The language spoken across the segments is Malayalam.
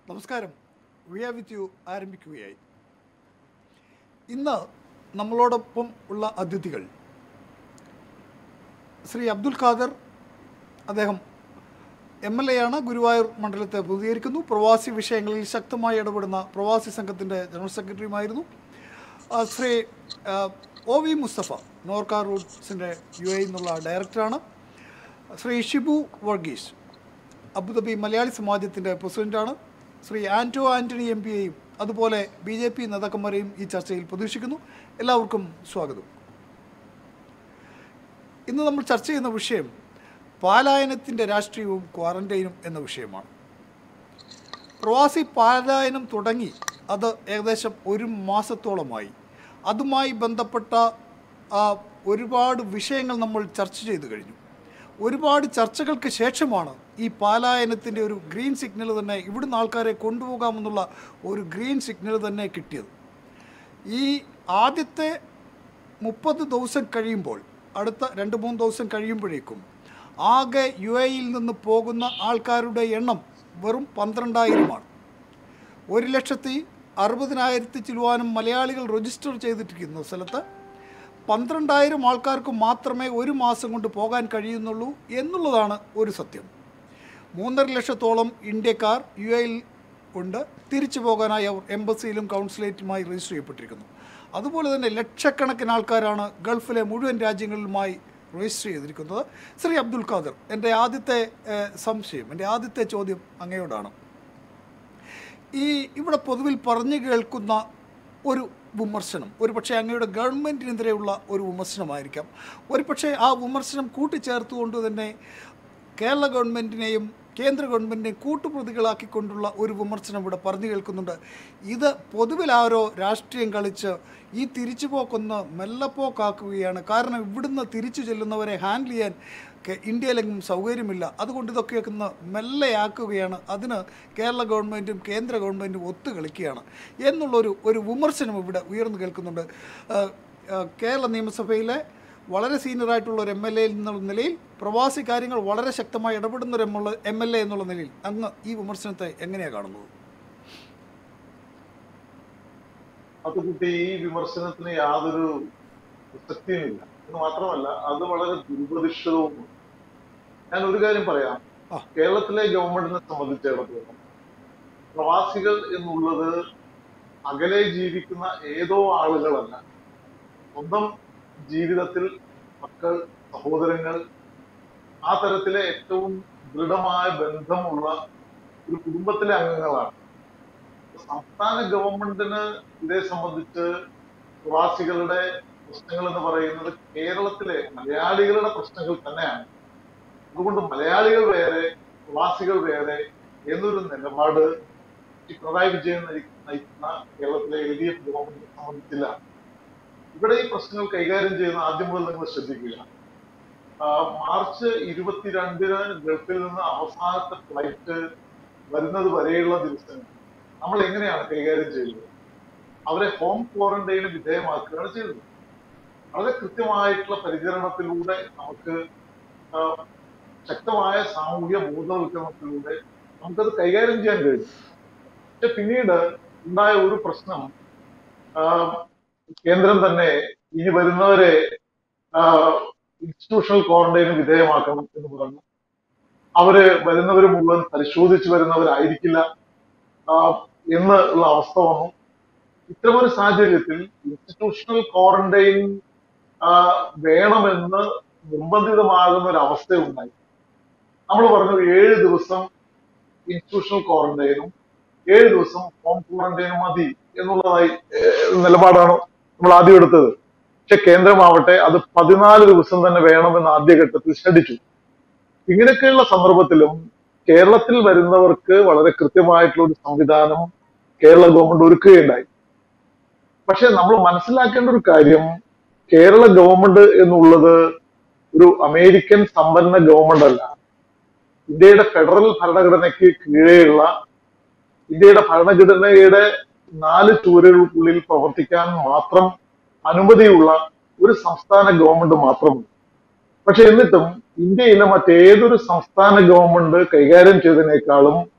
നമസ്കാരം വി ആർ വിത്ത് യു ആരംഭിക്കുകയായി ഇന്ന് നമ്മളോടൊപ്പം ഉള്ള അതിഥികൾ ശ്രീ അബ്ദുൽ ഖാദർ അദ്ദേഹം എം എൽ എ ആണ് ഗുരുവായൂർ മണ്ഡലത്തെ പ്രതികരിക്കുന്നു പ്രവാസി വിഷയങ്ങളിൽ ശക്തമായി ഇടപെടുന്ന പ്രവാസി സംഘത്തിൻ്റെ ജനറൽ സെക്രട്ടറിയുമായിരുന്നു ആ, ശ്രീ ആ, ഒ വി മുസ്തഫ നോർക്ക റൂട്ട്സിൻ്റെ യു എ എന്നുള്ള ഡയറക്ടറാണ് ശ്രീ ഷിബു വർഗീസ് അബുദാബി മലയാളി സമാജത്തിൻ്റെ പ്രസിഡന്റാണ് ശ്രീ ആൻറ്റോ ആൻ്റണി എം പിയെയും അതുപോലെ ബി ജെ പി നേതാക്കന്മാരെയും ഈ ചർച്ചയിൽ പ്രതീക്ഷിക്കുന്നു എല്ലാവർക്കും സ്വാഗതം ഇന്ന് നമ്മൾ ചർച്ച ചെയ്യുന്ന വിഷയം പാലായനത്തിൻ്റെ രാഷ്ട്രീയവും ക്വാറന്റൈനും എന്ന വിഷയമാണ് പ്രവാസി പാലായനം തുടങ്ങി അത് ഏകദേശം ഒരു മാസത്തോളമായി അതുമായി ബന്ധപ്പെട്ട ആ, ഒരുപാട് വിഷയങ്ങൾ നമ്മൾ ചർച്ച ചെയ്തു കഴിഞ്ഞു ഒരുപാട് ചർച്ചകൾക്ക് ശേഷമാണ് ഈ പാലായനത്തിൻ്റെ ഒരു ഗ്രീൻ സിഗ്നൽ തന്നെ ഇവിടുന്ന് ആൾക്കാരെ കൊണ്ടുപോകാമെന്നുള്ള ഒരു ഗ്രീൻ സിഗ്നൽ തന്നെ കിട്ടിയത് ഈ ആദ്യത്തെ മുപ്പത് ദിവസം കഴിയുമ്പോൾ അടുത്ത രണ്ട് മൂന്ന് ദിവസം കഴിയുമ്പോഴേക്കും ആകെ യു എയിൽ നിന്ന് പോകുന്ന ആൾക്കാരുടെ എണ്ണം വെറും പന്ത്രണ്ടായിരമാണ് ഒരു ലക്ഷത്തി അറുപതിനായിരത്തി ചിലുവാനും മലയാളികൾ രജിസ്റ്റർ ചെയ്തിട്ടിരിക്കുന്ന സ്ഥലത്ത് പന്ത്രണ്ടായിരം ആൾക്കാർക്ക് മാത്രമേ ഒരു മാസം കൊണ്ട് പോകാൻ കഴിയുന്നുള്ളൂ എന്നുള്ളതാണ് ഒരു സത്യം മൂന്നര ലക്ഷത്തോളം ഇന്ത്യക്കാർ യു എയിൽ ഉണ്ട് തിരിച്ചു പോകാനായി അവർ എംബസിയിലും കൗൺസിലേറ്റുമായി രജിസ്റ്റർ ചെയ്യപ്പെട്ടിരിക്കുന്നു അതുപോലെ തന്നെ ലക്ഷക്കണക്കിന് ആൾക്കാരാണ് ഗൾഫിലെ മുഴുവൻ രാജ്യങ്ങളിലുമായി രജിസ്റ്റർ ചെയ്തിരിക്കുന്നത് ശ്രീ അബ്ദുൽ ഖാദർ എൻ്റെ ആദ്യത്തെ ഏഹ്, സംശയം എൻ്റെ ആദ്യത്തെ ചോദ്യം അങ്ങയോടാണ് ഈ ഇവിടെ പൊതുവിൽ പറഞ്ഞു കേൾക്കുന്ന ഒരു വിമർശനം ഒരു പക്ഷേ അങ്ങയുടെ ഗവൺമെൻറ്റിനെതിരെയുള്ള ഒരു വിമർശനമായിരിക്കാം ഒരു പക്ഷേ ആ വിമർശനം കൂട്ടിച്ചേർത്തുകൊണ്ട് തന്നെ കേരള ഗവൺമെൻറ്റിനെയും കേന്ദ്ര ഗവൺമെൻറ്റിനെയും കൂട്ടുപ്രതികളാക്കിക്കൊണ്ടുള്ള ഒരു വിമർശനം ഇവിടെ പറഞ്ഞു കേൾക്കുന്നുണ്ട് ഇത് പൊതുവിൽ ആരോ രാഷ്ട്രീയം കളിച്ച് ഈ തിരിച്ചുപോക്കൊന്ന് മെല്ലപ്പോക്കാക്കുകയാണ് കാരണം ഇവിടുന്ന് തിരിച്ചു ചെല്ലുന്നവരെ ഹാൻഡിൽ ചെയ്യാൻ കെ- ഇന്ത്യയിലെങ്ങും സൗകര്യമില്ല അതുകൊണ്ട് ഇതൊക്കെ ഒന്ന് മെല്ലെയാക്കുകയാണ് അതിന് കേരള ഗവൺമെൻറ്റും കേന്ദ്ര ഗവൺമെൻറ്റും ഒത്തു കളിക്കുകയാണ് എന്നുള്ളൊരു ഒരു വിമർശനം ഇവിടെ ഉയർന്നു കേൾക്കുന്നുണ്ട് ആ, ആ, കേരള നിയമസഭയിലെ വളരെ സീനിയർ ആയിട്ടുള്ള ഒരു എം എൽ എ എന്നുള്ള നിലയിൽ പ്രവാസി കാര്യങ്ങൾ വളരെ ശക്തമായി ഇടപെടുന്ന ഒരു എം എൽ എ എന്നുള്ള നിലയിൽ അങ്ങ് ഈ വിമർശനത്തെ എങ്ങനെയാണ് കാണുന്നത് അതുകുട്ടി ഈ വിമർശനത്തിന് യാതൊരു പ്രസക്തിയുമില്ല എന്ന് മാത്രമല്ല അത് വളരെ ദുരുപദിഷ്ടവുമാണ് ഞാൻ ഒരു കാര്യം പറയാം ആ. കേരളത്തിലെ ഗവൺമെന്റിനെ സംബന്ധിച്ചിടത്തോളം പ്രവാസികൾ എന്നുള്ളത് അകലെ ജീവിക്കുന്ന ഏതോ ആളുകളല്ല സ്വന്തം ജീവിതത്തിൽ മക്കൾ സഹോദരങ്ങൾ ആ തരത്തിലെ ഏറ്റവും ദൃഢമായ ബന്ധമുള്ള ഒരു കുടുംബത്തിലെ അംഗങ്ങളാണ് സംസ്ഥാന ഗവൺമെന്റിന് ഇതേ സംബന്ധിച്ച് പ്രവാസികളുടെ പ്രശ്നങ്ങൾ എന്ന് പറയുന്നത് കേരളത്തിലെ മലയാളികളുടെ പ്രശ്നങ്ങൾ തന്നെയാണ് അതുകൊണ്ട് മലയാളികൾ വേറെ പ്രവാസികൾ വേറെ എന്നൊരു നിലപാട് ഈ പിണറായി വിജയൻ നയി- നയിക്കുന്ന കേരളത്തിലെ എൽ ഡി എഫ് ഗവൺമെന്റിനെ സംബന്ധിച്ചില്ല ഇവിടെ ഈ പ്രശ്നങ്ങൾ കൈകാര്യം ചെയ്യുന്ന ആദ്യം മുതൽ നിങ്ങൾ ശ്രദ്ധിക്കുക ആ, മാർച്ച് ഇരുപത്തിരണ്ടിന് ഗൾഫിൽ നിന്ന് അവസാനത്തെ ഫ്ലൈറ്റ് വരുന്നത് വരെയുള്ള ദിവസങ്ങൾ നമ്മൾ എങ്ങനെയാണ് കൈകാര്യം ചെയ്യുന്നത് അവരെ ഹോം ക്വാറന്റൈന് വിധേയമാക്കുകയാണ് ചെയ്തത് വളരെ കൃത്യമായിട്ടുള്ള പരിചരണത്തിലൂടെ നമുക്ക് ആ, ശക്തമായ സാമൂഹ്യ ബോധവൽക്കരണത്തിലൂടെ നമുക്കത് കൈകാര്യം ചെയ്യാൻ കഴിയും പക്ഷെ പിന്നീട് ഉണ്ടായ ഒരു പ്രശ്നം ആ, കേന്ദ്രം തന്നെ ഇനി വരുന്നവരെ ഇൻസ്റ്റിറ്റ്യൂഷണൽ ക്വാറന്റൈന് വിധേയമാക്കണം എന്ന് പറഞ്ഞു അവര് വരുന്നവർ മുഴുവൻ പരിശോധിച്ച് വരുന്നവരായിരിക്കില്ല ആ, എന്ന് ഉള്ള അവസ്ഥ വന്നു ഇത്തരമൊരു സാഹചര്യത്തിൽ ഇൻസ്റ്റിറ്റ്യൂഷണൽ ക്വാറന്റൈൻ വേണമെന്ന് നിർബന്ധിതമാകുന്ന ഒരു അവസ്ഥയുണ്ടായി നമ്മൾ പറഞ്ഞു ഏഴ് ദിവസം ഇൻസ്റ്റിറ്റ്യൂഷണൽ ക്വാറന്റൈനും ഏഴ് ദിവസം ഹോം ക്വാറന്റൈനും മതി എന്നുള്ളതായി ഏഹ്, നിലപാടാണ് നമ്മൾ ആദ്യം എടുത്തത് പക്ഷെ കേന്ദ്രമാവട്ടെ അത് പതിനാല് ദിവസം തന്നെ വേണമെന്ന് ആദ്യഘട്ടത്തിൽ ക്ഷണിച്ചു ഇങ്ങനെയൊക്കെയുള്ള സന്ദർഭത്തിലും കേരളത്തിൽ വരുന്നവർക്ക് വളരെ കൃത്യമായിട്ടുള്ള ഒരു സംവിധാനം കേരള ഗവൺമെന്റ് ഒരുക്കുകയുണ്ടായി പക്ഷെ നമ്മൾ മനസ്സിലാക്കേണ്ട ഒരു കാര്യം കേരള ഗവൺമെന്റ് എന്നുള്ളത് ഒരു അമേരിക്കൻ സമ്പന്ന ഗവൺമെന്റ് അല്ല ഇന്ത്യയുടെ ഫെഡറൽ ഭരണഘടനയ്ക്ക് കീഴെയുള്ള ഇന്ത്യയുടെ ഭരണഘടനയുടെ നാല് ചുവരുകൾക്കുള്ളിൽ പ്രവർത്തിക്കാൻ മാത്രം അനുമതിയുള്ള ഒരു സംസ്ഥാന ഗവൺമെന്റ് മാത്രമുണ്ട് പക്ഷെ എന്നിട്ടും ഇന്ത്യയിലെ മറ്റേതൊരു സംസ്ഥാന ഗവൺമെന്റ് കൈകാര്യം ചെയ്തതിനേക്കാളും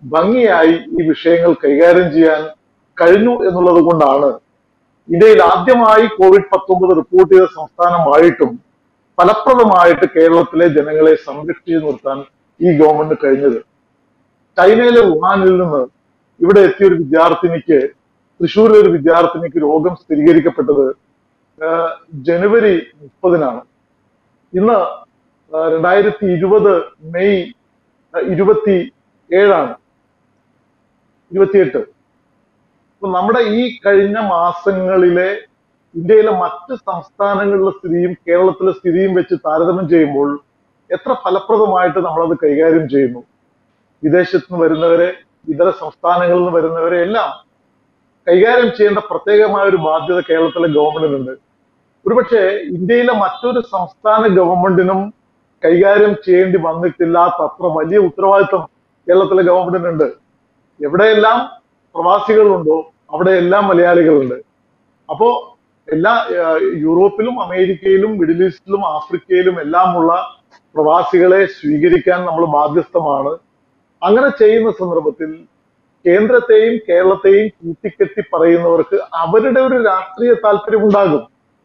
ഭംഗിയായി ഈ വിഷയങ്ങൾ കൈകാര്യം ചെയ്യാൻ കഴിഞ്ഞു എന്നുള്ളത് കൊണ്ടാണ് ഇന്ത്യയിൽ ആദ്യമായി കോവിഡ് പത്തൊമ്പത് റിപ്പോർട്ട് ചെയ്ത സംസ്ഥാനമായിട്ടും ഫലപ്രദമായിട്ട് കേരളത്തിലെ ജനങ്ങളെ സംരക്ഷിച്ചു നിർത്താൻ ഈ ഗവൺമെന്റ് കഴിഞ്ഞത് ചൈനയിലെ വുഹാനിൽ നിന്ന് ഇവിടെ എത്തിയ ഒരു വിദ്യാർത്ഥിനിക്ക് തൃശ്ശൂരിലെ ഒരു വിദ്യാർത്ഥിനിക്ക് രോഗം സ്ഥിരീകരിക്കപ്പെട്ടത് ആഹ് ജനുവരി മുപ്പതിനാണ് ഇന്ന് ആഹ് രണ്ടായിരത്തി ഇരുപത് മെയ് ആഹ് ഇരുപത്തി ഏഴാണ് ഇരുപത്തിയെട്ട് അപ്പൊ നമ്മുടെ ഈ കഴിഞ്ഞ മാസങ്ങളിലെ ഇന്ത്യയിലെ മറ്റ് സംസ്ഥാനങ്ങളിലെ സ്ഥിതിയും കേരളത്തിലെ സ്ഥിതിയും വെച്ച് താരതമ്യം ചെയ്യുമ്പോൾ എത്ര ഫലപ്രദമായിട്ട് നമ്മളത് കൈകാര്യം ചെയ്യുന്നു വിദേശത്ത് നിന്ന് വരുന്നവരെ ഇതര സംസ്ഥാനങ്ങളിൽ നിന്ന് വരുന്നവരെ എല്ലാം കൈകാര്യം ചെയ്യേണ്ട പ്രത്യേകമായ ഒരു ബാധ്യത കേരളത്തിലെ ഗവൺമെന്റിനുണ്ട് ഒരുപക്ഷെ ഇന്ത്യയിലെ മറ്റൊരു സംസ്ഥാന ഗവൺമെന്റിനും കൈകാര്യം ചെയ്യേണ്ടി വന്നിട്ടില്ലാത്ത അത്ര വലിയ ഉത്തരവാദിത്വം കേരളത്തിലെ ഗവൺമെന്റിനുണ്ട് എവിടെയെല്ലാം പ്രവാസികളുണ്ടോ അവിടെയെല്ലാം മലയാളികളുണ്ട് അപ്പോ എല്ലാ ഏഹ്, യൂറോപ്പിലും അമേരിക്കയിലും മിഡിൽ ഈസ്റ്റിലും ആഫ്രിക്കയിലും എല്ലാമുള്ള പ്രവാസികളെ സ്വീകരിക്കാൻ നമ്മൾ ബാധ്യസ്ഥമാണ് അങ്ങനെ ചെയ്യുന്ന സന്ദർഭത്തിൽ കേന്ദ്രത്തെയും കേരളത്തെയും കൂട്ടിക്കെട്ടി പറയുന്നവർക്ക് അവരുടെ ഒരു രാഷ്ട്രീയ താല്പര്യം ഉണ്ടാകും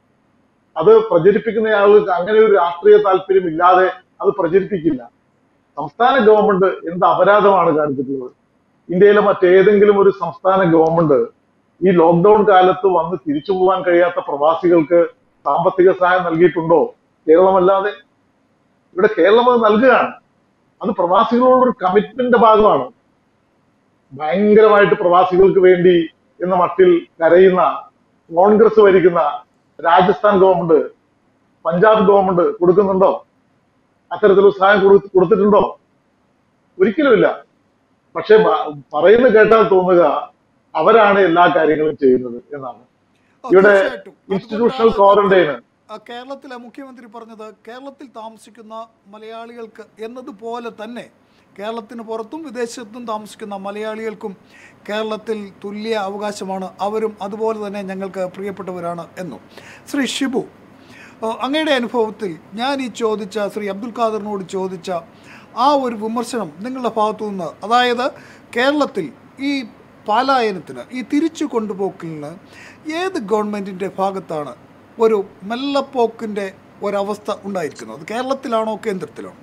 അത് പ്രചരിപ്പിക്കുന്ന ആളുകൾക്ക് അങ്ങനെ ഒരു രാഷ്ട്രീയ താല്പര്യം ഇല്ലാതെ അത് പ്രചരിപ്പിക്കില്ല സംസ്ഥാന ഗവൺമെന്റ് എന്ത് അപരാധമാണ് കാണിച്ചിട്ടുള്ളത് ഇന്ത്യയിലെ മറ്റേതെങ്കിലും ഒരു സംസ്ഥാന ഗവൺമെന്റ് ഈ ലോക്ക്ഡൌൺ കാലത്ത് വന്ന് തിരിച്ചു പോകാൻ കഴിയാത്ത പ്രവാസികൾക്ക് സാമ്പത്തിക സഹായം നൽകിയിട്ടുണ്ടോ കേരളമല്ലാതെ ഇവിടെ കേരളം അത് നൽകുകയാണ് അത് പ്രവാസികളോടൊരു കമ്മിറ്റ്മെന്റിന്റെ ഭാഗമാണ് ഭയങ്കരമായിട്ട് പ്രവാസികൾക്ക് വേണ്ടി എന്ന മട്ടിൽ കരയുന്ന കോൺഗ്രസ് ഭരിക്കുന്ന രാജസ്ഥാൻ ഗവൺമെന്റ് പഞ്ചാബ് ഗവൺമെന്റ് കൊടുക്കുന്നുണ്ടോ അത്തരത്തിലുള്ള സഹായം കൊടു- കൊടുത്തിട്ടുണ്ടോ ഒരിക്കലുമില്ല പക്ഷെ ബ- പറയുന്നത് കേട്ടാൽ തോന്നുക അവരാണ് എല്ലാ കാര്യങ്ങളും ചെയ്യുന്നത് എന്നാണ് ആ, ഇവിടെ തീർച്ചയായിട്ടും. ഇൻസ്റ്റിറ്റ്യൂഷണൽ അതുകൊണ്ടാണ് ക്വാറന്റൈന് ആ, കേരളത്തിലെ മുഖ്യമന്ത്രി പറഞ്ഞത് കേരളത്തിൽ താമസിക്കുന്ന മലയാളികൾക്ക് എന്നതുപോലെ തന്നെ കേരളത്തിന് പുറത്തും വിദേശത്തും താമസിക്കുന്ന മലയാളികൾക്കും കേരളത്തിൽ തുല്യ അവകാശമാണ് അവരും അതുപോലെ തന്നെ ഞങ്ങൾക്ക് പ്രിയപ്പെട്ടവരാണ് എന്നും ശ്രീ ഷിബു ആ, അങ്ങയുടെ അനുഭവത്തിൽ ഞാൻ ഈ ചോദിച്ച ശ്രീ അബ്ദുൽ ഖാദറിനോട് ചോദിച്ച ആ ഒരു വിമർശനം നിങ്ങളുടെ ഭാഗത്തു നിന്ന് അതായത് കേരളത്തിൽ ഈ പാലായനത്തിന് ഈ തിരിച്ചു കൊണ്ടുപോക്കലിന് ഏത് ഗവൺമെൻറ്റിൻ്റെ ഭാഗത്താണ് ഒരു മെല്ലപ്പോക്കിൻ്റെ ഒരവസ്ഥ ഉണ്ടായിരിക്കുന്നത് കേരളത്തിലാണോ കേന്ദ്രത്തിലാണോ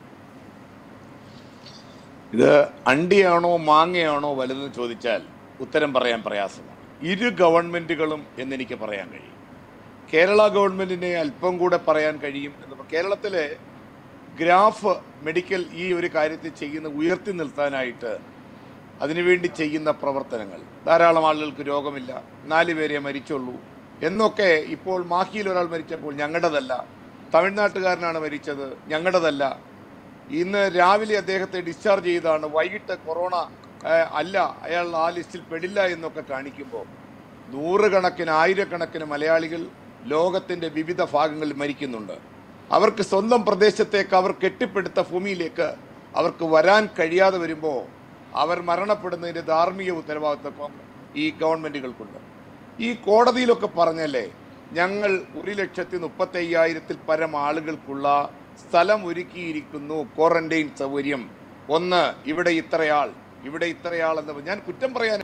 ഇത് അണ്ടിയാണോ മാങ്ങയാണോ വലുതെന്ന് ചോദിച്ചാൽ ഉത്തരം പറയാൻ പ്രയാസമാണ് ഇരു ഗവൺമെന്റുകളും എന്നെനിക്ക് പറയാൻ കഴിയും കേരള ഗവൺമെന്റിനെ അല്പം കൂടെ പറയാൻ കഴിയും എന്ന് പ- കേരളത്തിലെ ഗ്രാഫ് മെഡിക്കൽ ഈ ഒരു കാര്യത്തിൽ ചെയ്യുന്ന ഉയർത്തി നിർത്താനായിട്ട് അതിനുവേണ്ടി ചെയ്യുന്ന പ്രവർത്തനങ്ങൾ ധാരാളം ആളുകൾക്ക് രോഗമില്ല നാല് പേരെ മരിച്ചുള്ളൂ എന്നൊക്കെ ഇപ്പോൾ മാഹിയിൽ ഒരാൾ മരിച്ചപ്പോൾ ഞങ്ങളുടേതല്ല തമിഴ്നാട്ടുകാരനാണ് മരിച്ചത് ഞങ്ങളുടേതല്ല ഇന്ന് രാവിലെ അദ്ദേഹത്തെ ഡിസ്ചാർജ് ചെയ്താണ് വൈകിട്ട് കൊറോണ ആ, അല്ല അയാൾ ആ ലിസ്റ്റിൽ പെടില്ല എന്നൊക്കെ കാണിക്കുമ്പോൾ നൂറുകണക്കിന് ആയിരക്കണക്കിന് മലയാളികൾ ലോകത്തിൻ്റെ വിവിധ ഭാഗങ്ങളിൽ മരിക്കുന്നുണ്ട് അവർക്ക് സ്വന്തം പ്രദേശത്തേക്ക് അവർ കെട്ടിപ്പടുത്ത ഭൂമിയിലേക്ക് അവർക്ക് വരാൻ കഴിയാതെ വരുമ്പോൾ അവർ മരണപ്പെടുന്നതിൻ്റെ ധാർമ്മിക ഉത്തരവാദിത്വം കോൺഗ്രസ് ഈ ഗവൺമെൻറ്റുകൾക്കുണ്ട് ഈ കോടതിയിലൊക്കെ പറഞ്ഞല്ലേ ഞങ്ങൾ ഒരു ലക്ഷത്തി മുപ്പത്തി അയ്യായിരത്തിൽ പരം ആളുകൾക്കുള്ള സ്ഥലം ഒരുക്കിയിരിക്കുന്നു ക്വാറന്റൈൻ സൗകര്യം ഒന്ന് ഇവിടെ ഇത്രയാൾ ഇവിടെ ഇത്രയാൾ എന്ന് ഞാൻ കുറ്റം പറയാൻ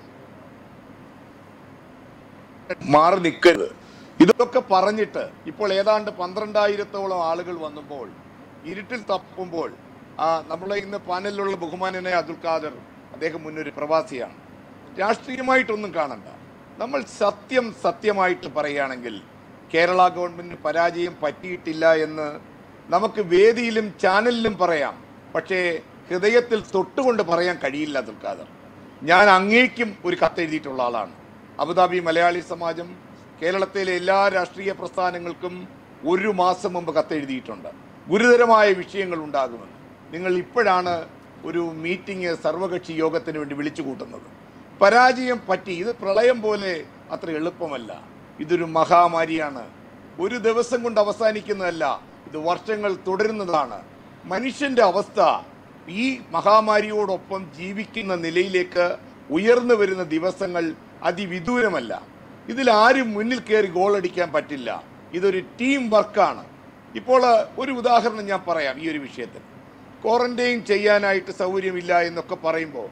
മാറി നിൽക്കരുത് ഇതൊക്കെ പറഞ്ഞിട്ട് ഇപ്പോൾ ഏതാണ്ട് പന്ത്രണ്ടായിരത്തോളം ആളുകൾ വന്നപ്പോൾ ഇരുട്ടിൽ തപ്പുമ്പോൾ ആ നമ്മളെ ഇന്ന് പാനലിലുള്ള ബഹുമാനനായ അബ്ദുൽ ഖാദർ അദ്ദേഹം മുന്നൊരു പ്രവാസിയാണ് രാഷ്ട്രീയമായിട്ടൊന്നും കാണണ്ട നമ്മൾ സത്യം സത്യമായിട്ട് പറയുകയാണെങ്കിൽ കേരള ഗവൺമെന്റിന് പരാജയം പറ്റിയിട്ടില്ല എന്ന് നമുക്ക് വേദിയിലും ചാനലിലും പറയാം പക്ഷേ ഹൃദയത്തിൽ തൊട്ടുകൊണ്ട് പറയാൻ കഴിയില്ല അബ്ദുൽ ഖാദർ ഞാൻ അങ്ങേക്കും ഒരു കത്തെഴുതിയിട്ടുള്ള ആളാണ് അബുദാബി മലയാളി സമാജം കേരളത്തിലെ എല്ലാ രാഷ്ട്രീയ പ്രസ്ഥാനങ്ങൾക്കും ഒരു മാസം മുമ്പ് കത്തെഴുതിയിട്ടുണ്ട് ഗുരുതരമായ വിഷയങ്ങൾ ഉണ്ടാകുമെന്ന് നിങ്ങൾ ഇപ്പോഴാണ് ഒരു മീറ്റിംഗ് സർവകക്ഷി യോഗത്തിന് വേണ്ടി വിളിച്ചു കൂട്ടുന്നത് പരാജയം പറ്റി ഇത് പ്രളയം പോലെ അത്ര എളുപ്പമല്ല ഇതൊരു മഹാമാരിയാണ് ഒരു ദിവസം കൊണ്ട് അവസാനിക്കുന്നതല്ല ഇത് വർഷങ്ങൾ തുടരുന്നതാണ് മനുഷ്യന്റെ അവസ്ഥ ഈ മഹാമാരിയോടൊപ്പം ജീവിക്കുന്ന നിലയിലേക്ക് ഉയർന്നു വരുന്ന ദിവസങ്ങൾ അതിവിദൂരമല്ല ഇതിൽ ആരും മുന്നിൽ കയറി ഗോൾ അടിക്കാൻ പറ്റില്ല ഇതൊരു ടീം വർക്കാണ് ഇപ്പോൾ ഒരു ഉദാഹരണം ഞാൻ പറയാം ഈ ഒരു വിഷയത്തിൽ ക്വാറന്റൈൻ ചെയ്യാനായിട്ട് സൗകര്യമില്ല എന്നൊക്കെ പറയുമ്പോൾ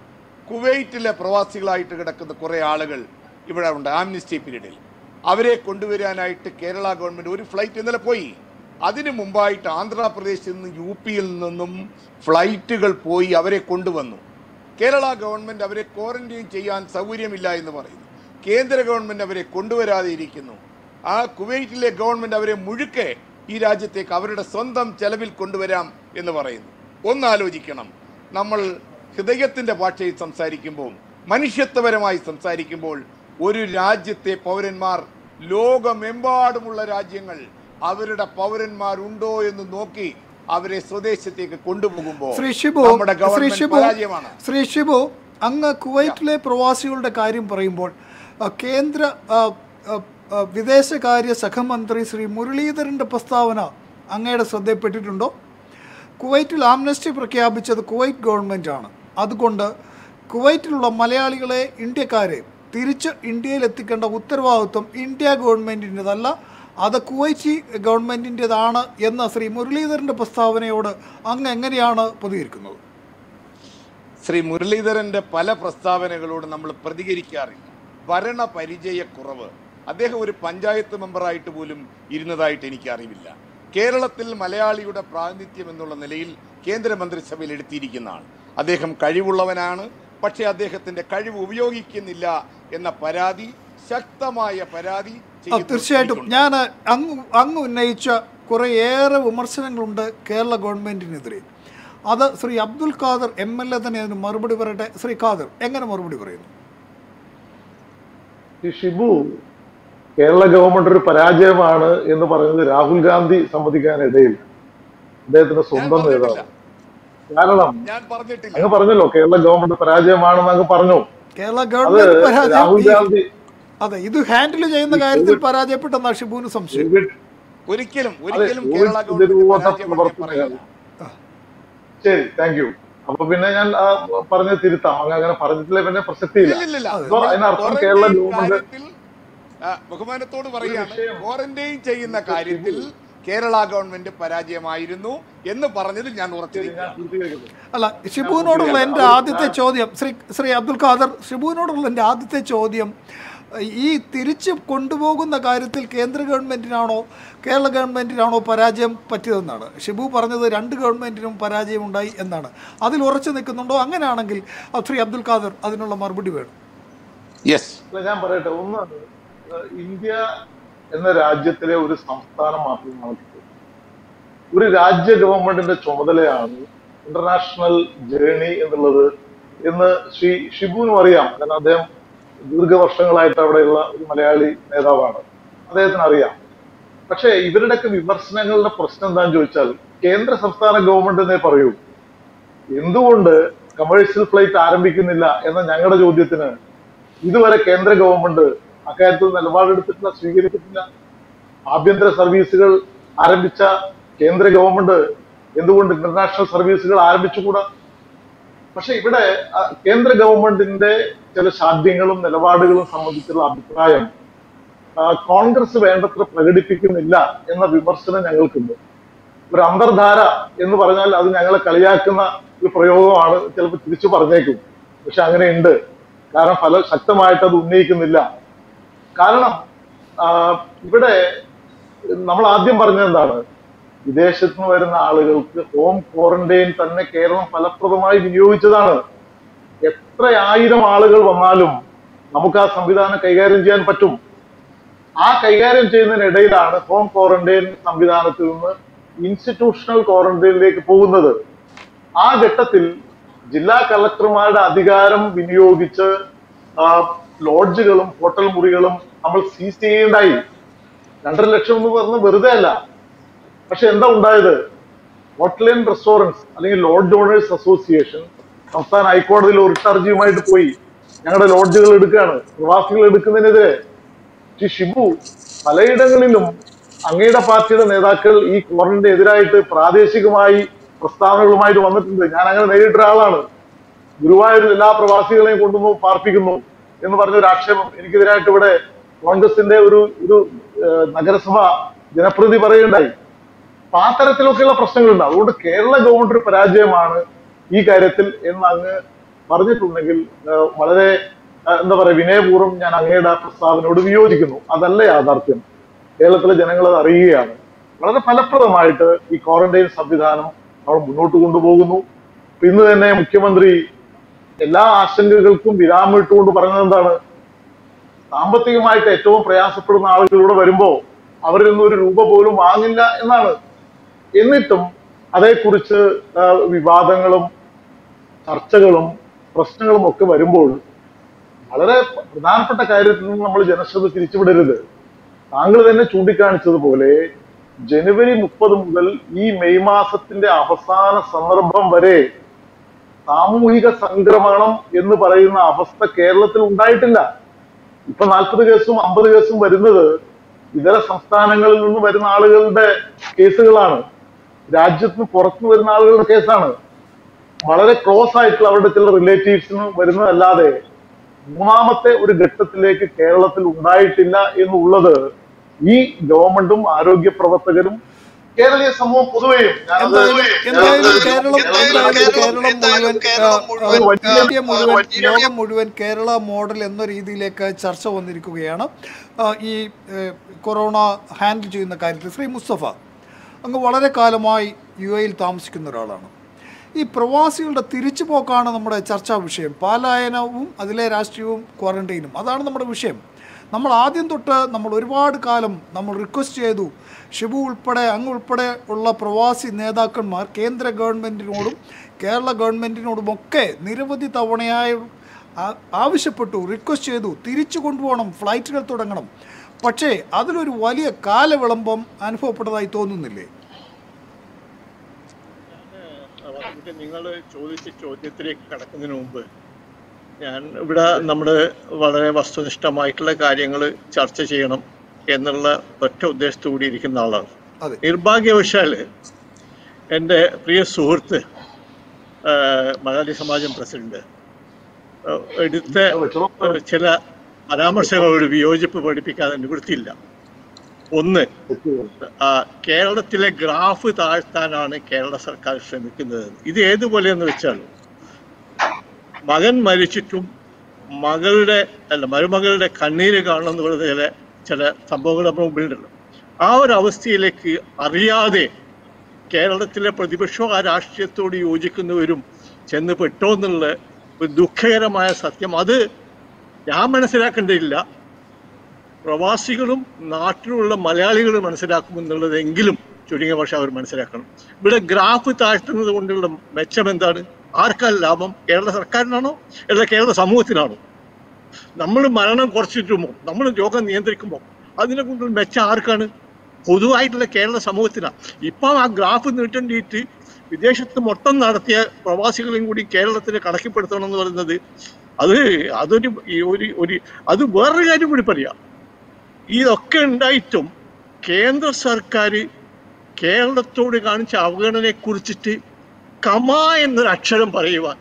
കുവൈറ്റിലെ പ്രവാസികളായിട്ട് കിടക്കുന്ന കുറേ ആളുകൾ ഇവിടെ ഉണ്ട് ആംനിസ്റ്റി പീരീഡിൽ അവരെ കൊണ്ടുവരാനായിട്ട് കേരള ഗവൺമെന്റ് ഒരു ഫ്ലൈറ്റ് ഇന്നലെ പോയി അതിനു മുമ്പായിട്ട് ആന്ധ്രാപ്രദേശിൽ നിന്നും യു പിയിൽ നിന്നും ഫ്ലൈറ്റുകൾ പോയി അവരെ കൊണ്ടുവന്നു കേരള ഗവൺമെന്റ് അവരെ ക്വാറന്റൈൻ ചെയ്യാൻ സൗകര്യമില്ല എന്ന് പറയുന്നു കേന്ദ്ര ഗവൺമെന്റ് അവരെ കൊണ്ടുവരാതെ ഇരിക്കുന്നു ആ കുവൈറ്റിലെ ഗവൺമെന്റ് അവരെ മുഴുക്കെ ഈ രാജ്യത്തേക്ക് അവരുടെ സ്വന്തം ചെലവിൽ കൊണ്ടുവരാം എന്ന് പറയുന്നു ഒന്നാലോചിക്കണം നമ്മൾ ഹൃദയത്തിന്റെ ഭാഷയിൽ സംസാരിക്കുമ്പോൾ മനുഷ്യത്വപരമായി സംസാരിക്കുമ്പോൾ ഒരു രാജ്യത്തെ പൗരന്മാർ ലോകമെമ്പാടുമുള്ള രാജ്യങ്ങൾ അവരുടെ പൗരന്മാരുണ്ടോ എന്ന് നോക്കി അവരെ സ്വദേശത്തേക്ക് കൊണ്ടുപോകുമ്പോൾ ശ്രീ ഷിബു നമ്മുടെ ശ്രീ ഗവൺമെന്റ് ഷിബു പരാജയമാണ് ശ്രീ ഷിബു അങ്ങ് കുവൈറ്റിലെ പ്രവാസികളുടെ കാര്യം പറയുമ്പോൾ ആ, കേന്ദ്ര ആ, ആ, ആ, വിദേശകാര്യ സഹമന്ത്രി ശ്രീ മുരളീധരന്റെ പ്രസ്താവന അങ്ങയുടെ ശ്രദ്ധയിൽപ്പെട്ടിട്ടുണ്ടോ കുവൈറ്റിൽ ആംനസ്റ്റി പ്രഖ്യാപിച്ചത് കുവൈറ്റ് ഗവൺമെൻറ്റാണ് അതുകൊണ്ട് കുവൈറ്റിലുള്ള മലയാളികളെ ഇന്ത്യക്കാരെ തിരിച്ച് ഇന്ത്യയിൽ എത്തിക്കേണ്ട ഉത്തരവാദിത്വം ഇന്ത്യ ഗവൺമെൻറ്റിൻ്റെതല്ല അത് കുവൈറ്റി ഗവൺമെൻറ്റിൻ്റെതാണ് എന്ന ശ്രീ മുരളീധരൻ്റെ പ്രസ്താവനയോട് അങ്ങ് എങ്ങനെയാണ് പ്രതികരിക്കുന്നത് ശ്രീ മുരളീധരന്റെ പല പ്രസ്താവനകളോട് നമ്മൾ പ്രതികരിക്കാറില്ല ഭരണ പരിചയക്കുറവ് അദ്ദേഹം ഒരു പഞ്ചായത്ത് മെമ്പറായിട്ട് പോലും ഇരുന്നതായിട്ട് എനിക്ക് അറിവില്ല കേരളത്തിൽ മലയാളിയുടെ പ്രാതിനിധ്യം എന്നുള്ള നിലയിൽ കേന്ദ്രമന്ത്രിസഭയിൽ എടുത്തിരിക്കുന്ന ആൾ അദ്ദേഹം കഴിവുള്ളവനാണ് പക്ഷേ അദ്ദേഹത്തിന്റെ കഴിവ് ഉപയോഗിക്കുന്നില്ല എന്ന പരാതി ശക്തമായ പരാതി ആ, ചെയ്യുന്നു. തീർച്ചയായിട്ടും എനിക്കുണ്ട്. ഞാൻ അങ്ങ് അങ്ങ് ഉന്നയിച്ച കുറേയേറെ വിമർശനങ്ങളുണ്ട് കേരള ഗവൺമെൻറ്റിനെതിരെ അത് Shri Abdul Khader M L A തന്നെ അതിന് മറുപടി പറയട്ടെ ശ്രീ ഖാദർ എങ്ങനെ മറുപടി പറയുന്നു ഈ ഷിബു കേരള ഗവൺമെന്റ് ഒരു പരാജയമാണ് എന്ന് പറയുന്നത് രാഹുൽ ഗാന്ധി സമ്മതിക്കാനിടയില്ല അദ്ദേഹത്തിന്റെ ഞാൻ സ്വന്തം പറഞ്ഞിട്ടില്ല. നേതാവ് കാരണം ഞാൻ പറഞ്ഞിട്ടില്ല അങ്ങ് പറഞ്ഞല്ലോ കേരള ഗവൺമെന്റ് പരാജയമാണെന്ന് അങ്ങ് പറഞ്ഞു കേരള അത് ഗവൺമെന്റ് പരാജയം രാഹുൽ ഈ- ഗാന്ധി അതെ ഇത് ഹാൻഡിൽ ചെയ്യുന്ന കാര്യത്തിൽ പരാജയപ്പെട്ടെന്നാ ഷിബുവിന് സംശയം കോവിഡ് ഒരിക്കലും ഒരിക്കലും കോവിഡ് കേരള ഗവൺമെന്റ് പ്രതിരോധ പരാജയമാണെന്ന് പ്രവർത്തനങ്ങൾ. പറയില്ല ശരി താങ്ക് യു അപ്പൊ പിന്നെ ഞാൻ ആ പറഞ്ഞത് തിരുത്താം അങ്ങ് അങ്ങനെ പറഞ്ഞിട്ടില്ല പിന്നെ പ്രസക്തിയില്ല ഇല്ലില്ലില്ല. അപ്പൊ അതിനർത്ഥം ക്വാറന്റൈൻ കേരള ഗവൺമെന്റ് കാര്യത്തിൽ, ആ, ബഹുമാനത്തോട് പറയുകയാണ് വിഷയം. ക്വാറന്റൈൻ ചെയ്യുന്ന കാര്യത്തിൽ കേരള ഗവൺമെന്റ് പരാജയമായിരുന്നു എന്ന് പറഞ്ഞതിൽ ഞാൻ ശരി, ഉറച്ചിരിക്കുന്നു ഞാൻ പൂർത്തീകരിക്കട്ടെ. അല്ല ഷിബുവിനോടുള്ള എൻ്റെ ആദ്യത്തെ ചോദ്യം ശ്രീ ശ്രീ അബ്ദുൽ ഖാദർ ഷിബുവിനോടുള്ള എൻ്റെ ആദ്യത്തെ ചോദ്യം ഈ തിരിച്ച് കൊണ്ടുപോകുന്ന കാര്യത്തിൽ കേന്ദ്ര ഗവൺമെൻറ്റിനാണോ കേരള ഗവൺമെൻറ്റിനാണോ പരാജയം പറ്റിയതെന്നാണ് ഷിബു പറഞ്ഞത് രണ്ട് ഗവൺമെൻറ്റിനും പരാജയമുണ്ടായി എന്നാണ് അതിൽ ഉറച്ചു നിൽക്കുന്നുണ്ടോ അങ്ങനെയാണെങ്കിൽ അഹ് ശ്രീ അബ്ദുൽ ഖാദർ അതിനുള്ള മറുപടി വേണം യെസ് അല്ല, ഞാൻ പറയട്ടെ ഒന്ന് ഏഹ്, ഇന്ത്യ എന്ന രാജ്യത്തിലെ ഒരു സംസ്ഥാനം മാത്രമാണ് ഇത്. ഒരു രാജ്യ ഗവൺമെന്റിന്റെ ചുമതലയാണ് ഇന്റർനാഷണൽ ജേണി എന്നുള്ളത് എന്ന് ശ്രീ ഷിബുവിനും അറിയാം കാരണം അദ്ദേഹം ദീർഘവർഷങ്ങളായിട്ട് അവിടെയുള്ള ഒരു മലയാളി നേതാവാണ് അദ്ദേഹത്തിന് അറിയാം പക്ഷേ ഇവരുടെയൊക്കെ വിമർശനങ്ങളുടെ പ്രശ്നം എന്താണെന്ന് ചോദിച്ചാൽ കേന്ദ്ര സംസ്ഥാന ഗവൺമെന്റ് എന്നേ പറയൂ എന്തുകൊണ്ട് കമേഴ്ഷ്യൽ ഫ്ലൈറ്റ് ആരംഭിക്കുന്നില്ല എന്ന ഞങ്ങളുടെ ചോദ്യത്തിന് ഇതുവരെ കേന്ദ്ര ഗവൺമെന്റ് അക്കാര്യത്തിൽ നിലപാടെടുത്തിട്ടില്ല സ്വീകരിച്ചിട്ടില്ല ആഭ്യന്തര സർവീസുകൾ ആരംഭിച്ച കേന്ദ്ര ഗവൺമെന്റ് എന്തുകൊണ്ട് ഇന്റർനാഷണൽ സർവീസുകൾ ആരംഭിച്ചുകൂടാ പക്ഷെ ഇവിടെ ആ, കേന്ദ്ര ഗവൺമെന്റിന്റെ ചില ശാഠ്യങ്ങളും നിലപാടുകളും സംബന്ധിച്ചുള്ള അഭിപ്രായം ആ, കോൺഗ്രസ് വേണ്ടത്ര പ്രകടിപ്പിക്കുന്നില്ല എന്ന വിമർശനം ഞങ്ങൾക്കുണ്ട് ഒരു അന്തർധാര എന്ന് പറഞ്ഞാൽ അത് ഞങ്ങളെ കളിയാക്കുന്ന ഒരു പ്രയോഗമാണ് ചിലപ്പോൾ തിരിച്ചു പറഞ്ഞേക്കും പക്ഷെ അങ്ങനെയുണ്ട് കാരണം ഫല ശക്തമായിട്ട് അത് ഉന്നയിക്കുന്നില്ല കാരണം ആ, ഇവിടെ നമ്മൾ ആദ്യം പറഞ്ഞത് എന്താണ് വിദേശത്ത് നിന്ന് വരുന്ന ആളുകൾക്ക് ഹോം ക്വാറന്റൈൻ തന്നെ കേരളം ഫലപ്രദമായി വിനിയോഗിച്ചതാണ് എത്ര ആയിരം ആളുകൾ വന്നാലും നമുക്ക് ആ സംവിധാനം കൈകാര്യം ചെയ്യാൻ പറ്റും ആ കൈകാര്യം ചെയ്യുന്നതിനിടയിലാണ് ഹോം ക്വാറന്റൈൻ സംവിധാനത്തിൽ നിന്ന് ഇൻസ്റ്റിറ്റ്യൂഷണൽ ക്വാറന്റൈനിലേക്ക് പോകുന്നത് ആ ഘട്ടത്തിൽ ജില്ലാ കളക്ടർമാരുടെ അധികാരം വിനിയോഗിച്ച് ആ, ലോഡ്ജുകളും ഹോട്ടൽ മുറികളും നമ്മൾ സീസ് ചെയ്യേണ്ടായി രണ്ടര ലക്ഷം എന്ന് പറഞ്ഞ് വെറുതെ അല്ല പക്ഷെ എന്താ ഉണ്ടായത് ഹോട്ടൽ ആൻഡ് റെസ്റ്റോറൻറ്റ്സ് അല്ലെങ്കിൽ ലോഡ്ജ് ഓണേഴ്സ് അസോസിയേഷൻ സംസ്ഥാന ഹൈക്കോടതിയിൽ ഒരു ഹർജിയുമായിട്ട് പോയി ഞങ്ങളുടെ ലോഡ്ജുകൾ എടുക്കുകയാണ് പ്രവാസികൾ എടുക്കുന്നതിനെതിരെ ശ്രീ ഷിബു പലയിടങ്ങളിലും അങ്ങയുടെ പാർട്ടിയുടെ നേതാക്കൾ ഈ ക്വാറന്റൈൻ എതിരായിട്ട് പ്രാദേശികമായി പ്രസ്താവനകളുമായിട്ട് വന്നിട്ടുണ്ട് ഞാൻ അങ്ങനെ നേരിട്ട ഒരാളാണ് ഗുരുവായൂരിൽ എല്ലാ പ്രവാസികളെയും കൊണ്ടുവന്നു പാർപ്പിക്കുന്നു എന്ന് പറഞ്ഞ ഒരു ആക്ഷേപം എനിക്കെതിരായിട്ട് ഇവിടെ കോൺഗ്രസിന്റെ ഒരു ഒരു ഏഹ്, നഗരസഭ ജനപ്രതി പറയുണ്ടായി അപ്പൊ ആ തരത്തിലൊക്കെയുള്ള പ്രശ്നങ്ങളുണ്ട് അതുകൊണ്ട് കേരള ഗവൺമെന്റ് ഒരു പരാജയമാണ് ഈ കാര്യത്തിൽ എന്ന് അങ്ങ് പറഞ്ഞിട്ടുണ്ടെങ്കിൽ ആ, വളരെ ആ, എന്താ പറയാ വിനയപൂർവ്വം ഞാൻ അങ്ങയുടെ ആ പ്രസ്താവനയോട് വിയോജിക്കുന്നു അതല്ല യാഥാർത്ഥ്യം കേരളത്തിലെ ജനങ്ങൾ അത് അറിയുകയാണ് വളരെ ഫലപ്രദമായിട്ട് ഈ ക്വാറന്റൈൻ സംവിധാനം നമ്മൾ മുന്നോട്ട് കൊണ്ടുപോകുന്നു ഇന്ന് തന്നെ മുഖ്യമന്ത്രി എല്ലാ ആശങ്കകൾക്കും വിരാമിട്ടുകൊണ്ട് പറഞ്ഞത് എന്താണ് സാമ്പത്തികമായിട്ട് ഏറ്റവും പ്രയാസപ്പെടുന്ന ആളുകളിലൂടെ വരുമ്പോ അവരിൽ നിന്ന് ഒരു രൂപ പോലും വാങ്ങില്ല എന്നാണ് എന്നിട്ടും അതേക്കുറിച്ച് ആ, വിവാദങ്ങളും ചർച്ചകളും പ്രശ്നങ്ങളും ഒക്കെ വരുമ്പോൾ വളരെ പ്രധാനപ്പെട്ട കാര്യത്തിൽ നിന്ന് നമ്മൾ ജനശ്രദ്ധ തിരിച്ചുവിടരുത് താങ്കൾ തന്നെ ചൂണ്ടിക്കാണിച്ചതുപോലെ ജനുവരി മുപ്പത് മുതൽ ഈ മെയ് മാസത്തിന്റെ അവസാന സന്ദർഭം വരെ സാമൂഹിക സംക്രമണം എന്ന് പറയുന്ന അവസ്ഥ കേരളത്തിൽ ഉണ്ടായിട്ടില്ല ഇപ്പൊ നാൽപ്പത് കേസും അമ്പത് കേസും വരുന്നത് ഇതര സംസ്ഥാനങ്ങളിൽ നിന്ന് വരുന്ന ആളുകളുടെ കേസുകളാണ് രാജ്യത്തിന് പുറത്തു വരുന്ന ആളുകളുടെ കേസാണ് വളരെ ക്ലോസ് ആയിട്ടുള്ള അവരുടെ ചില റിലേറ്റീവ്സിന് വരുന്നതല്ലാതെ മൂന്നാമത്തെ ഒരു ഘട്ടത്തിലേക്ക് കേരളത്തിൽ ഉണ്ടായിട്ടില്ല എന്നുള്ളത് ഈ ഗവൺമെന്റും ആരോഗ്യ പ്രവർത്തകരും കേരളീയ സമൂഹം പൊതുവെയും ഞാനത് എന്തായാലും എന്തായാലും കേരളം എന്തായാലും കേരളം മുഴുവൻ ആ, ആ, ഇന്ത്യ മുഴുവൻ ലോകം മുഴുവൻ കേരള മോഡൽ എന്ന രീതിയിലേക്ക് ചർച്ച വന്നിരിക്കുകയാണ് ആ, ഈ ഏ, കൊറോണ ഹാൻഡിൽ ചെയ്യുന്ന കാര്യത്തിൽ ശ്രീ മുസ്തഫ അങ്ങ് വളരെ കാലമായി യു എയിൽ താമസിക്കുന്ന ഒരാളാണ് ഈ പ്രവാസികളുടെ തിരിച്ചുപോക്കാണ് നമ്മുടെ ചർച്ചാ വിഷയം പാലായനവും അതിലെ രാഷ്ട്രീയവും ക്വാറന്റൈനും അതാണ് നമ്മുടെ വിഷയം നമ്മൾ ആദ്യം തൊട്ട് നമ്മൾ ഒരുപാട് കാലം നമ്മൾ റിക്വസ്റ്റ് ചെയ്തു ഷിബു ഉൾപ്പെടെ അങ്ങ് ഉൾപ്പെടെ ഉള്ള പ്രവാസി നേതാക്കന്മാർ കേന്ദ്ര ഗവൺമെൻറ്റിനോടും കേരള ഗവൺമെൻറ്റിനോടും ഒക്കെ നിരവധി തവണയായി ആ- ആവശ്യപ്പെട്ടു റിക്വസ്റ്റ് ചെയ്തു തിരിച്ചു കൊണ്ടുപോകണം ഫ്ലൈറ്റുകൾ തുടങ്ങണം പക്ഷേ അതിലൊരു വലിയ കാലവിളംബം അനുഭവപ്പെട്ടതായി തോന്നുന്നില്ലേ വസന്ത് നിങ്ങൾ ചോദിച്ച ചോദ്യത്തിലേക്ക് കടക്കുന്നതിന് മുമ്പ് ഞാൻ ഇവിടെ നമ്മുടെ വളരെ വസ്തുനിഷ്ഠമായിട്ടുള്ള കാര്യങ്ങൾ ചർച്ച ചെയ്യണം എന്നുള്ള ഒറ്റ ഉദ്ദേശത്തോടെ ഇരിക്കുന്ന ആളാണ് അതെ നിർഭാഗ്യവശാൽ എൻ്റെ പ്രിയ സുഹൃത്ത് ആ, മലയാളി സമാജം പ്രസിഡന്റ് ആ, എടുത്ത ആ, ചില പരാമർശങ്ങളോട് വിയോജിപ്പ് പഠിപ്പിക്കാതെ നിവൃത്തിയില്ല ഒന്ന് ആ, കേരളത്തിലെ ഗ്രാഫ് താഴ്ത്താനാണ് കേരള സർക്കാർ ശ്രമിക്കുന്നത് ഇത് ഏതുപോലെയെന്ന് വെച്ചാൽ മകൻ മരിച്ചിട്ടും മകളുടെ അല്ല മരുമകളുടെ കണ്ണീര് കാണണം എന്നുള്ള ചില ചില സംഭവങ്ങൾ നമ്മുടെ മുമ്പിലുണ്ടല്ലോ ആ ഒരു അവസ്ഥയിലേക്ക് അറിയാതെ കേരളത്തിലെ പ്രതിപക്ഷവും ആ രാഷ്ട്രീയത്തോട് യോജിക്കുന്നവരും ചെന്ന് പെട്ടോ എന്നുള്ള ഒരു ദുഃഖകരമായ സത്യം അത് ഞാൻ മനസ്സിലാക്കേണ്ടതില്ല പ്രവാസികളും നാട്ടിലുള്ള മലയാളികളും മനസ്സിലാക്കുമെന്നുള്ളതെങ്കിലും ചുരുങ്ങിയ ഭാഷ അവർ മനസ്സിലാക്കണം ഇവിടെ ഗ്രാഫ് താഴ്ത്തുന്നത് കൊണ്ടുള്ള മെച്ചം എന്താണ് ആർക്കാണ് ലാഭം കേരള സർക്കാരിനാണോ അല്ല കേരള സമൂഹത്തിനാണോ നമ്മൾ മരണം കുറച്ചിട്ടുമ്പോൾ നമ്മൾ രോഗം നിയന്ത്രിക്കുമ്പോൾ അതിനെ കൊണ്ടുള്ള മെച്ചം ആർക്കാണ് പൊതുവായിട്ടുള്ള കേരള സമൂഹത്തിനാണ് ഇപ്പം ആ ഗ്രാഫ് നീട്ടേണ്ടിയിട്ട് വിദേശത്ത് മൊത്തം നടത്തിയ പ്രവാസികളെയും കൂടി കേരളത്തിൽ കണക്കിപ്പെടുത്തണം എന്ന് പറയുന്നത് അത് അതൊരു ഈ ഒരു ഒരു അത് വേറൊരു കാര്യം കൂടി പറയാം ഇതൊക്കെ ഉണ്ടായിട്ടും കേന്ദ്ര സർക്കാർ കേരളത്തോട് കാണിച്ച അവഗണനയെ കുറിച്ചിട്ട് കമ എന്നൊരു അക്ഷരം പറയുവാൻ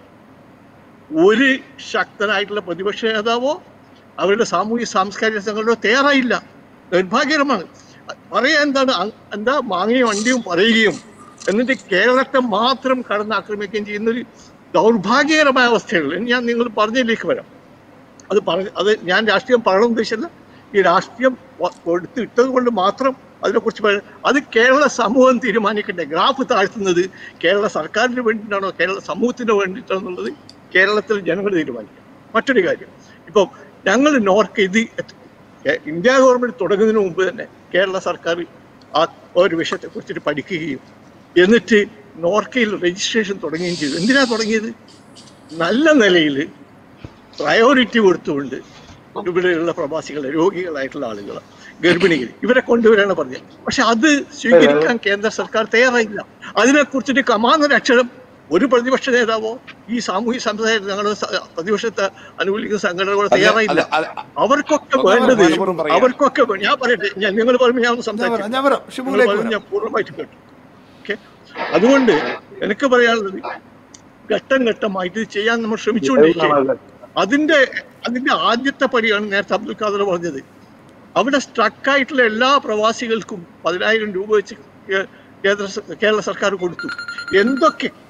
ഒരു ശക്തനായിട്ടുള്ള പ്രതിപക്ഷ നേതാവോ അവരുടെ സാമൂഹിക സാംസ്കാരിക സംഘടനയോ തയ്യാറായില്ല നിർഭാഗ്യകരമാണ് പറയാൻ എന്താണ് അ- എന്താ മാങ്ങയും വണ്ടിയും പറയുകയും എന്നിട്ട് കേരളത്തെ മാത്രം കടന്നാക്രമിക്കുകയും ചെയ്യുന്നൊരു ദൗർഭാഗ്യകരമായ അവസ്ഥകൾ ഇനി ഞാൻ നിങ്ങൾ പറഞ്ഞതിലേക്ക് വരാം അത് പറഞ്ഞ അത് ഞാൻ രാഷ്ട്രീയം പറയണം ഉദ്ദേശിച്ചല്ല ഈ രാഷ്ട്രീയം വ- കൊടുത്ത് ഇട്ടത് കൊണ്ട് മാത്രം അതിനെക്കുറിച്ച് പറ അത് കേരള സമൂഹം തീരുമാനിക്കണ്ടേ ഗ്രാഫ് താഴ്ത്തുന്നത് കേരള സർക്കാരിന് വേണ്ടിയിട്ടാണോ കേരള സമൂഹത്തിന് വേണ്ടിയിട്ടാണോ എന്നുള്ളത് കേരളത്തിൽ ജനങ്ങൾ തീരുമാനിക്കും മറ്റൊരു കാര്യം ഇപ്പം ഞങ്ങൾ നോർക്ക് ഇത് എ- ഇന്ത്യ ഗവൺമെന്റ് തുടങ്ങുന്നതിന് മുമ്പ് തന്നെ കേരള സർക്കാർ ആ ഒരു വിഷയത്തെ കുറിച്ചിട്ട് പഠിക്കുകയും എന്നിട്ട് നോർക്കയിൽ രജിസ്ട്രേഷൻ തുടങ്ങുകയും ചെയ്തു എന്തിനാ തുടങ്ങിയത് നല്ല നിലയിൽ പ്രയോറിറ്റി കൊടുത്തുകൊണ്ട് ഇവിടെയുള്ള പ്രവാസികളെ രോഗികളായിട്ടുള്ള ആളുകൾ ഗർഭിണികൾ ഇവരെ കൊണ്ടുവരാണ് പറഞ്ഞത് പക്ഷെ അത് സ്വീകരിക്കാൻ കേന്ദ്ര സർക്കാർ തയ്യാറായില്ല അതിനെ കുറിച്ചിട്ട് കമാന്നൊരു അക്ഷരം ഒരു പ്രതിപക്ഷ നേതാവോ ഈ സാമൂഹ്യ സമുദായം ഞങ്ങളുടെ സ- പ്രതിപക്ഷത്തെ അനുകൂലിക്കുന്ന സംഘടനകളോ അല്ല, തയ്യാറായില്ല അല്ല, അല്ല, അവർക്കൊക്കെ ഒന്ന് വേണ്ടത് മനഃപൂർവ്വം പറയാം. അവർക്കൊക്കെ വേ- ഞാൻ പറയട്ടെ ഞാൻ നിങ്ങൾ പറയുമ്പോൾ ഞാൻ ഒന്ന് ഞാൻ സംസാരിക്കാം വരാം ഞാൻ വരാം നിങ്ങൾ ഷിബുവിലേക്ക് പറഞ്ഞ് വരാം ഞാൻ പൂർണ്ണമായിട്ട് കേട്ടു ഓക്കെ അതുകൊണ്ട് എനിക്ക് പറയാനുള്ളത് ഘട്ടം ഘട്ടമായിട്ട് ഇത് ചെയ്യാൻ നമ്മൾ ശ്രമിച്ചുകൊണ്ടിരിക്കുകയാണ് അതിന്റെ അതിന്റെ ആദ്യത്തെ പടിയാണ് നേരത്തെ അബ്ദുൽ ഖാദർ പറഞ്ഞത് അവിടെ സ്ട്രക്ക് ആയിട്ടുള്ള എല്ലാ പ്രവാസികൾക്കും പതിനായിരം രൂപ വെച്ച് കേ- കേന്ദ്ര സ- കേരള സർക്കാർ കൊടുത്തു എന്തൊക്കെ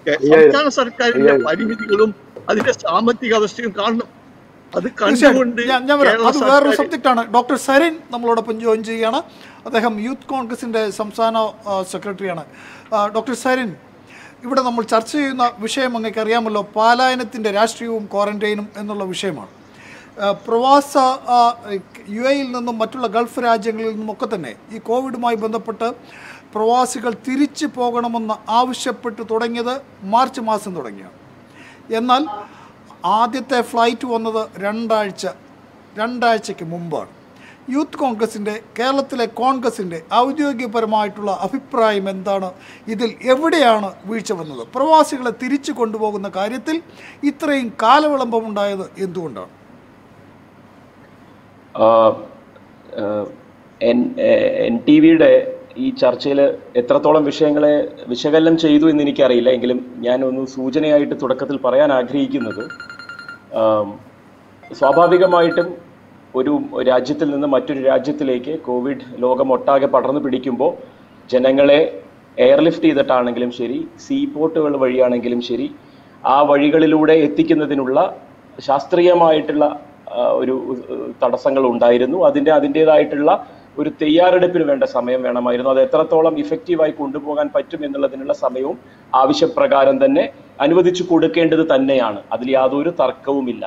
പക്ഷേ അയ്യായിരം. സംസ്ഥാന സർക്കാരിന്റെ അയ്യായിരം. പരിമിതികളും അതിന്റെ സാമ്പത്തിക അവസ്ഥയും കാണണം അത് തീർച്ചയായിട്ടും കണ്ടുകൊണ്ട് ഞാൻ ഞാൻ പറയാം കേരള അത് വേറൊരു സർക്കാർ സബ്ജക്റ്റാണ് ഡോക്ടർ സരിൻ നമ്മളോടൊപ്പം ജോയിൻ ചെയ്യുകയാണ് അദ്ദേഹം യൂത്ത് കോൺഗ്രസിൻ്റെ സംസ്ഥാന ആ, സെക്രട്ടറിയാണ് ആ, ഡോക്ടർ സരിൻ ഇവിടെ നമ്മൾ ചർച്ച ചെയ്യുന്ന വിഷയം അങ്ങേക്ക് അറിയാമല്ലോ പാലായനത്തിൻ്റെ രാഷ്ട്രീയവും ക്വാറന്റൈനും എന്നുള്ള വിഷയമാണ് ആ, പ്രവാസ ആ, യു എയിൽ നിന്നും മറ്റുള്ള ഗൾഫ് രാജ്യങ്ങളിൽ നിന്നുമൊക്കെ തന്നെ ഈ കോവിഡുമായി ബന്ധപ്പെട്ട് പ്രവാസികൾ തിരിച്ചു പോകണമെന്ന് ആവശ്യപ്പെട്ട് തുടങ്ങിയത് മാർച്ച് മാസം തുടങ്ങിയാണ് എന്നാൽ ആദ്യത്തെ ഫ്ലൈറ്റ് വന്നത് രണ്ടാഴ്ച രണ്ടാഴ്ചയ്ക്ക് മുമ്പാണ് യൂത്ത് കോൺഗ്രസിൻ്റെ കേരളത്തിലെ കോൺഗ്രസിൻ്റെ ഔദ്യോഗികപരമായിട്ടുള്ള അഭിപ്രായം എന്താണ് ഇതിൽ എവിടെയാണ് വീഴ്ച വന്നത് പ്രവാസികളെ തിരിച്ചു കൊണ്ടുപോകുന്ന കാര്യത്തിൽ ഇത്രയും കാലവിളംബമുണ്ടായത് എന്തുകൊണ്ടാണ് എൻ ടി വിയുടെ ഈ ചർച്ചയിൽ എത്രത്തോളം വിഷയങ്ങളെ വിശകലനം ചെയ്തു എന്ന് എനിക്കറിയില്ല എങ്കിലും ഞാൻ ഒന്ന് സൂചനയായിട്ട് തുടക്കത്തിൽ പറയാൻ ആഗ്രഹിക്കുന്നത് ആം, സ്വാഭാവികമായിട്ടും ഒരു രാജ്യത്തിൽ നിന്ന് മറ്റൊരു രാജ്യത്തിലേക്ക് കോവിഡ് ലോകമൊട്ടാകെ പടർന്നു പിടിക്കുമ്പോൾ ജനങ്ങളെ എയർലിഫ്റ്റ് ചെയ്തിട്ടാണെങ്കിലും ശരി സീ പോർട്ടുകൾ വഴിയാണെങ്കിലും ശരി ആ വഴികളിലൂടെ എത്തിക്കുന്നതിനുള്ള ശാസ്ത്രീയമായിട്ടുള്ള ആ, ഒരു ഏഹ്, തടസ്സങ്ങൾ ഉണ്ടായിരുന്നു അതിൻ്റെ അതിൻ്റെതായിട്ടുള്ള ഒരു തയ്യാറെടുപ്പിന് വേണ്ട സമയം വേണമായിരുന്നു അത് എത്രത്തോളം ഇഫക്റ്റീവായി കൊണ്ടുപോകാൻ പറ്റും എന്നുള്ളതിനുള്ള സമയവും ആവശ്യപ്രകാരം തന്നെ അനുവദിച്ചു കൊടുക്കേണ്ടത് തന്നെയാണ് അതിൽ യാതൊരു തർക്കവുമില്ല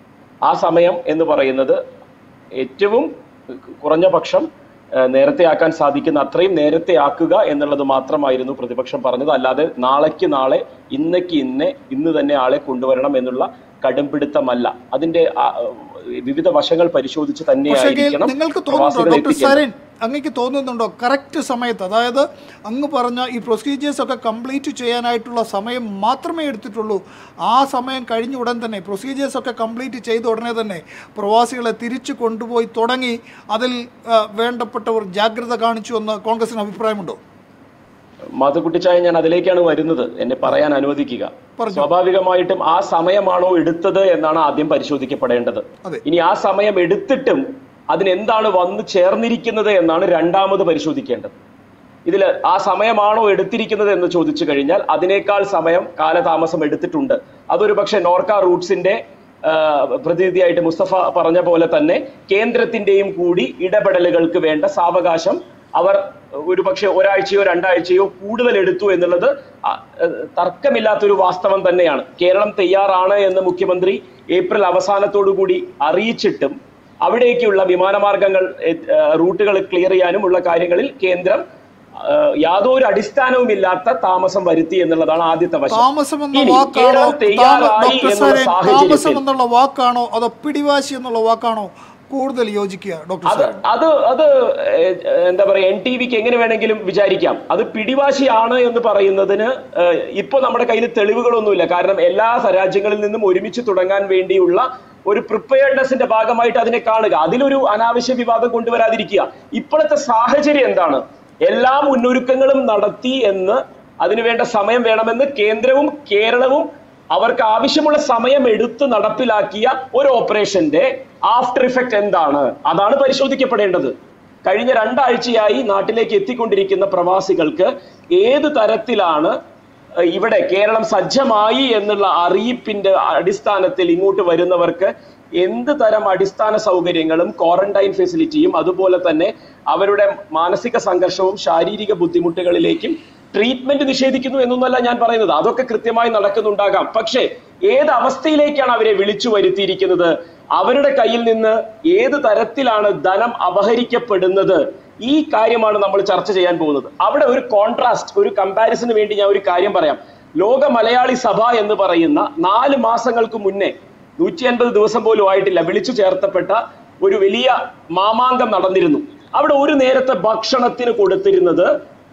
ആ സമയം എന്ന് പറയുന്നത് ഏറ്റവും കുറഞ്ഞ പക്ഷം ഏഹ്, നേരത്തെ ആക്കാൻ സാധിക്കുന്ന അത്രയും നേരത്തെ ആക്കുക എന്നുള്ളത് മാത്രമായിരുന്നു പ്രതിപക്ഷം പറഞ്ഞത് അല്ലാതെ നാളേക്ക് നാളെ ഇന്നേക്ക് ഇന്നെ ഇന്ന് തന്നെ ആളെ കൊണ്ടുവരണം എന്നുള്ള കടുംപിടുത്തമല്ല അതിന്റെ ആ, വിവിധ വശങ്ങൾ പരിശോധിച്ച് പക്ഷേ തന്നെയായിരിക്കണം നിങ്ങൾക്ക് തോന്നുന്നുണ്ടോ പ്രവാസികളെ ഡോക്ടർ എത്തിക്കേണ്ടത്. സരൻ അങ്ങക്ക് തോന്നുന്നുണ്ടോ കറക്റ്റ് സമയത്ത് അതായത് അങ്ങ് പറഞ്ഞ ഈ പ്രൊസീജിയേഴ്സ് ഒക്കെ കംപ്ലീറ്റ് ചെയ്യാനായിട്ടുള്ള സമയം മാത്രമേ എടുത്തിട്ടുള്ളൂ ആ സമയം കഴിഞ്ഞ ഉടൻ തന്നെ പ്രൊസീജിയേഴ്സ് ഒക്കെ കംപ്ലീറ്റ് ചെയ്ത ഉടനെ തന്നെ പ്രവാസികളെ തിരിച്ചു കൊണ്ടുപോയി തുടങ്ങി അതിൽ ആ, വേണ്ടപ്പെട്ടവർ ജാഗ്രത കാണിച്ചു എന്ന് കോൺഗ്രസിന് അഭിപ്രായമുണ്ടോ മാധുക്കുട്ടിച്ചായ ഞാൻ അതിലേക്കാണ് വരുന്നത് എന്നെ പറയാൻ അനുവദിക്കുക പറഞ്ഞോ. സ്വാഭാവികമായിട്ടും ആ സമയമാണോ എടുത്തത് എന്നാണ് ആദ്യം പരിശോധിക്കപ്പെടേണ്ടത് അതെ. ഇനി ആ സമയം എടുത്തിട്ടും അതിനെന്താണ് വന്നു ചേർന്നിരിക്കുന്നത് എന്നാണ് രണ്ടാമത് പരിശോധിക്കേണ്ടത് ഇതിൽ ആ സമയമാണോ എടുത്തിരിക്കുന്നത് എന്ന് ചോദിച്ചു കഴിഞ്ഞാൽ അതിനേക്കാൾ സമയം കാലതാമസം എടുത്തിട്ടുണ്ട് അതൊരു പക്ഷേ നോർക്ക റൂട്ട്സിന്റെ ആ, പ്രതിനിധിയായിട്ട് മുസ്തഫ പറഞ്ഞ പോലെ തന്നെ കേന്ദ്രത്തിന്റെയും കൂടി ഇടപെടലുകൾക്ക് വേണ്ട സാവകാശം അവർ ഒരുപക്ഷെ ഒരാഴ്ചയോ രണ്ടാഴ്ചയോ കൂടുതൽ എടുത്തു എന്നുള്ളത് ആ, ഏഹ്, തർക്കമില്ലാത്തൊരു വാസ്തവം തന്നെയാണ് കേരളം തയ്യാറാണ് എന്ന് മുഖ്യമന്ത്രി ഏപ്രിൽ അവസാനത്തോടു കൂടി അറിയിച്ചിട്ടും അവിടേക്കുള്ള വിമാനമാർഗങ്ങൾ ഏഹ്, റൂട്ടുകൾ ക്ലിയർ ചെയ്യാനും ഉള്ള കാര്യങ്ങളിൽ കേന്ദ്രം ഏഹ്, യാതൊരു അടിസ്ഥാനവുമില്ലാത്ത താമസം വരുത്തി എന്നുള്ളതാണ് ആദ്യത്തെ വശം താമസം എന്ന ഇനി വാക്കാണോ കേരളം താമ- തയ്യാറായി ഡോക്ടർ എന്നുള്ള സരൻ താമസം സാഹചര്യത്തിൽ എന്നുള്ള വാക്കാണോ അതോ പിടിവാശി എന്നുള്ള വാക്കാണോ കൂടുതൽ യോജിക്കുക ഡോക്ടർ അത് സരൻ അത് അത് ഏഹ്, എന്താ പറയാ എൻ ടി വിക്ക് എങ്ങനെ വേണമെങ്കിലും വിചാരിക്കാം അത് പിടിവാശിയാണ് എന്ന് പറയുന്നതിന് ഏഹ്, ഇപ്പൊ നമ്മുടെ കയ്യിൽ തെളിവുകളൊന്നുമില്ല കാരണം എല്ലാ രാജ്യങ്ങളിൽ നിന്നും ഒരുമിച്ച് തുടങ്ങാൻ വേണ്ടിയുള്ള ഒരു പ്രിപ്പയർനെസിന്റെ ഭാഗമായിട്ട് അതിനെ കാണുക അതിലൊരു അനാവശ്യ വിവാദം കൊണ്ടുവരാതിരിക്കുക ഇപ്പോഴത്തെ സാഹചര്യം എന്താണ് എല്ലാ മുന്നൊരുക്കങ്ങളും നടത്തി എന്ന് അതിനുവേണ്ട സമയം വേണമെന്ന് കേന്ദ്രവും കേരളവും അവർക്ക് ആവശ്യമുള്ള സമയം എടുത്ത് നടപ്പിലാക്കിയ ഒരു ഓപ്പറേഷന്റെ ആഫ്റ്റർ ഇഫക്റ്റ് എന്താണ് അതാണ് പരിശോധിക്കപ്പെടേണ്ടത് കഴിഞ്ഞ രണ്ടാഴ്ചയായി നാട്ടിലേക്ക് എത്തിക്കൊണ്ടിരിക്കുന്ന പ്രവാസികൾക്ക് ഏത് തരത്തിലാണ് ഏഹ്, ഇവിടെ കേരളം സജ്ജമായി എന്നുള്ള അറിയിപ്പിന്റെ അടിസ്ഥാനത്തിൽ ഇങ്ങോട്ട് വരുന്നവർക്ക് എന്ത് തരം അടിസ്ഥാന സൗകര്യങ്ങളും ക്വാറന്റൈൻ ഫെസിലിറ്റിയും അതുപോലെ തന്നെ അവരുടെ മാനസിക സംഘർഷവും ശാരീരിക ബുദ്ധിമുട്ടുകളിലേക്കും ട്രീറ്റ്മെന്റ് നിഷേധിക്കുന്നു എന്നൊന്നല്ല ഞാൻ പറയുന്നത് അതൊക്കെ കൃത്യമായി നടക്കുന്നുണ്ടാകാം പക്ഷേ ഏത് അവസ്ഥയിലേക്കാണ് അവരെ വിളിച്ചു വരുത്തിയിരിക്കുന്നത് അവരുടെ കയ്യിൽ നിന്ന് ഏത് തരത്തിലാണ് ധനം അപഹരിക്കപ്പെടുന്നത് ഈ കാര്യമാണ് നമ്മൾ ചർച്ച ചെയ്യാൻ പോകുന്നത് അവിടെ ഒരു കോൺട്രാസ്റ്റ് ഒരു കമ്പാരിസന് വേണ്ടി ഞാൻ ഒരു കാര്യം പറയാം ലോക മലയാളി സഭ എന്ന് പറയുന്ന നാല് മാസങ്ങൾക്ക് മുന്നേ നൂറ്റി അൻപത് ദിവസം പോലും ആയിട്ടില്ല വിളിച്ചു ചേർത്തപ്പെട്ട ഒരു വലിയ മാമാങ്കം നടന്നിരുന്നു അവിടെ ഒരു നേരത്തെ ഭക്ഷണത്തിന് കൊടുത്തിരുന്നത്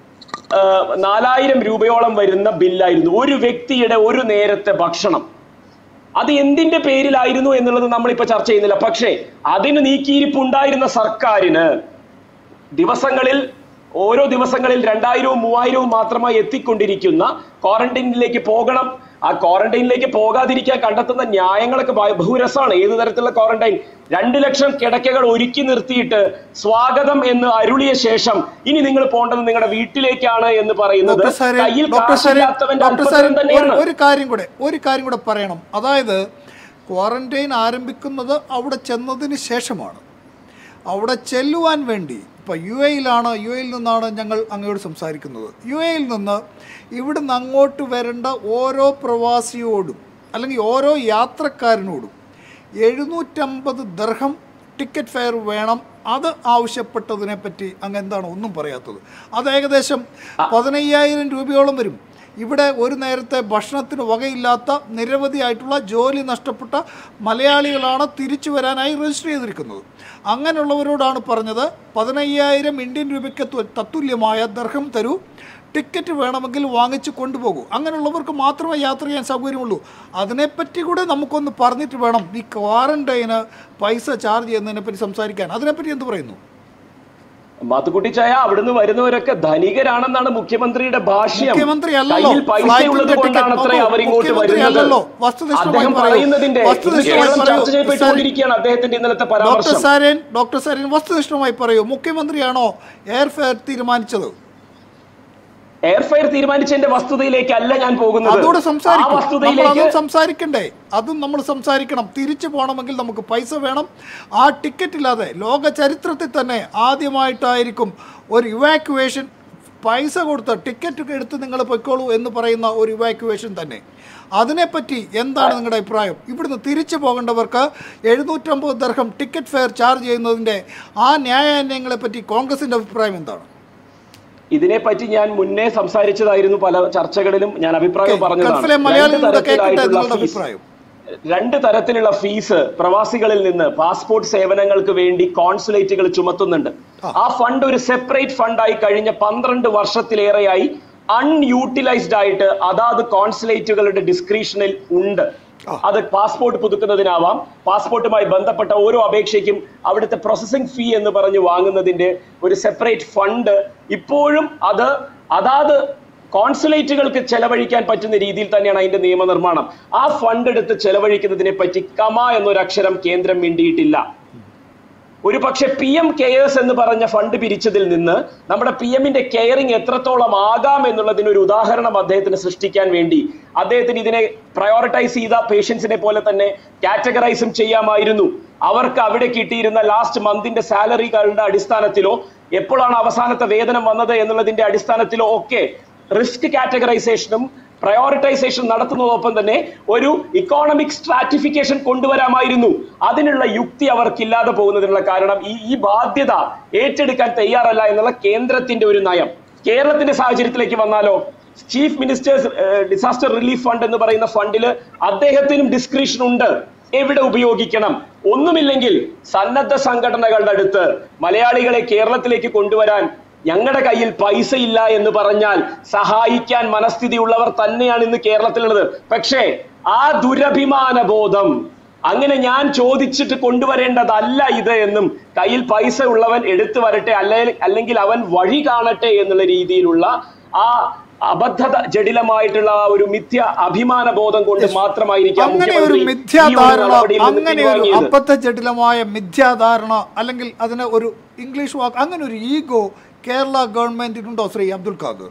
ആഹ് നാലായിരം രൂപയോളം വരുന്ന ബില്ലായിരുന്നു ഒരു വ്യക്തിയുടെ ഒരു നേരത്തെ ഭക്ഷണം അത് എന്തിന്റെ പേരിലായിരുന്നു എന്നുള്ളത് നമ്മളിപ്പോ ചർച്ച ചെയ്യുന്നില്ല പക്ഷേ അതിന് നീക്കിയിരിപ്പുണ്ടായിരുന്ന സർക്കാരിന് ദിവസങ്ങളിൽ ഓരോ ദിവസങ്ങളിൽ രണ്ടായിരവും മൂവായിരവും മാത്രമായി എത്തിക്കൊണ്ടിരിക്കുന്ന ക്വാറന്റൈനിലേക്ക് പോകണം ആ ക്വാറന്റൈനിലേക്ക് പോകാതിരിക്കാൻ കണ്ടെത്തുന്ന ന്യായങ്ങളൊക്കെ ഭയ- ബഹുരസമാണ് ഏത് തരത്തിലുള്ള ക്വാറന്റൈൻ രണ്ട് ലക്ഷം കിടക്കകൾ ഒരുക്കി നിർത്തിയിട്ട് സ്വാഗതം എന്ന് അരുളിയ ശേഷം ഇനി നിങ്ങൾ പോകേണ്ടത് നിങ്ങളുടെ വീട്ടിലേക്കാണ് എന്ന് പറയുന്നത് ഡോക്ടർ സാരേ കയ്യിൽ ഡോക്ടർ സാരേ കാശില്ലാത്തവന്റെ ഡോക്ടർ സാരേ അല്പത്തരം തന്നെയാണ് ഒരു- ഒരു കാര്യം കൂടെ ഒരു കാര്യം കൂടെ പറയണം അതായത് ക്വാറന്റൈൻ ആരംഭിക്കുന്നത് അവിടെ ചെന്നതിന് ശേഷമാണ് അവിടെ ചെല്ലുവാൻ വേണ്ടി ഇപ്പോൾ യു എയിലാണ് യു എയിൽ നിന്നാണ് ഞങ്ങൾ അങ്ങയോട് സംസാരിക്കുന്നത് യു എയിൽ നിന്ന് ഇവിടുന്ന് അങ്ങോട്ട് വരേണ്ട ഓരോ പ്രവാസിയോടും അല്ലെങ്കിൽ ഓരോ യാത്രക്കാരനോടും എഴുന്നൂറ്റമ്പത് ദർഹം ടിക്കറ്റ് ഫെയർ വേണം അത് ആവശ്യപ്പെട്ടതിനെ പറ്റി അങ്ങ് എന്താണ് ഒന്നും പറയാത്തത് അത് ഏകദേശം പതിനയ്യായിരം രൂപയോളം വരും ഇവിടെ ഒരു നേരത്തെ ഭക്ഷണത്തിന് വകയില്ലാത്ത നിരവധിയായിട്ടുള്ള ജോലി നഷ്ടപ്പെട്ട മലയാളികളാണ് തിരിച്ചു വരാനായി രജിസ്റ്റർ ചെയ്തിരിക്കുന്നത് അങ്ങനെയുള്ളവരോടാണ് പറഞ്ഞത് പതിനയ്യായിരം ഇന്ത്യൻ രൂപയ്ക്ക് തു- തത്തുല്യമായ ദർഹം തരൂ ടിക്കറ്റ് വേണമെങ്കിൽ വാങ്ങിച്ച് കൊണ്ടുപോകൂ അങ്ങനെയുള്ളവർക്ക് മാത്രമേ യാത്ര ചെയ്യാൻ സൗകര്യമുള്ളൂ അതിനെപ്പറ്റി കൂടെ നമുക്കൊന്ന് പറഞ്ഞിട്ട് വേണം ഈ ക്വാറന്റൈന് പൈസ ചാർജ് ചെയ്യുന്നതിനെ പറ്റി സംസാരിക്കാൻ അതിനെപ്പറ്റി എന്ത് പറയുന്നു മാത്തുക്കുട്ടി ചായ അവിടുന്ന് വരുന്നവരൊക്കെ ധനികരാണെന്നാണ് മുഖ്യമന്ത്രിയുടെ ഭാഷ്യം മുഖ്യമന്ത്രി അല്ലല്ലോ കയ്യിൽ പൈസ ഫ്ലൈറ്റിന്റെ ഉള്ളത് കൊണ്ടാണ് ടിക്കറ്റ് അത്രയും അവർ ഇങ്ങോട്ട് മുഖ്യമന്ത്രി വരുന്നത് അല്ലല്ലോ വസ്തുനിഷ്ഠമായി അദ്ദേഹം പറയൂ പറയുന്നതിന്റെ ഇത് വസ്തുനിഷ്ഠമായി കേരളം പറയൂ ചർച്ച ചെയ്യപ്പെട്ടുകൊണ്ടിരിക്കുകയാണ് അദ്ദേഹത്തിന്റെ ഇന്നലത്തെ ഡോക്ടർ പരാമർശം സാരൻ ഡോക്ടർ സാരൻ വസ്തുനിഷ്ഠമായി പറയൂ മുഖ്യമന്ത്രിയാണോ എയർഫെയർ തീരുമാനിച്ചത് എയർഫെയർ തീരുമാനിച്ചതിന്റെ വസ്തുതയിലേക്കല്ല ഞാൻ പോകുന്നത് അതോടെ ആ സംസാരിക്കും നമ്മൾ വസ്തുതയിലേക്ക് അതും സംസാരിക്കണ്ടേ അതും നമ്മൾ സംസാരിക്കണം തിരിച്ചു പോകണമെങ്കിൽ നമുക്ക് പൈസ വേണം ആ ടിക്കറ്റ് ഇല്ലാതെ ലോക ചരിത്രത്തിൽ തന്നെ ആദ്യമായിട്ടായിരിക്കും ഒരു ഇവാക്യുവേഷൻ പൈസ കൊടുത്ത് ടിക്കറ്റ് എടുത്ത് നിങ്ങൾ പൊയ്ക്കോളൂ എന്ന് പറയുന്ന ഒരു ഇവാക്യുവേഷൻ തന്നെ അതിനെപ്പറ്റി എന്താണ് നിങ്ങളുടെ അഭിപ്രായം ഇവിടുന്ന് തിരിച്ചു പോകേണ്ടവർക്ക് എഴുന്നൂറ്റമ്പത് ദർഹം ടിക്കറ്റ് ഫെയർ ചാർജ് ചെയ്യുന്നതിൻ്റെ ആ ന്യായാന്യങ്ങളെ പറ്റി കോൺഗ്രസിൻ്റെ അഭിപ്രായം എന്താണ് ഇതിനെപ്പറ്റി ഞാൻ മുന്നേ സംസാരിച്ചതായിരുന്നു പല ചർച്ചകളിലും ഞാൻ അഭിപ്രായം ഓക്കേ, പറഞ്ഞതാണ് ഗൾഫിലെ രണ്ട് മലയാളികളുടെ കേൾക്കട്ടെ തരത്തിലായിട്ടുള്ള നിങ്ങളുടെ ഫീസ് അഭിപ്രായം രണ്ട് തരത്തിലുള്ള ഫീസ് പ്രവാസികളിൽ നിന്ന് പാസ്പോർട്ട് സേവനങ്ങൾക്ക് വേണ്ടി കോൺസുലേറ്റുകൾ ചുമത്തുന്നുണ്ട് ആ ഫണ്ട് ഒരു സെപ്പറേറ്റ് ഫണ്ടായി കഴിഞ്ഞ പന്ത്രണ്ട് വർഷത്തിലേറെയായി അൺയൂട്ടിലൈസ്ഡ് ആയിട്ട് അതാത് കോൺസുലേറ്റുകളുടെ ഡിസ്ക്രിപ്ഷനിൽ ഉണ്ട് അത് പാസ്പോർട്ട് പുതുക്കുന്നതിനാവാം പാസ്പോർട്ടുമായി ബന്ധപ്പെട്ട ഓരോ അപേക്ഷയ്ക്കും അവിടുത്തെ പ്രോസസ്സിംഗ് ഫീ എന്ന് പറഞ്ഞ് വാങ്ങുന്നതിന്റെ ഒരു സെപ്പറേറ്റ് ഫണ്ട് ഇപ്പോഴും അത് അതാത് കോൺസുലേറ്റുകൾക്ക് ചെലവഴിക്കാൻ പറ്റുന്ന രീതിയിൽ തന്നെയാണ് അതിന്റെ നിയമനിർമ്മാണം ആ ഫണ്ട് എടുത്ത് ചെലവഴിക്കുന്നതിനെ പറ്റി കമ എന്നൊരു അക്ഷരം കേന്ദ്രം മിണ്ടിയിട്ടില്ല ഒരു പക്ഷെ പി എം കെയേഴ്സ് എന്ന് പറഞ്ഞ ഫണ്ട് പിരിച്ചതിൽ നിന്ന് നമ്മുടെ പി എമ്മിന്റെ കെയറിംഗ് എത്രത്തോളം ആകാം എന്നുള്ളതിന് ഒരു ഉദാഹരണം അദ്ദേഹത്തിന് സൃഷ്ടിക്കാൻ വേണ്ടി അദ്ദേഹത്തിന് ഇതിനെ പ്രയോറിറ്റൈസ് ചെയ്ത പേഷ്യൻസിനെ പോലെ തന്നെ കാറ്റഗറൈസും ചെയ്യാമായിരുന്നു അവർക്ക് അവിടെ കിട്ടിയിരുന്ന ലാസ്റ്റ് മന്തിന്റെ സാലറികളുടെ അടിസ്ഥാനത്തിലോ എപ്പോഴാണ് അവസാനത്തെ വേതനം വന്നത് എന്നുള്ളതിന്റെ അടിസ്ഥാനത്തിലോ ഒക്കെ റിസ്ക് കാറ്റഗറൈസേഷനും പ്രയോറിറ്റൈസേഷൻ നടത്തുന്നതോടൊപ്പം തന്നെ ഒരു ഇക്കോണമിക് സ്ട്രാറ്റിഫിക്കേഷൻ കൊണ്ടുവരാമായിരുന്നു അതിനുള്ള യുക്തി അവർക്കില്ലാതെ പോകുന്നതിനുള്ള കാരണം ഈ ഈ ബാധ്യത ഏറ്റെടുക്കാൻ തയ്യാറല്ല എന്നുള്ള കേന്ദ്രത്തിന്റെ ഒരു നയം കേരളത്തിന്റെ സാഹചര്യത്തിലേക്ക് വന്നാലോ chief ministers disaster relief fund എന്ന് പറയുന്ന ഫണ്ടില് അദ്ദേഹത്തിനും ഡിസ്ക്രിപ്ഷൻ ഉണ്ട് എവിടെ ഉപയോഗിക്കണം ഒന്നുമില്ലെങ്കിൽ സന്നദ്ധ സംഘടനകളുടെ അടുത്ത് മലയാളികളെ കേരളത്തിലേക്ക് കൊണ്ടുവരാൻ ഞങ്ങളുടെ കയ്യിൽ പൈസ ഇല്ല എന്ന് പറഞ്ഞാൽ സഹായിക്കാൻ മനസ്ഥിതിയുള്ളവർ തന്നെയാണ് ഇന്ന് കേരളത്തിലുള്ളത് പക്ഷേ ആ ദുരഭിമാന ബോധം അങ്ങനെ ഞാൻ ചോദിച്ചിട്ട് കൊണ്ടുവരേണ്ടതല്ല ഇത് എന്നും കയ്യിൽ പൈസ ഉള്ളവൻ എടുത്തു വരട്ടെ അല്ലെ അല്ലെങ്കിൽ അവൻ വഴി കാണട്ടെ എന്നുള്ള രീതിയിലുള്ള ആ അബദ്ധത ജടിലമായിട്ടുള്ള ആ ഒരു മിഥ്യ അഭിമാന ബോധം കൊണ്ട് മാത്രമായിരിക്കാം അങ്ങനെ ഒരു മുഖ്യമന്ത്രി ഈ ഒരു മിഥ്യാധാരണ നടപടിയിൽ നിന്ന് അങ്ങനെ ഒരു പിൻവാങ്ങിയത്. അബദ്ധജടിലമായ മിഥ്യാധാരണ അല്ലെങ്കിൽ അതിന് ഒരു ഇംഗ്ലീഷ് വാക്ക് അങ്ങനെ ഒരു ഈഗോ കേരള ഗവൺമെന്റിനുണ്ടോ ശ്രീ അബ്ദുൽ ഖാദർ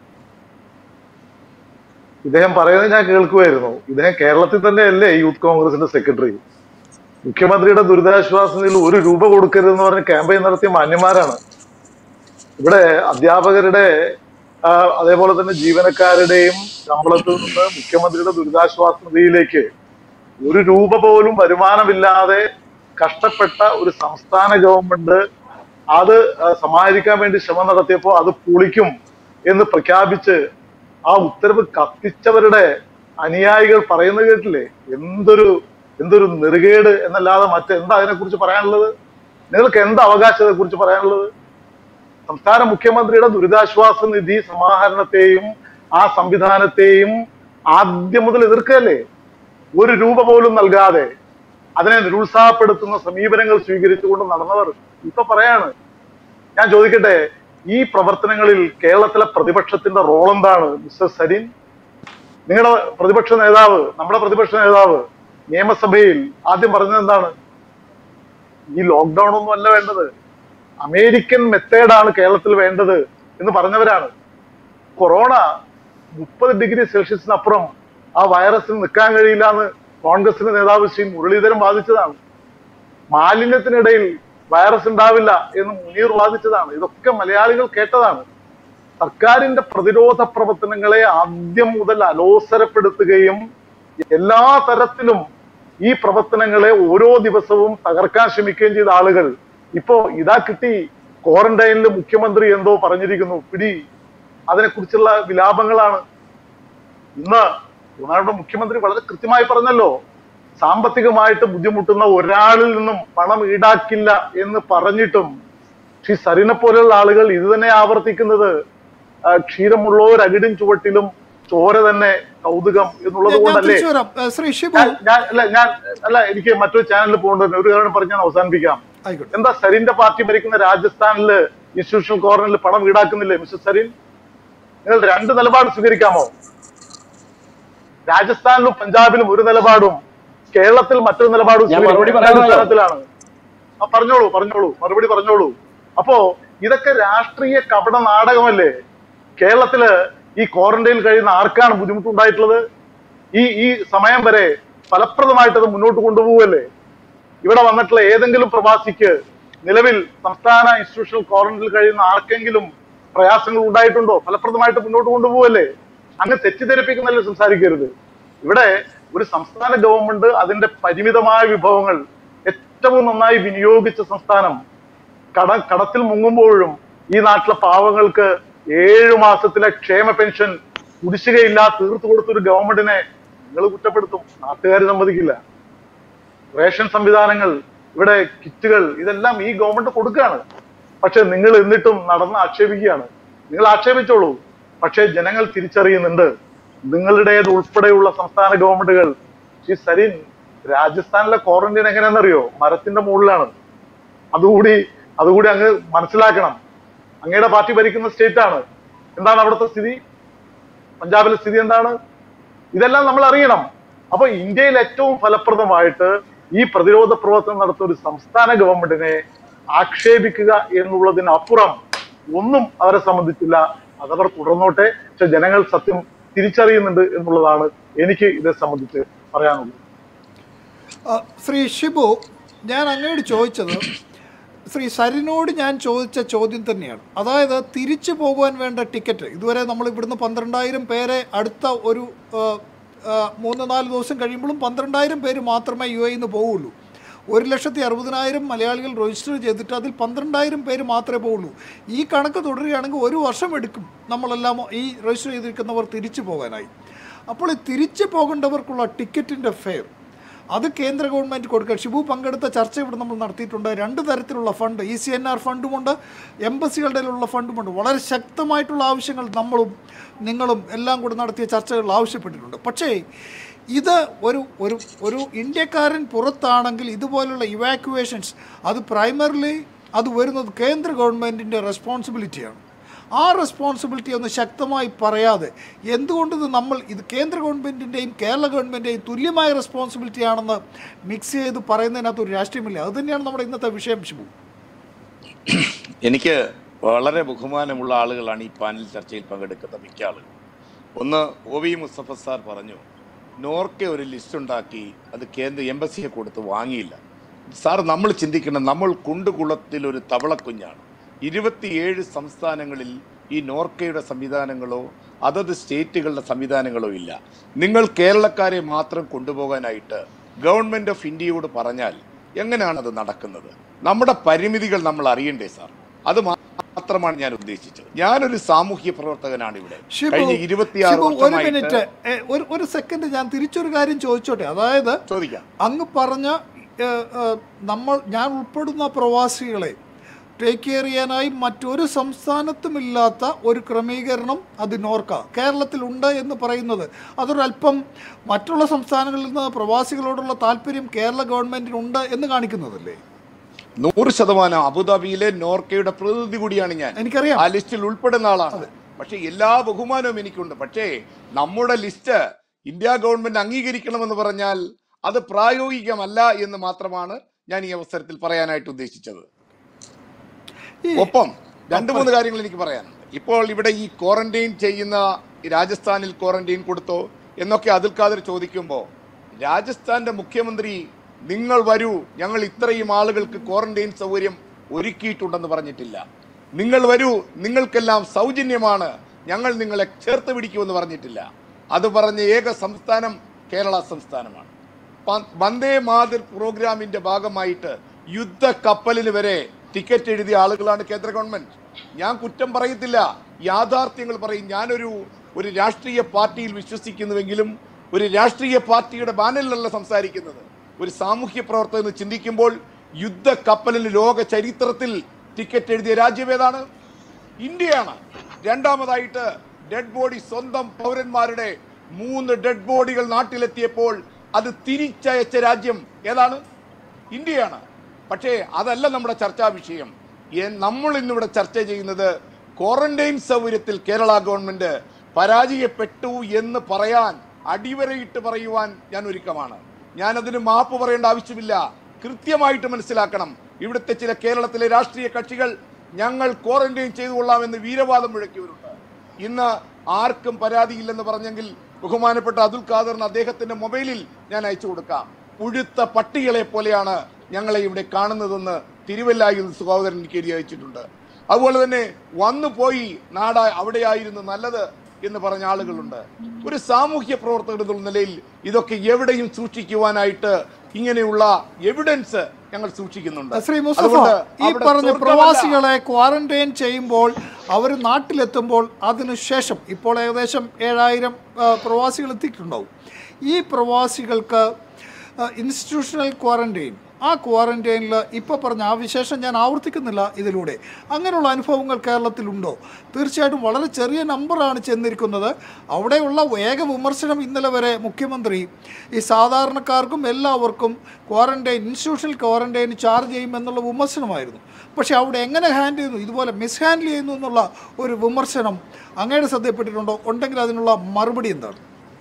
ഇദ്ദേഹം പറയുന്നത് ഞാൻ കേൾക്കുമായിരുന്നു ഇദ്ദേഹം കേരളത്തിൽ തന്നെയല്ലേ യൂത്ത് കോൺഗ്രസിന്റെ സെക്രട്ടറി മുഖ്യമന്ത്രിയുടെ ദുരിതാശ്വാസ നിധിയിൽ ഒരു രൂപ കൊടുക്കരുതെന്ന് പറഞ്ഞ് ക്യാമ്പയിൻ നടത്തിയ മാന്യന്മാരാണ് ഇവിടെ അധ്യാപകരുടെ ആ, അതേപോലെ തന്നെ ജീവനക്കാരുടെയും ശമ്പളത്തിൽ നിന്ന് മുഖ്യമന്ത്രിയുടെ ദുരിതാശ്വാസ നിധിയിലേക്ക് ഒരു രൂപ പോലും വരുമാനമില്ലാതെ കഷ്ടപ്പെട്ട ഒരു സംസ്ഥാന ഗവൺമെന്റ് അത് ആ, സമാഹരിക്കാൻ വേണ്ടി ശ്രമം നടത്തിയപ്പോൾ അത് പൊളിക്കും എന്ന് പ്രഖ്യാപിച്ച് ആ ഉത്തരവ് കത്തിച്ചവരുടെ അനുയായികൾ പറയുന്നത് കേട്ടില്ലേ എന്തൊരു എന്തൊരു നെറുകേട് എന്നല്ലാതെ മറ്റെന്താ അതിനെക്കുറിച്ച് പറയാനുള്ളത് നിങ്ങൾക്ക് എന്ത് അവകാശത്തെ കുറിച്ച് പറയാനുള്ളത് സംസ്ഥാന മുഖ്യമന്ത്രിയുടെ ദുരിതാശ്വാസ നിധി സമാഹരണത്തെയും ആ സംവിധാനത്തെയും ആദ്യം മുതൽ എതിർക്കുകയല്ലേ ഒരു രൂപ പോലും നൽകാതെ അതിനെ നിരുത്സാഹപ്പെടുത്തുന്ന സമീപനങ്ങൾ സ്വീകരിച്ചുകൊണ്ട് നടന്നവർ ഇപ്പൊ പറയാണ് ഞാൻ ചോദിക്കട്ടെ ഈ പ്രവർത്തനങ്ങളിൽ കേരളത്തിലെ പ്രതിപക്ഷത്തിന്റെ റോൾ എന്താണ് മിസ്റ്റർ സരിൻ നിങ്ങളുടെ പ്രതിപക്ഷ നേതാവ് നമ്മുടെ പ്രതിപക്ഷ നേതാവ് നിയമസഭയിൽ ആദ്യം പറഞ്ഞത് എന്താണ് ഈ ലോക്ക്ഡൌൺ ഒന്നും അല്ല വേണ്ടത് അമേരിക്കൻ മെത്തേഡാണ് കേരളത്തിൽ വേണ്ടത് എന്ന് പറഞ്ഞവരാണ് കൊറോണ മുപ്പത് ഡിഗ്രി സെൽഷ്യസിനപ്പുറം ആ വൈറസിന് നിൽക്കാൻ കഴിയില്ല എന്ന് കോൺഗ്രസിന്റെ നേതാവ് ശ്രീ മുരളീധരൻ വാദിച്ചതാണ് മാലിന്യത്തിനിടയിൽ വൈറസ് ഉണ്ടാവില്ല എന്ന് മുനീർ വാദിച്ചതാണ് ഇതൊക്കെ മലയാളികൾ കേട്ടതാണ് സർക്കാരിന്റെ പ്രതിരോധ പ്രവർത്തനങ്ങളെ ആദ്യം മുതൽ അലോസരപ്പെടുത്തുകയും എല്ലാ തരത്തിലും ഈ പ്രവർത്തനങ്ങളെ ഓരോ ദിവസവും തകർക്കാൻ ശ്രമിക്കുകയും ചെയ്ത ആളുകൾ ഇപ്പോ ഇതാ കിട്ടി ക്വാറന്റൈനിൽ മുഖ്യമന്ത്രി എന്തോ പറഞ്ഞിരിക്കുന്നു പിടി അതിനെക്കുറിച്ചുള്ള വിലാപങ്ങളാണ് ഇന്ന് നമ്മുടെ മുഖ്യമന്ത്രി വളരെ കൃത്യമായി പറഞ്ഞല്ലോ സാമ്പത്തികമായിട്ട് ബുദ്ധിമുട്ടുന്ന ഒരാളിൽ നിന്നും പണം ഈടാക്കില്ല എന്ന് പറഞ്ഞിട്ടും ശ്രീ സരിനെ പോലെയുള്ള ആളുകൾ ഇത് തന്നെ ആവർത്തിക്കുന്നത് ആ, ക്ഷീരമുള്ളവർ അകിടും ചുവട്ടിലും ചോര തന്നെ കൗതുകം എന്നുള്ളത് ഞാൻ കൊണ്ടല്ലേ തിരിച്ചു വരാം ഏ, ശ്രീ ഷിബു ഞാൻ ഞാൻ അല്ല ഞാൻ അല്ല എനിക്ക് മറ്റൊരു ചാനലിൽ പോകേണ്ടത് ഒരു കാര്യം പറഞ്ഞ് ഞാൻ അവസാനിപ്പിക്കാം ആയിക്കോട്ടെ എന്താ സരിന്റെ പാർട്ടി ഭരിക്കുന്ന രാജസ്ഥാനില് ഇൻസ്റ്റിറ്റ്യൂഷണൽ കോർണറിൽ പണം ഈടാക്കുന്നില്ലേ മിസ്റ്റർ സരിൻ നിങ്ങൾ രണ്ട് നിലപാട് സ്വീകരിക്കാമോ രാജസ്ഥാനിലും പഞ്ചാബിലും ഒരു നിലപാടും കേരളത്തിൽ മറ്റൊരു നിലപാടും ഞാൻ സ്വീകരിക്കുന്ന മറുപടി പറയാമല്ലോ. അടിസ്ഥാനത്തിലാണ് ആ പറഞ്ഞോളൂ പറഞ്ഞോളൂ മറുപടി പറഞ്ഞോളൂ അപ്പോ ഇതൊക്കെ രാഷ്ട്രീയ കപട നാടകമല്ലേ കേരളത്തില് ഈ ക്വാറന്റൈനിൽ കഴിയുന്ന ആർക്കാണ് ബുദ്ധിമുട്ടുണ്ടായിട്ടുള്ളത് ഈ ഈ സമയം വരെ ഫലപ്രദമായിട്ട് അത് മുന്നോട്ട് കൊണ്ടുപോകല്ലേ ഇവിടെ വന്നിട്ടുള്ള ഏതെങ്കിലും പ്രവാസിക്ക് നിലവിൽ സംസ്ഥാന ഇൻസ്റ്റിറ്റ്യൂഷണൽ ക്വാറന്റൈനിൽ കഴിയുന്ന ആർക്കെങ്കിലും പ്രയാസങ്ങൾ ഉണ്ടായിട്ടുണ്ടോ ഫലപ്രദമായിട്ട് മുന്നോട്ട് കൊണ്ടുപോകല്ലേ അങ്ങ് തെറ്റിദ്ധരിപ്പിക്കുന്നല്ലേ സംസാരിക്കരുത് ഇവിടെ ഒരു സംസ്ഥാന ഗവൺമെന്റ് അതിന്റെ പരിമിതമായ വിഭവങ്ങൾ ഏറ്റവും നന്നായി വിനിയോഗിച്ച സംസ്ഥാനം കട കടത്തിൽ മുങ്ങുമ്പോഴും ഈ നാട്ടിലെ പാവങ്ങൾക്ക് ഏഴു മാസത്തിലെ ക്ഷേമ പെൻഷൻ കുടിശ്ശികയില്ല തീർത്തു കൊടുത്തൊരു ഗവൺമെന്റിനെ നിങ്ങൾ കുറ്റപ്പെടുത്തും നാട്ടുകാർ സമ്മതിക്കില്ല റേഷൻ സംവിധാനങ്ങൾ ഇവിടെ കിറ്റുകൾ ഇതെല്ലാം ഈ ഗവൺമെന്റ് കൊടുക്കുകയാണ് പക്ഷെ നിങ്ങൾ എന്നിട്ടും നടന്ന് ആക്ഷേപിക്കുകയാണ് നിങ്ങൾ ആക്ഷേപിച്ചോളൂ പക്ഷേ ജനങ്ങൾ തിരിച്ചറിയുന്നുണ്ട് നിങ്ങളുടേത് ഉൾപ്പെടെയുള്ള സംസ്ഥാന ഗവൺമെന്റുകൾ ഈ സരിൻ രാജസ്ഥാനിലെ ക്വാറന്റൈൻ എങ്ങനെയാണെന്നറിയോ മരത്തിന്റെ മുകളിലാണ് അതുകൂടി അതുകൂടി അങ്ങ് മനസ്സിലാക്കണം അങ്ങയുടെ പാർട്ടി ഭരിക്കുന്ന സ്റ്റേറ്റ് ആണ് എന്താണ് അവിടുത്തെ സ്ഥിതി പഞ്ചാബിലെ സ്ഥിതി എന്താണ് ഇതെല്ലാം നമ്മൾ അറിയണം അപ്പൊ ഇന്ത്യയിൽ ഏറ്റവും ഫലപ്രദമായിട്ട് ഈ പ്രതിരോധ പ്രവർത്തനം നടത്തുന്ന ഒരു സംസ്ഥാന ഗവൺമെന്റിനെ ആക്ഷേപിക്കുക എന്നുള്ളതിനപ്പുറം ഒന്നും അവരെ സംബന്ധിച്ചില്ല അതവർ തുടർന്നോട്ടെ പക്ഷെ ജനങ്ങൾ സത്യം തിരിച്ചറിയുന്നുണ്ട് എന്നുള്ളതാണ് എനിക്ക് ഇതേ സംബന്ധിച്ച് പറയാനുള്ളത് ആ, ശ്രീ ഷിബു ഞാൻ അങ്ങോട്ട് ചോദിച്ചത് ശ്രീ സരിനോട് ഞാൻ ചോദിച്ച ചോദ്യം തന്നെയാണ് അതായത് തിരിച്ചു പോകുവാൻ വേണ്ട ടിക്കറ്റ് ഇതുവരെ നമ്മൾ ഇവിടുന്ന് പന്ത്രണ്ടായിരം പേരെ അടുത്ത ഒരു ആ, ആ, മൂന്ന് നാല് ദിവസം കഴിയുമ്പോഴും പന്ത്രണ്ടായിരം പേര് മാത്രമേ യു എയിൽ നിന്ന് പോവുള്ളൂ ഒരു ലക്ഷത്തി അറുപതിനായിരം മലയാളികൾ രജിസ്റ്റർ ചെയ്തിട്ട് അതിൽ പന്ത്രണ്ടായിരം പേര് മാത്രമേ പോവുള്ളൂ ഈ കണക്ക് തുടരുകയാണെങ്കിൽ ഒരു വർഷം എടുക്കും നമ്മളെല്ലാം ഈ രജിസ്റ്റർ ചെയ്തിരിക്കുന്നവർ തിരിച്ചു പോകാനായി അപ്പോൾ ഈ തിരിച്ചു പോകേണ്ടവർക്കുള്ള ടിക്കറ്റിൻ്റെ ഫെയർ അത് കേന്ദ്ര ഗവൺമെൻറ് കൊടുക്കുക ഷിബു പങ്കെടുത്ത ചർച്ച ഇവിടെ നമ്മൾ നടത്തിയിട്ടുണ്ട് രണ്ട് തരത്തിലുള്ള fund E C N R ഫണ്ടുമുണ്ട് എംബസികളുടെ ഉള്ള ഫണ്ടുമുണ്ട് വളരെ ശക്തമായിട്ടുള്ള ആവശ്യങ്ങൾ നമ്മളും നിങ്ങളും എല്ലാം കൂടെ നടത്തിയ ചർച്ചകൾ ആവശ്യപ്പെട്ടിട്ടുണ്ട് പക്ഷേ ഇത് ഒരു ഒരു ഒരു ഇന്ത്യക്കാരൻ പുറത്താണെങ്കിൽ ഇതുപോലുള്ള ഇവാക്യുവേഷൻസ് അത് പ്രൈമറിലി അത് വരുന്നത് കേന്ദ്ര ഗവൺമെൻറ്റിൻ്റെ റെസ്പോൺസിബിലിറ്റിയാണ് ആ റെസ്പോൺസിബിലിറ്റി ഒന്ന് ശക്തമായി പറയാതെ എന്തുകൊണ്ട് ഇത് നമ്മൾ ഇത് കേന്ദ്ര ഗവൺമെൻറ്റിൻ്റെയും കേരള ഗവൺമെൻറ്റിൻ്റെയും തുല്യമായ റെസ്പോൺസിബിലിറ്റി ആണെന്ന് മിക്സ് ചെയ്ത് പറയുന്നതിനകത്ത് ഒരു രാഷ്ട്രീയമില്ല അത് തന്നെയാണ് നമ്മുടെ ഇന്നത്തെ വിഷയം ശിവു എനിക്ക് വളരെ ബഹുമാനമുള്ള ആളുകളാണ് ഈ പാനൽ ചർച്ചയിൽ പങ്കെടുക്കുന്ന മിക്ക ആളുകൾ ഒന്ന് ഒ വി മുസ്തഫ സാർ പറഞ്ഞു നോർക്കെ ഒരു ലിസ്റ്റ് ഉണ്ടാക്കി അത് കേന്ദ്ര എംബസിയെ കൊടുത്ത് വാങ്ങിയില്ല സാർ നമ്മൾ ചിന്തിക്കണം നമ്മൾ കുണ്ടുകുളത്തിൽ ഒരു തവളക്കുഞ്ഞാണ് ഇരുപത്തിയേഴ് സംസ്ഥാനങ്ങളിൽ ഈ നോർക്കയുടെ സംവിധാനങ്ങളോ അതത് സ്റ്റേറ്റുകളുടെ സംവിധാനങ്ങളോ ഇല്ല നിങ്ങൾ കേരളക്കാരെ മാത്രം കൊണ്ടുപോകാനായിട്ട് ഗവൺമെന്റ് ഓഫ് ഇന്ത്യയോട് പറഞ്ഞാൽ എങ്ങനെയാണ് അത് നടക്കുന്നത് നമ്മുടെ പരിമിതികൾ നമ്മൾ അറിയണ്ടേ സാർ അത് മാത്രമാണ് ഞാൻ ഉദ്ദേശിച്ചത് ഞാനൊരു സാമൂഹ്യ പ്രവർത്തകനാണ് ഇവിടെ ഷിബു കഴിഞ്ഞ ഇരുപത്തിയാറ് ഷിബു ഒരു മിനിറ്റ് വർഷമായിട്ട് ഏ, ഒരു ഒരു സെക്കൻഡ് ഞാൻ തിരിച്ചൊരു കാര്യം ചോദിച്ചോട്ടെ അതായത് ചോദിക്കാം അങ്ങ് പറഞ്ഞ ഏ, ഏ, നമ്മൾ ഞാൻ ഉൾപ്പെടുന്ന പ്രവാസികളെ ടേക്ക് കെയർ ചെയ്യാനായി മറ്റൊരു സംസ്ഥാനത്തുമില്ലാത്ത ഒരു ക്രമീകരണം അത് നോർക്ക കേരളത്തിലുണ്ട് എന്ന് പറയുന്നത് അതൊരല്പം മറ്റുള്ള സംസ്ഥാനങ്ങളിൽ നിന്ന് പ്രവാസികളോടുള്ള താല്പര്യം കേരള ഗവൺമെൻറ്റിനുണ്ട് എന്ന് കാണിക്കുന്നതല്ലേ നൂറ് ശതമാനം അബുദാബിയിലെ നോർക്കയുടെ പ്രതിനിധി കൂടിയാണ് ഞാൻ എനിക്കറിയാം ആ ലിസ്റ്റിൽ ഉൾപ്പെടുന്ന ആളാണ് പക്ഷേ എല്ലാ ബഹുമാനവും എനിക്കുണ്ട് പക്ഷേ നമ്മുടെ ലിസ്റ്റ് ഇന്ത്യ ഗവൺമെന്റ് അംഗീകരിക്കണമെന്ന് പറഞ്ഞാൽ അത് പ്രായോഗികമല്ല എന്ന് മാത്രമാണ് ഞാൻ ഈ അവസരത്തിൽ പറയാനായിട്ട് ഉദ്ദേശിച്ചത് ഈ ഒപ്പം രണ്ട് മൂന്ന് കാര്യങ്ങൾ എനിക്ക് പറയാനുണ്ട് ഇപ്പോൾ ഇവിടെ ഈ ക്വാറന്റൈൻ ചെയ്യുന്ന ഈ രാജസ്ഥാനിൽ ക്വാറന്റൈൻ കൊടുത്തോ എന്നൊക്കെ അതിൽ ഖാദർ ചോദിക്കുമ്പോൾ രാജസ്ഥാന്റെ മുഖ്യമന്ത്രി നിങ്ങൾ വരൂ ഞങ്ങൾ ഇത്രയും ആളുകൾക്ക് ക്വാറന്റൈൻ സൗകര്യം ഒരുക്കിയിട്ടുണ്ടെന്ന് പറഞ്ഞിട്ടില്ല നിങ്ങൾ വരൂ നിങ്ങൾക്കെല്ലാം സൗജന്യമാണ് ഞങ്ങൾ നിങ്ങളെ ചേർത്ത് പിടിക്കുമെന്ന് പറഞ്ഞിട്ടില്ല അത് പറഞ്ഞ ഏക സംസ്ഥാനം കേരള സംസ്ഥാനമാണ് പ- വന്ദേ മാതർ പ്രോഗ്രാമിന്റെ ഭാഗമായിട്ട് യുദ്ധ കപ്പലിന് വരെ ടിക്കറ്റ് എഴുതിയ ആളുകളാണ് കേന്ദ്ര ഗവൺമെന്റ് ഞാൻ കുറ്റം പറയത്തില്ല യാഥാർത്ഥ്യങ്ങൾ പറയും ഞാനൊരു ഒരു രാഷ്ട്രീയ പാർട്ടിയിൽ വിശ്വസിക്കുന്നുവെങ്കിലും ഒരു രാഷ്ട്രീയ പാർട്ടിയുടെ ബാനറിലല്ല സംസാരിക്കുന്നത് ഒരു സാമൂഹ്യ പ്രവർത്തകൻ എന്ന് ചിന്തിക്കുമ്പോൾ യുദ്ധ കപ്പലിന് ലോക ചരിത്രത്തിൽ ടിക്കറ്റ് എഴുതിയ രാജ്യം ഏതാണ് ഇന്ത്യയാണ് രണ്ടാമതായിട്ട് ഡെഡ് ബോഡി സ്വന്തം പൗരന്മാരുടെ മൂന്ന് ഡെഡ് ബോഡികൾ നാട്ടിലെത്തിയപ്പോൾ അത് തിരിച്ചയച്ച രാജ്യം ഏതാണ് ഇന്ത്യയാണ് പക്ഷേ അതല്ല നമ്മുടെ ചർച്ചാ വിഷയം എ- നമ്മൾ ഇന്നിവിടെ ചർച്ച ചെയ്യുന്നത് ക്വാറന്റൈൻ സൗകര്യത്തിൽ കേരള ഗവൺമെന്റ് പരാജയപ്പെട്ടു എന്ന് പറയാൻ അടിവരയിട്ട് പറയുവാൻ ഞാൻ ഒരുക്കമാണ് ഞാൻ അതിന് മാപ്പ് പറയേണ്ട ആവശ്യമില്ല കൃത്യമായിട്ട് മനസ്സിലാക്കണം ഇവിടുത്തെ ചില കേരളത്തിലെ രാഷ്ട്രീയ കക്ഷികൾ ഞങ്ങൾ ക്വാറന്റൈൻ ചെയ്തു കൊള്ളാമെന്ന് വീരവാദം മുഴക്കിയവരുണ്ട് ഇന്ന് ആർക്കും പരാതിയില്ലെന്ന് പറഞ്ഞെങ്കിൽ ബഹുമാനപ്പെട്ട അതുൽ ഖാദറിന് അദ്ദേഹത്തിന്റെ മൊബൈലിൽ ഞാൻ അയച്ചു കൊടുക്കാം പുഴുത്ത പട്ടികളെ പോലെയാണ് ഞങ്ങളെ ഇവിടെ കാണുന്നതെന്ന് തിരുവല്ലായിൽ നിന്ന് സഹോദരൻ എനിക്ക് എഴുതി അയച്ചിട്ടുണ്ട് അതുപോലെ തന്നെ വന്നു പോയി നാട അവിടെയായിരുന്നു നല്ലത് എന്ന് പറഞ്ഞ ആളുകളുണ്ട് ഒരു സാമൂഹ്യ പ്രവർത്തകർ എന്നുള്ള നിലയിൽ ഇതൊക്കെ എവിടെയും സൂക്ഷിക്കുവാനായിട്ട് ഇങ്ങനെയുള്ള എവിഡൻസ് ഞങ്ങൾ സൂക്ഷിക്കുന്നുണ്ട് ശ്രീ മുസ്തഫ അതുകൊണ്ട് ഈ അവിടെ പറഞ്ഞ സ്വർഗ്ഗമല്ല. പ്രവാസികളെ ക്വാറന്റൈൻ ചെയ്യുമ്പോൾ അവർ നാട്ടിലെത്തുമ്പോൾ അതിനുശേഷം ഇപ്പോൾ ഏകദേശം ഏഴായിരം പ്രവാസികൾ എത്തിയിട്ടുണ്ടാവും ഈ പ്രവാസികൾക്ക് ഇൻസ്റ്റിറ്റ്യൂഷണൽ ക്വാറന്റൈൻ ആ ക്വാറന്റൈനിൽ ഇപ്പോൾ പറഞ്ഞ ആ വിശേഷം ഞാൻ ആവർത്തിക്കുന്നില്ല ഇതിലൂടെ അങ്ങനെയുള്ള അനുഭവങ്ങൾ കേരളത്തിലുണ്ടോ തീർച്ചയായിട്ടും വളരെ ചെറിയ നമ്പറാണ് ചെന്നിരിക്കുന്നത് അവിടെയുള്ള ഏക വിമർശനം ഇന്നലെ വരെ മുഖ്യമന്ത്രി ഈ സാധാരണക്കാർക്കും എല്ലാവർക്കും ക്വാറന്റൈൻ ഇൻസ്റ്റിറ്റ്യൂഷണൽ ക്വാറന്റൈൻ ചാർജ് ചെയ്യുമെന്നുള്ള വിമർശനമായിരുന്നു പക്ഷേ അവിടെ എങ്ങനെ ഹാൻഡിൽ ചെയ്യുന്നു ഇതുപോലെ മിസ് ഹാൻഡിൽ ചെയ്യുന്നു എന്നുള്ള ഒരു വിമർശനം അങ്ങയുടെ ശ്രദ്ധയിൽപ്പെട്ടിട്ടുണ്ടോ ഉണ്ടെങ്കിൽ അതിനുള്ള മറുപടി എന്താണ്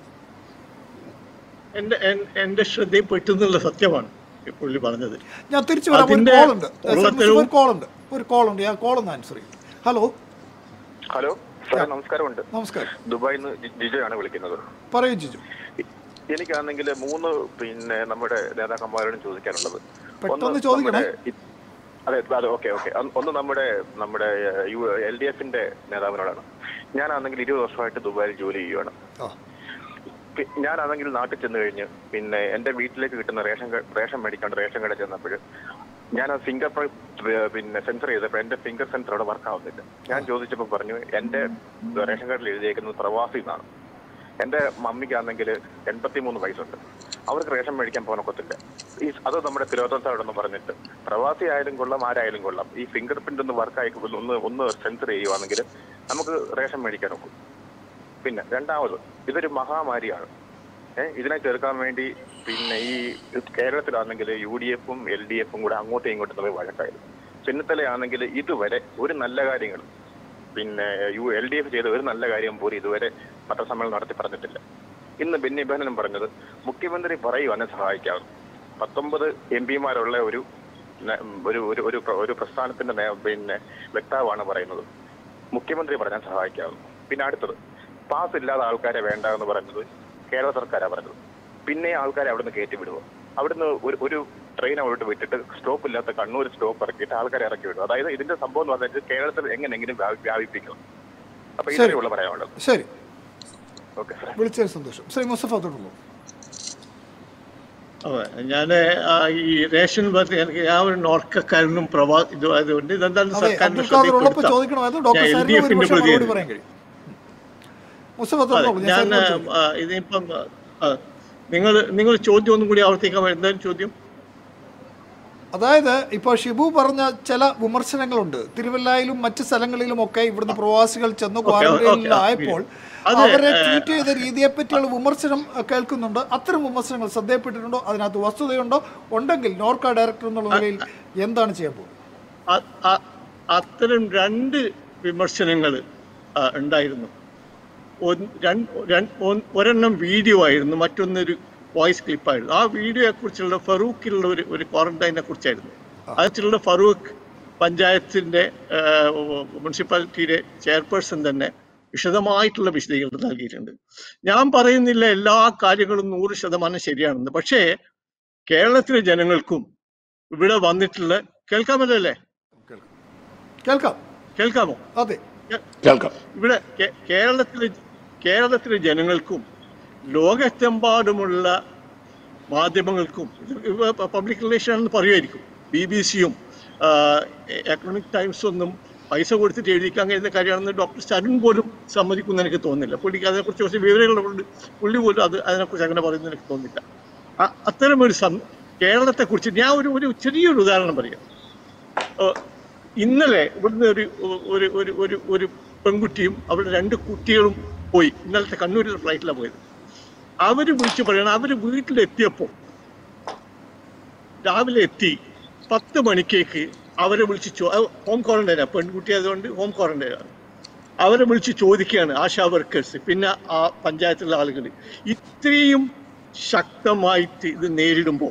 എന്റെ എൻ- എന്റെ ശ്രദ്ധയിൽപ്പെട്ടുന്നുള്ള സത്യമാണ് ഈ പുള്ളി പറഞ്ഞത് ഞാൻ തിരിച്ചു വരാം ഒരു അതിന്റെ കോൾ ഉണ്ട് ഉള്ളത്തിലും- ഒരു കോൾ ഉണ്ട് ഒരു കോൾ ഉണ്ട് ഞാൻ കോൾ ഒന്ന് ആൻസർ ചെയ്യും ഹലോ ഹലോ സാർ നമസ്കാരമുണ്ട് നമസ്കാരം ദുബായിൽ നിന്ന് ജി- ജിജോയാണ് വിളിക്കുന്നത് പറയൂ ജിജു എനിക്കാണെങ്കിൽ മൂന്ന് പിന്നെ നമ്മുടെ നേതാക്കന്മാരോടും ചോദിക്കാനുള്ളത് പെട്ടെന്ന് ചോദിക്കണേ. നമ്മുടെ ഇ- അതെ അതെ ഓക്കെ ഓക്കെ ഒന്ന് നമ്മുടെ നമ്മുടെ യു എൽ ഡി എഫിന്റെ നേതാവിനോടാണ് ഞാനാണെങ്കിൽ ഇരുപത് വർഷമായിട്ട് ദുബായിൽ ജോലി ചെയ്യുവാണ് ആ പി- ഞാനാണെങ്കിൽ നാട്ടിൽ ചെന്ന് കഴിഞ്ഞ് പിന്നെ എന്റെ വീട്ടിലേക്ക് കിട്ടുന്ന റേഷൻ ക- റേഷൻ മേടിക്കാണ്ട് റേഷൻ കടയിൽ ചെന്നപ്പോൾ ഞാൻ ആ ഫിംഗർ പിന്നെ സെൻസർ ചെയ്തപ്പോൾ എന്റെ ഫിംഗർ സെൻസർ അവിടെ വർക്ക് ആവുന്നില്ല ഞാൻ ചോദിച്ചപ്പോൾ പറഞ്ഞു എന്റെ റേഷൻ കാർഡിൽ എഴുതിയേക്കുന്നത് പ്രവാസി എന്നാണ് എന്റെ മമ്മിക്കാണെങ്കിൽ എൺപത്തിമൂന്ന് വയസ്സുണ്ട് അവർക്ക് റേഷൻ മേടിക്കാൻ പോകാനൊക്കത്തില്ല ഈ അത് നമ്മുടെ തിരുവനന്തപുരത്തോടെന്ന് പറഞ്ഞിട്ട് പ്രവാസി ആയാലും കൊള്ളാം ആരായാലും കൊള്ളാം ഈ ഫിംഗർ പ്രിന്റ് ഒന്ന് വർക്ക് ആയി ഒന്ന് ഒന്ന് സെൻസർ ചെയ്യുവാണെങ്കിൽ നമുക്ക് റേഷൻ മേടിക്കാൻ ഒക്കും പിന്നെ രണ്ടാമത് ഇതൊരു മഹാമാരിയാണ് ഏഹ് ഇതിനെ ചെറുക്കാൻ വേണ്ടി പിന്നെ ഈ കേരളത്തിലാണെങ്കിൽ യു ഡി എഫും എൽ ഡി എഫും കൂടെ അങ്ങോട്ടും ഇങ്ങോട്ടും തമ്മിൽ വഴക്കായിരുന്നു ചെന്നിത്തലയാണെങ്കിൽ ഇതുവരെ ഒരു നല്ല കാര്യങ്ങൾ പിന്നെ യു എൽ ഡി എഫ് ചെയ്ത ഒരു നല്ല കാര്യം പോലും ഇതുവരെ പത്രസമ്മേളനം നടത്തി പറഞ്ഞിട്ടില്ല ഇന്ന് ബെന്നി ബെഹനും പറഞ്ഞത് മുഖ്യമന്ത്രി പറയുവാനെ സഹായിക്കാവും പത്തൊമ്പത് എം പിമാരുള്ള ഒരു ന- ഒരു ഒരു ഒരു പ്ര- ഒരു പ്രസ്ഥാനത്തിന്റെ നേ- പിന്നെ വക്താവാണ് പറയുന്നത് മുഖ്യമന്ത്രി പറഞ്ഞാൽ സഹായിക്കാവുന്നു പിന്നെ അടുത്തത് പാസ് ഇല്ലാത്ത ആൾക്കാരെ വേണ്ട എന്ന് പറയുന്നത് കേരള സർക്കാരാണ് പറഞ്ഞത് പിന്നെ ആൾക്കാരെ അവിടുന്ന് കയറ്റി വിടുക അവിടുന്ന് ഒരു ഒരു ട്രെയിൻ അവിടോട്ട് വിട്ടിട്ട് സ്റ്റോപ്പ് ഇല്ലാത്ത കണ്ണൂർ സ്റ്റോപ്പ് ഇറക്കിയിട്ട് ആൾക്കാരെ ഇറക്കി വിടുക അതായത് ഇതിന്റെ സംഭവം എന്ന് പറഞ്ഞാൽ കേരളത്തിൽ എങ്ങനെയെങ്കിലും വ്യാപി- വ്യാപിപ്പിക്കണം അപ്പൊ ശരി. ഇത്രയുള്ള പറയാനുള്ളത് ശരി ഓക്കെ സാർ വിളിച്ചതിന് സന്തോഷം ശ്രീ മുസ്തഫ തുടർന്നു അതെ ഞാൻ ഈ റേഷൻ ബാത്ത് എനിക്ക് ഞാൻ ഒരു നോർക്കക്കാരനും പ്രവാ ഇത് ആയതുകൊണ്ട് ഇതെന്താണ് അതെ സർക്കാരിന്റെ അബ്ദുൽ ഖാദർ ഉള്ളപ്പോൾ ശ്രദ്ധയിൽപ്പെടുത്താം. ചോദിക്കണമായിരുന്നു ഡോക്ടർ ഞാൻ സാരിന് LDF ന്റെ ഒരുപക്ഷെ മറുപടി പ്രതിയാണ്. പറയാൻ കഴിയും മുസ്തഫ അതെ, തുടർന്നോളൂ ഞാൻ ഞാൻ സാരിനോട് ചോദിക്കാം. ആ, ഇതിപ്പം ആ, നിങ്ങൾ നിങ്ങൾ ചോദ്യം ഒന്നും കൂടി ആവർത്തിക്കാൻ എന്തായാലും ചോദ്യം അതായത് ഇപ്പോൾ ഷിബു പറഞ്ഞ ചില വിമർശനങ്ങളുണ്ട് തിരുവല്ലായിലും മറ്റ് സ്ഥലങ്ങളിലും ഒക്കെ ഇവിടുന്ന് പ്രവാസികൾ ചെന്ന് ഓക്കെ, ക്വാറന്റൈനിലായപ്പോൾ അത്, അവരെ ഏഹ്, ട്രീറ്റ് ചെയ്ത രീതിയെ പറ്റിയുള്ള വിമർശനം അഹ്, കേൾക്കുന്നുണ്ട് അത്തരം വിമർശനങ്ങൾ ശ്രദ്ധയപ്പെട്ടിട്ടുണ്ടോ അതിനകത്ത് വസ്തുതയുണ്ടോ ഉണ്ടെങ്കിൽ നോർക്ക ഡയറക്ടർ എന്നുള്ള നിലയിൽ എന്താണ് ചെയ്യാൻ പോകുന്നത് അ- അ- അത്തരം രണ്ട് വിമർശനങ്ങൾ ആ, ഉണ്ടായിരുന്നു ഒന്ന് രണ്ട് രണ്ട് ഒന്ന് ഒരെണ്ണം വീഡിയോ ആയിരുന്നു മറ്റൊന്നൊരു വോയിസ് ക്ലിപ്പായിരുന്നു ആ വീഡിയോയെ കുറിച്ചുള്ള ഫറൂഖിലുള്ള ഒരു ഒരു ക്വാറന്റൈനെ കുറിച്ചായിരുന്നു അതിലുള്ള ഫറൂഖ് പഞ്ചായത്തിന്റെ ആ, മുനിസിപ്പാലിറ്റിയുടെ ചെയർപേഴ്സൺ തന്നെ വിശദമായിട്ടുള്ള വിശദീകരണം നൽകിയിട്ടുണ്ട് ഞാൻ പറയുന്നില്ല എല്ലാ കാര്യങ്ങളും നൂറ് ശതമാനം ശരിയാണെന്ന് പക്ഷേ കേരളത്തിലെ ജനങ്ങൾക്കും ഇവിടെ വന്നിട്ടുള്ള കേൾക്കാമല്ലോ അല്ലേ കേൾക്കാം കേൾക്കാമോ അതെ കേൾക്കാം ഇവിടെ കേ- കേരളത്തിലെ കേരളത്തിലെ ജനങ്ങൾക്കും ലോകത്തെമ്പാടുമുള്ള മാധ്യമങ്ങൾക്കും പബ്ലിക് റിലേഷൻ ആണെന്ന് പറയുമായിരിക്കും ബി ബി സിയും എക്കണോമിക് ടൈംസ് ഒന്നും പൈസ കൊടുത്തിട്ട് എഴുതിക്കാൻ കഴിയുന്ന കാര്യമാണെന്ന് ഡോക്ടർ സരുൺ പോലും സമ്മതിക്കുമെന്ന് എനിക്ക് തോന്നുന്നില്ല പുള്ളിക്ക് അതിനെക്കുറിച്ച് കുറച്ച് വിവരങ്ങളുണ്ട് പുള്ളി പോലും അത് അതിനെക്കുറിച്ച് അങ്ങനെ പറയുന്നത് എനിക്ക് തോന്നുന്നില്ല അ- അത്തരമൊരു സം കേരളത്തെക്കുറിച്ച് ഞാൻ ഒരു ഒരു ചെറിയൊരു ഉദാഹരണം പറയാം ഏഹ് ഇന്നലെ ഇവിടുന്ന് ഒരു ഒരു ഒരു ഒരു ഒരു പെൺകുട്ടിയും അവരുടെ രണ്ട് കുട്ടികളും പോയി ഇന്നലത്തെ കണ്ണൂരിലെ ഫ്ലൈറ്റിലാണ് പോയത് അവര് വിളിച്ചു പറയണം അവര് വീട്ടിലെത്തിയപ്പോൾ രാവിലെ എത്തി പത്ത് മണിക്കേക്ക് അവരെ വിളിച്ച് ചോ ഹോം ക്വാറന്റൈനാണ് പെൺകുട്ടി ആയതുകൊണ്ട് ഹോം ക്വാറന്റൈനാണ് അവരെ വിളിച്ച് ചോദിക്കുകയാണ് ആശാ വർക്കേഴ്സ് പിന്നെ ആ പഞ്ചായത്തിലെ ആളുകൾ ഇത്രയും ശക്തമായിട്ട് ഇത് നേരിടുമ്പോൾ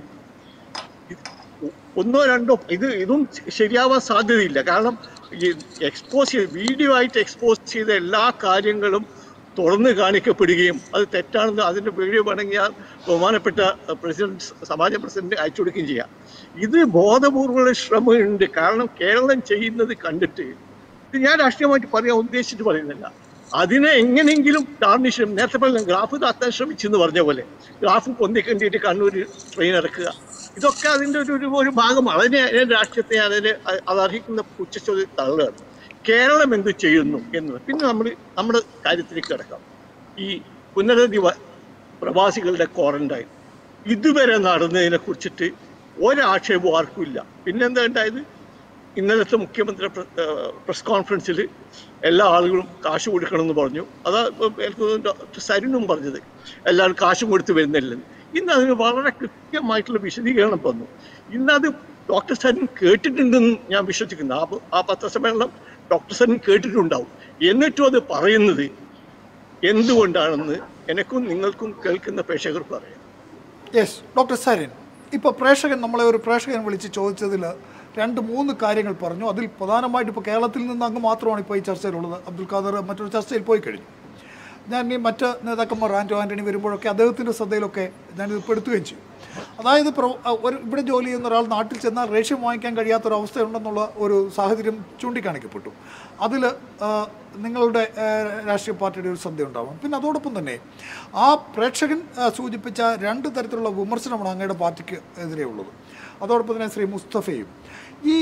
ഒന്നോ രണ്ടോ ഇത് ഇതും ശരിയാവാൻ സാധ്യതയില്ല കാരണം ഈ എക്സ്പോസ് ചെയ്ത് വീഡിയോ ആയിട്ട് എക്സ്പോസ് ചെയ്ത എല്ലാ കാര്യങ്ങളും തുറന്നു കാണിക്കപ്പെടുകയും അത് തെറ്റാണെന്ന് അതിന്റെ വീഡിയോ വേണമെങ്കിൽ ആ ബഹുമാനപ്പെട്ട പ്രസിഡന്റ് സമാജ പ്രസിഡന്റ് അയച്ചു കൊടുക്കുകയും ചെയ്യാം ഇത് ബോധപൂർവ്വമുള്ള ശ്രമമുണ്ട് കാരണം കേരളം ചെയ്യുന്നത് കണ്ടിട്ട് ഇത് ഞാൻ രാഷ്ട്രീയമായിട്ട് പറയാൻ ഉദ്ദേശിച്ചിട്ട് പറയുന്നില്ല അതിനെ എങ്ങനെയെങ്കിലും ടാർണിഷ് നേരത്തെ പറഞ്ഞ ഗ്രാഫ് താത്താൻ ശ്രമിച്ചെന്ന് പറഞ്ഞ പോലെ ഗ്രാഫ് പൊന്തിക്കണ്ടിട്ട് കണ്ണൂർ ട്രെയിൻ ഇറക്കുക ഇതൊക്കെ അതിന്റെ ഒരു ഒരു- ഒരു ഭാഗമാണ് അതിനെ അതിനെ രാഷ്ട്രീയത്തെ അതിന് അ- അത് അർഹിക്കുന്ന പുച്ഛച്ചൊരു തള്ളുകയാണ് കേരളം എന്ത് ചെയ്യുന്നു എന്നത് പിന്നെ നമ്മൾ നമ്മുടെ കാര്യത്തിലേക്ക് കിടക്കാം ഈ പുനരധി പ്രവാസികളുടെ ക്വാറന്റൈൻ ഇതുവരെ നടന്നതിനെ കുറിച്ചിട്ട് ഒരാക്ഷേപവും ആർക്കും ഇല്ല പിന്നെന്താ ഉണ്ടായത് ഇന്നലത്തെ മുഖ്യമന്ത്രി പ്രസ് കോൺഫറൻസിൽ എല്ലാ ആളുകളും കാശ് കൊടുക്കണമെന്ന് പറഞ്ഞു അതാ ഇപ്പം എനിക്ക് തോന്നുന്നു ഡോക്ടർ സരിനും പറഞ്ഞത് എല്ലാവരും കാശും കൊടുത്ത് വരുന്നില്ലെന്ന് ഇന്ന് അതിന് വളരെ കൃത്യമായിട്ടുള്ള വിശദീകരണം വന്നു ഇന്നത് ഡോക്ടർ സരിൻ കേട്ടിട്ടുണ്ടെന്ന് ഞാൻ വിശ്വസിക്കുന്നു ആ പ- ആ പത്രസമ്മേളനം ഡോക്ടർ സരിൻ കേട്ടിട്ടുണ്ടാവും എന്നിട്ടും അത് പറയുന്നത് എന്തുകൊണ്ടാണെന്ന് എനക്കും നിങ്ങൾക്കും കേൾക്കുന്ന പ്രേക്ഷകർക്കും അറിയാം യെസ് ഡോക്ടർ സരിൻ ഇപ്പോൾ പ്രേക്ഷകൻ നമ്മളെ ഒരു പ്രേക്ഷകൻ വിളിച്ച് ചോദിച്ചതിൽ രണ്ട് മൂന്ന് കാര്യങ്ങൾ പറഞ്ഞു അതിൽ പ്രധാനമായിട്ട് ഇപ്പോൾ കേരളത്തിൽ നിന്ന് അങ്ങ് മാത്രമാണ് ഇപ്പോൾ ഈ ചർച്ചയിലുള്ളത് അബ്ദുൽ ഖാദർ മറ്റൊരു ചർച്ചയിൽ പോയി കഴിഞ്ഞു ഞാൻ ഈ മറ്റ് നേതാക്കന്മാർ ആൻറ്റോ ആൻ്റണി വരുമ്പോഴൊക്കെ അദ്ദേഹത്തിൻ്റെ ശ്രദ്ധയിലൊക്കെ ഞാനിത് പെടുത്തുകയും ചെയ്യും അതായത് പ്രൊ- ഒരു ഇവിടെ ജോലി ചെയ്യുന്ന ഒരാൾ നാട്ടിൽ ചെന്നാൽ റേഷ്യം വാങ്ങിക്കാൻ കഴിയാത്തൊരവസ്ഥയുണ്ടെന്നുള്ള ഒരു സാഹചര്യം ചൂണ്ടിക്കാണിക്കപ്പെട്ടു അതിൽ നിങ്ങളുടെ ആ, രാഷ്ട്രീയ പാർട്ടിയുടെ ഒരു ശ്രദ്ധ ഉണ്ടാവണം പിന്നെ അതോടൊപ്പം തന്നെ ആ പ്രേക്ഷകൻ ആ, സൂചിപ്പിച്ച രണ്ട് തരത്തിലുള്ള വിമർശനമാണ് അങ്ങയുടെ പാർട്ടിക്ക് എതിരെ ഉള്ളത് അതോടൊപ്പം തന്നെ ശ്രീ മുസ്തഫയും ഈ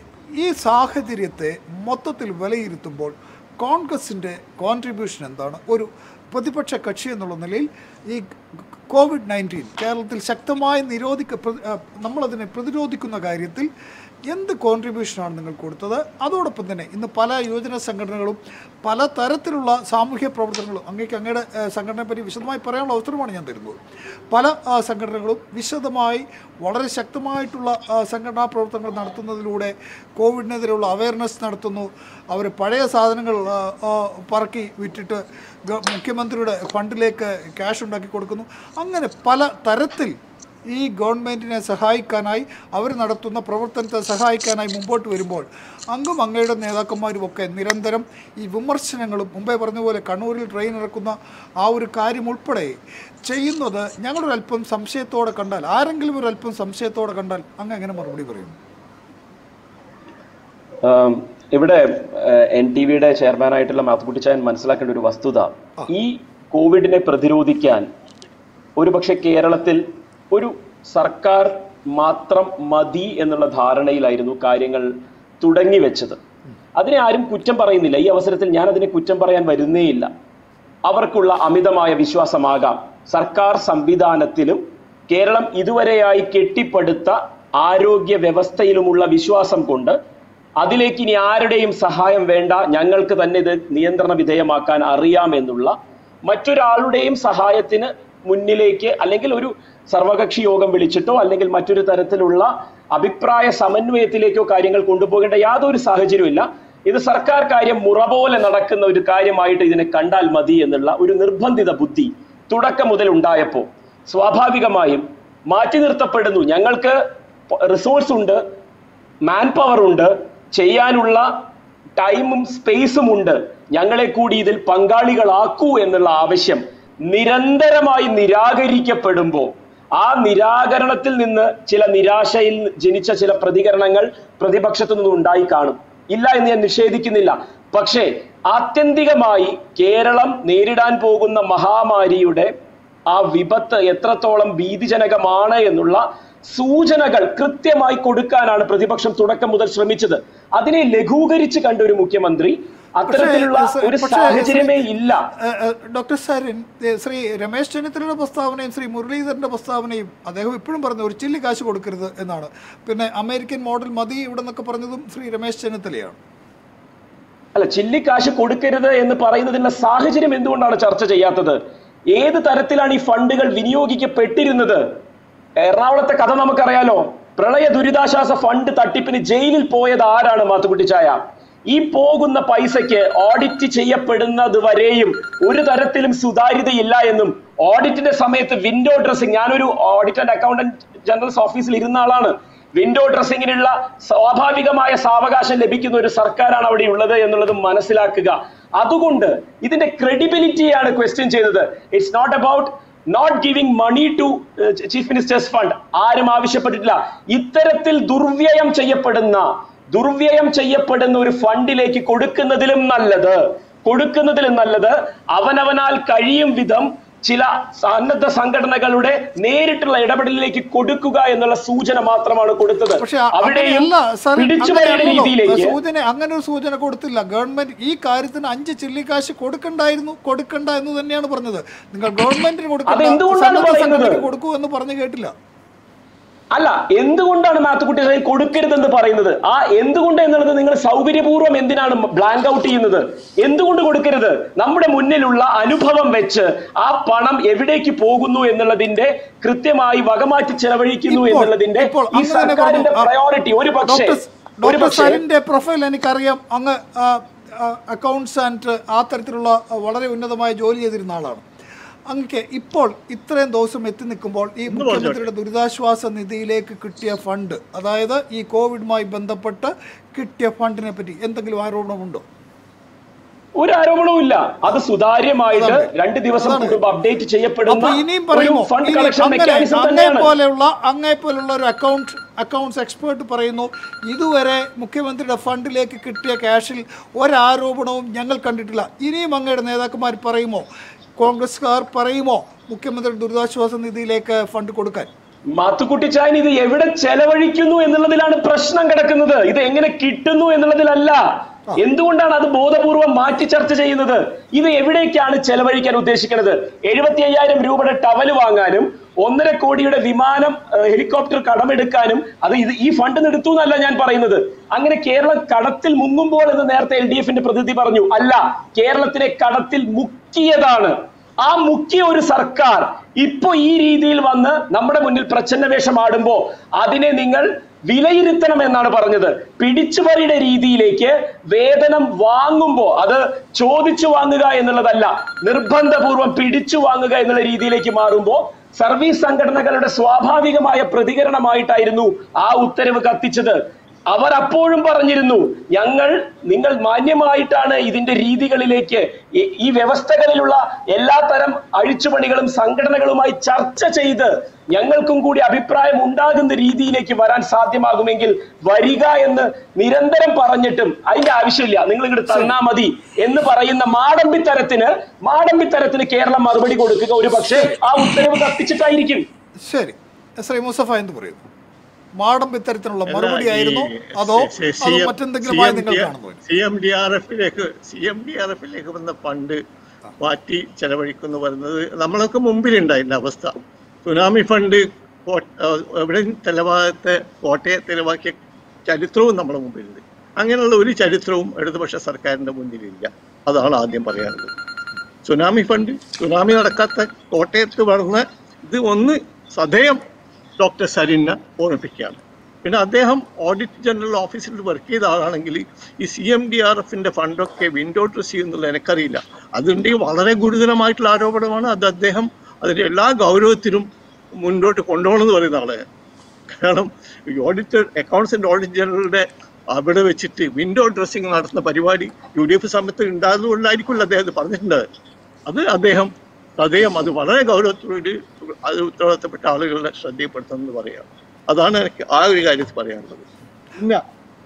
ഈ സാഹചര്യത്തെ മൊത്തത്തിൽ വിലയിരുത്തുമ്പോൾ കോൺഗ്രസിൻ്റെ കോൺട്രിബ്യൂഷൻ എന്താണ് ഒരു പ്രതിപക്ഷ കക്ഷി എന്നുള്ള നിലയിൽ ഈ കോവിഡ് നയൻറ്റീൻ കേരളത്തിൽ ശക്തമായി നിരോധിക്ക പ്ര- ആ, നമ്മളതിനെ പ്രതിരോധിക്കുന്ന കാര്യത്തിൽ എന്ത് കോൺട്രിബ്യൂഷനാണ് നിങ്ങൾ കൊടുത്തത് അതോടൊപ്പം തന്നെ ഇന്ന് പല യുവജന സംഘടനകളും പല തരത്തിലുള്ള സാമൂഹ്യ പ്രവർത്തനങ്ങളും അങ്ങേക്ക് അങ്ങയുടെ ആ, സംഘടനയെ പറ്റി വിശദമായി പറയാനുള്ള അവസരമാണ് ഞാൻ തരുന്നത് പല ആ, സംഘടനകളും വിശദമായി വളരെ ശക്തമായിട്ടുള്ള ആ, സംഘടനാ പ്രവർത്തനങ്ങൾ നടത്തുന്നതിലൂടെ കോവിഡിനെതിരെയുള്ള അവയർനെസ് നടത്തുന്നു അവർ പഴയ സാധനങ്ങൾ ആ, ആ, പറക്കി വിറ്റിട്ട് ഗ- മുഖ്യമന്ത്രിയുടെ ഫണ്ടിലേക്ക് ക്യാഷ് ഉണ്ടാക്കി കൊടുക്കുന്നു അങ്ങനെ പല തരത്തിൽ ഈ ഗവൺമെൻറ്റിനെ സഹായിക്കാനായി അവർ നടത്തുന്ന പ്രവർത്തനത്തെ സഹായിക്കാനായി മുമ്പോട്ട് വരുമ്പോൾ അങ്ങും അങ്ങയുടെ നേതാക്കന്മാരും ഒക്കെ നിരന്തരം ഈ വിമർശനങ്ങളും മുമ്പേ പറഞ്ഞ പോലെ കണ്ണൂരിൽ ട്രെയിൻ ഇറക്കുന്ന ആ ഒരു കാര്യം ഉൾപ്പെടെ ചെയ്യുന്നത് ഞങ്ങളൊരല്പം സംശയത്തോടെ കണ്ടാൽ ആരെങ്കിലും ഒരു അല്പം സംശയത്തോടെ കണ്ടാൽ അങ്ങ് എങ്ങനെ മറുപടി പറയും ആം, ഇവിടെ എൻ ടി വിയുടെ ചെയർമാനായിട്ടുള്ള മാത്തുക്കുട്ടിച്ചായൻ മനസ്സിലാക്കേണ്ട ഒരു വസ്തുത ഈ കോവിഡിനെ പ്രതിരോധിക്കാൻ ഒരുപക്ഷെ കേരളത്തിൽ ഒരു സർക്കാർ മാത്രം മതി എന്നുള്ള ധാരണയിലായിരുന്നു കാര്യങ്ങൾ തുടങ്ങി വെച്ചത് അതിനെ ആരും കുറ്റം പറയുന്നില്ല ഈ അവസരത്തിൽ ഞാൻ അതിനെ കുറ്റം പറയാൻ വരുന്നേയില്ല അവർക്കുള്ള അമിതമായ വിശ്വാസമാകാം സർക്കാർ സംവിധാനത്തിലും കേരളം ഇതുവരെയായി കെട്ടിപ്പടുത്ത ആരോഗ്യ വ്യവസ്ഥയിലുമുള്ള വിശ്വാസം കൊണ്ട് അതിലേക്ക് ഇനി ആരുടെയും സഹായം വേണ്ട ഞങ്ങൾക്ക് തന്നെ ഇത് നിയന്ത്രണ വിധേയമാക്കാൻ അറിയാമെന്നുള്ള മറ്റൊരാളുടെയും സഹായത്തിന് മുന്നിലേക്ക് അല്ലെങ്കിൽ ഒരു സർവകക്ഷി യോഗം വിളിച്ചിട്ടോ അല്ലെങ്കിൽ മറ്റൊരു തരത്തിലുള്ള അഭിപ്രായ സമന്വയത്തിലേക്കോ കാര്യങ്ങൾ കൊണ്ടുപോകേണ്ട യാതൊരു സാഹചര്യവുമില്ല ഇത് സർക്കാർ കാര്യം മുറ പോലെ നടക്കുന്ന ഒരു കാര്യമായിട്ട് ഇതിനെ കണ്ടാൽ മതി എന്നുള്ള ഒരു നിർബന്ധിത ബുദ്ധി തുടക്കം മുതൽ ഉണ്ടായപ്പോൾ സ്വാഭാവികമായും മാറ്റി നിർത്തപ്പെടുന്നു ഞങ്ങൾക്ക് റിസോഴ്സ് ഉണ്ട് മാൻ പവർ ഉണ്ട് ചെയ്യാനുള്ള ടൈമും സ്പേസും ഉണ്ട് ഞങ്ങളെ കൂടി ഇതിൽ പങ്കാളികളാക്കൂ എന്നുള്ള ആവശ്യം നിരന്തരമായി നിരാകരിക്കപ്പെടുമ്പോൾ ആ നിരാകരണത്തിൽ നിന്ന് ചില നിരാശയിൽ ജനിച്ച ചില പ്രതികരണങ്ങൾ പ്രതിപക്ഷത്തു നിന്നും ഉണ്ടായി കാണും ഇല്ല എന്ന് ഞാൻ നിഷേധിക്കുന്നില്ല പക്ഷേ ആത്യന്തികമായി കേരളം നേരിടാൻ പോകുന്ന മഹാമാരിയുടെ ആ വിപത്ത് എത്രത്തോളം ഭീതിജനകമാണ് എന്നുള്ള സൂചനകൾ കൃത്യമായി കൊടുക്കാനാണ് പ്രതിപക്ഷം തുടക്കം മുതൽ ശ്രമിച്ചത് അതിനെ ലഘൂകരിച്ച് കണ്ട ഒരു മുഖ്യമന്ത്രി അത്തരത്തിലുള്ള പക്ഷേ, ഒരു പക്ഷേ, സാഹചര്യമേ ഇല്ല ഏഹ്, ഏഹ്, ഡോക്ടർ സാരിൻ ഏഹ്, ശ്രീ രമേശ് ചെന്നിത്തലയുടെ പ്രസ്താവനയും ശ്രീ മുരളീധരന്റെ പ്രസ്താവനയും അദ്ദേഹം ഇപ്പോഴും പറഞ്ഞു ഒരു ചില്ലി കാശ് കൊടുക്കരുത് എന്നാണ് പിന്നെ അമേരിക്കൻ മോഡൽ മതി ഇവിടെ നിന്നൊക്കെ പറഞ്ഞതും ശ്രീ രമേശ് ചെന്നിത്തലയാണ് അല്ല ചില്ലിക്കാശ് കൊടുക്കരുത് എന്ന് പറയുന്നതിനുള്ള സാഹചര്യം എന്തുകൊണ്ടാണ് ചർച്ച ചെയ്യാത്തത് ഏത് തരത്തിലാണ് ഈ ഫണ്ടുകൾ വിനിയോഗിക്കപ്പെട്ടിരുന്നത് എറണാകുളത്തെ കഥ നമുക്കറിയാലോ പ്രളയ ദുരിതാശ്വാസ ഫണ്ട് തട്ടിപ്പിന് ജയിലിൽ പോയത് ആരാണ് മാത്തുക്കുട്ടിച്ചായ ഈ പോകുന്ന പൈസയ്ക്ക് ഓഡിറ്റ് ചെയ്യപ്പെടുന്നത് വരെയും ഒരു തരത്തിലും സുതാര്യതയില്ല എന്നും ഓഡിറ്റിന്റെ സമയത്ത് വിൻഡോ ഡ്രസ്സിംഗ് ഞാനൊരു ഓഡിറ്റ് ആൻഡ് അക്കൗണ്ടന്റ് ജനറൽസ് ഓഫീസിൽ ഇരുന്ന ആളാണ് വിൻഡോ ഡ്രസ്സിങ്ങിനുള്ള സ്വാഭാവികമായ സാവകാശം ലഭിക്കുന്ന ഒരു സർക്കാരാണ് അവിടെ ഉള്ളത് എന്നുള്ളത് മനസ്സിലാക്കുക അതുകൊണ്ട് ഇതിന്റെ ക്രെഡിബിലിറ്റിയാണ് ക്വസ്റ്റ്യൻ ചെയ്തത് it's not about not giving money to chief ministers fund ആരും ആവശ്യപ്പെട്ടിട്ടില്ല ഇത്തരത്തിൽ ദുർവ്യയം ചെയ്യപ്പെടുന്ന ദുർവ്യയം ചെയ്യപ്പെടുന്ന ഒരു ഫണ്ടിലേക്ക് കൊടുക്കുന്നതിലും നല്ലത് കൊടുക്കുന്നതിലും നല്ലത് അവനവനാൽ കഴിയും വിധം ചില സന്നദ്ധ സംഘടനകളുടെ നേരിട്ടുള്ള ഇടപെടലിലേക്ക് കൊടുക്കുക എന്നുള്ള സൂചന മാത്രമാണ് കൊടുത്തത് പക്ഷെ അ- അവിടെയും അങ്ങനെയല്ല സാർ പിടിച്ചുപറിയുടെ അങ്ങനെയല്ലല്ലോ. രീതിയിലേക്ക് സൂചന അങ്ങനെ ഒരു സൂചന കൊടുത്തില്ല ഗവൺമെന്റ് ഈ കാര്യത്തിന് അഞ്ച് ചില്ലിക്കാശ് കൊടുക്കണ്ടായിരുന്നു കൊടുക്കണ്ട എന്ന് തന്നെയാണ് പറഞ്ഞത് നിങ്ങൾ ഗവൺമെന്റിന് കൊടുക്കണ്ട അതെന്തുകൊണ്ടാണ് സന്നദ്ധ പറയുന്നത്? സംഘടനയ്ക്ക് കൊടുക്കൂ എന്ന് പറഞ്ഞു കേട്ടില്ല അല്ല എന്തുകൊണ്ടാണ് മാത്തുക്കുട്ടി സാഹിബ് കൊടുക്കരുതെന്ന് പറയുന്നത് ആ എന്തുകൊണ്ട് എന്നുള്ളത് നിങ്ങൾ സൗകര്യപൂർവ്വം എന്തിനാണ് ബ്ലാങ്ക് ഔട്ട് ചെയ്യുന്നത് എന്തുകൊണ്ട് കൊടുക്കരുത് നമ്മുടെ മുന്നിലുള്ള അനുഭവം വെച്ച് ആ പണം എവിടേക്ക് പോകുന്നു എന്നുള്ളതിന്റെ കൃത്യമായി വകമാറ്റി ചെലവഴിക്കുന്നു ഇപ്പോൾ- എന്നുള്ളതിന്റെ ഇപ്പോൾ ഈ അങ്ങ് തന്നെ സർക്കാരിന്റെ പറഞ്ഞു. ആ, പ്രയോറിറ്റി ഒരു പക്ഷേ ഡോക്ടർ ഒരു ഡോക്ടർ പക്ഷേ സരിന്റെ പ്രൊഫൈൽ എനിക്കറിയാം അങ്ങ് അക്കൗണ്ട്സ് ആൻഡ് ആ തരത്തിലുള്ള ആ, വളരെ ഉന്നതമായ ജോലി ചെയ്തിരുന്ന ആളാണ് അങ്ങക്ക് ഇപ്പോൾ ഇത്രയും ദിവസം എത്തി നിൽക്കുമ്പോൾ ഈ മുഖ്യമന്ത്രിയുടെ ദുരിതാശ്വാസ നിധിയിലേക്ക് കിട്ടിയ ഫണ്ട് അതായത് ഈ കോവിഡുമായി ബന്ധപ്പെട്ട് കിട്ടിയ ഫണ്ടിനെ പറ്റി എന്തെങ്കിലും ആരോപണമുണ്ടോ ഒരു ആരോപണവും ഇല്ല അത് സുതാര്യമായിട്ട് അതാണ്. രണ്ട് ദിവസം അതാണ്. കൂടുമ്പോൾ അപ്ഡേറ്റ് അപ്പൊ ചെയ്യപ്പെടുന്ന ഇനിയും ഒരു പറയുമോ ഫണ്ട് ഇനി കളക്ഷൻ അങ്ങനെ മെക്കാനിസം അങ്ങേ തന്നെയാണ് പോലെയുള്ള അങ്ങേ പോലുള്ള ഒരു അക്കൗണ്ട് അക്കൗണ്ട്സ് എക്സ്പേർട്ട് പറയുന്നു ഇതുവരെ മുഖ്യമന്ത്രിയുടെ ഫണ്ടിലേക്ക് കിട്ടിയ ക്യാഷിൽ ഒരാരോപണവും ഞങ്ങൾ കണ്ടിട്ടില്ല ഇനിയും അങ്ങയുടെ നേതാക്കന്മാർ പറയുമോ കോൺഗ്രസ്സുകാർ പറയുമോ മുഖ്യമന്ത്രി ദുരിതാശ്വാസ നിധിയിലേക്ക് ഫണ്ട് കൊടുക്കാൻ മാത്തുക്കുട്ടിച്ചായൻ ഇത് എവിടെ ചെലവഴിക്കുന്നു എന്നുള്ളതിലാണ് പ്രശ്നം കിടക്കുന്നത് ഇത് എങ്ങനെ കിട്ടുന്നു എന്നുള്ളതിലല്ല എന്തുകൊണ്ടാണ് അത് ബോധപൂർവം മാറ്റി ചർച്ച ചെയ്യുന്നത് ഇത് എവിടേക്കാണ് ചെലവഴിക്കാൻ ഉദ്ദേശിക്കുന്നത് എഴുപത്തി അയ്യായിരം രൂപയുടെ ടവൽ വാങ്ങാനും ഒന്നര കോടിയുടെ വിമാനം ഏഹ്, ഹെലികോപ്റ്റർ കടമെടുക്കാനും അത് ഇത് ഈ ഫണ്ട് എടുത്തു എന്നല്ല ഞാൻ പറയുന്നത് അങ്ങനെ കേരളം കടത്തിൽ മുങ്ങുമ്പോൾ എന്ന് നേരത്തെ എൽ ഡി എഫിന്റെ പ്രതിനിധി പറഞ്ഞു അല്ല കേരളത്തിനെ കടത്തിൽ മുക്കിയതാണ് ആ മുഖ്യ ഒരു സർക്കാർ ഇപ്പൊ ഈ രീതിയിൽ വന്ന് നമ്മുടെ മുന്നിൽ പ്രച്ഛന്ന വേഷമാടുമ്പോ അതിനെ നിങ്ങൾ വിലയിരുത്തണം എന്നാണ് പറഞ്ഞത് പിടിച്ചുപറിയുടെ രീതിയിലേക്ക് വേതനം വാങ്ങുമ്പോ അത് ചോദിച്ചു വാങ്ങുക എന്നുള്ളതല്ല നിർബന്ധപൂർവം പിടിച്ചു വാങ്ങുക എന്നുള്ള രീതിയിലേക്ക് മാറുമ്പോ സർവീസ് സംഘടനകളുടെ സ്വാഭാവികമായ പ്രതികരണമായിട്ടായിരുന്നു ആ ഉത്തരവ് കത്തിച്ചത് അവർ അപ്പോഴും പറഞ്ഞിരുന്നു ഞങ്ങൾ നിങ്ങൾ മാന്യമായിട്ടാണ് ഇതിന്റെ രീതികളിലേക്ക് ഈ- ഈ വ്യവസ്ഥകളിലുള്ള എല്ലാ തരം അഴിച്ചുപണികളും സംഘടനകളുമായി ചർച്ച ചെയ്ത് ഞങ്ങൾക്കും കൂടി അഭിപ്രായം ഉണ്ടാകുന്ന രീതിയിലേക്ക് വരാൻ സാധ്യമാകുമെങ്കിൽ വരിക എന്ന് നിരന്തരം പറഞ്ഞിട്ടും അതിന്റെ ആവശ്യമില്ല നിങ്ങൾ ഇങ്ങോട്ട് തന്നാ മതി എന്ന് പറയുന്ന മാടമ്പിത്തരത്തിന് മാടമ്പിത്തരത്തിന് കേരളം മറുപടി കൊടുക്കുക ഒരു പക്ഷേ ആ ഉത്തരവ് കത്തിച്ചിട്ടായിരിക്കും ശരി ശ്രീ മുസഫ എന്ത് പറയുന്നു മാടം ഇത്തരത്തിലുള്ള മറുപടി ആയിരുന്നു അതോ അതോ മറ്റെന്തെങ്കിലുമായി നിങ്ങൾ കാണുന്നു സി എം ഡി ആർ എഫിലേക്ക് സി എം ഡി ആർ എഫിലേക്ക് വന്ന ഫണ്ട് മാറ്റി ചെലവഴിക്കുന്നു പറയുന്നത് നമ്മളൊക്കെ മുമ്പിലുണ്ടായിരുന്ന അവസ്ഥ സുനാമി ഫണ്ട് കോ- ഏഹ് എവിടെയും ചെലവാകത്തെ കോട്ടയെ ചെലവാക്കിയ ചരിത്രവും നമ്മുടെ മുമ്പിലുണ്ട് അങ്ങനെയുള്ള ഒരു ചരിത്രവും ഇടതുപക്ഷ സർക്കാരിന്റെ മുന്നിലില്ല അതാണ് ആദ്യം പറയാനുള്ളത് സുനാമി ഫണ്ട് സുനാമി നടക്കാത്ത കോട്ടയത്ത് വളർന്ന ഇത് ഒന്ന് സദയം ഡോക്ടർ സരിനെ ഓർമ്മിപ്പിക്കുകയാണ് പിന്നെ അദ്ദേഹം ഓഡിറ്റ് ജനറൽ ഓഫീസിൽ വർക്ക് ചെയ്ത ആളാണെങ്കിൽ ഈ സി എം ഡി ആർ എഫിന്റെ ഫണ്ടൊക്കെ വിൻഡോ ഡ്രസ് ചെയ്യുന്നുള്ള എനിക്കറിയില്ല അതുണ്ടെങ്കിൽ വളരെ ഗുരുതരമായിട്ടുള്ള ആരോപണമാണ് അത് അദ്ദേഹം അതിന്റെ എല്ലാ ഗൗരവത്തിനും മുന്നോട്ട് കൊണ്ടുപോകണമെന്ന് പറയുന്ന ആളെ കാരണം ഈ ഓഡിറ്റർ അക്കൗണ്ട്സ് ആൻഡ് ഓഡിറ്റ് ജനറലിന്റെ അവിടെ വെച്ചിട്ട് വിൻഡോ ഡ്രസ്സിംഗ് നടത്തുന്ന പരിപാടി യു ഡി എഫ് സമയത്ത് ഉണ്ടായതുകൊണ്ടായിരിക്കുമല്ലോ അദ്ദേഹം അത് പറഞ്ഞിട്ടുണ്ട് അത് അദ്ദേഹം അദ്ദേഹം അത് വളരെ ഗൗരവത്തോട് അത് ഉത്തരവാദിത്തപ്പെട്ട ആളുകളുടെ ശ്രദ്ധയിൽപ്പെടുത്തുന്നത് പറയാം അതാണ് എനിക്ക് ആ ഒരു കാര്യത്തിൽ പറയാനുള്ളത് പിന്നെ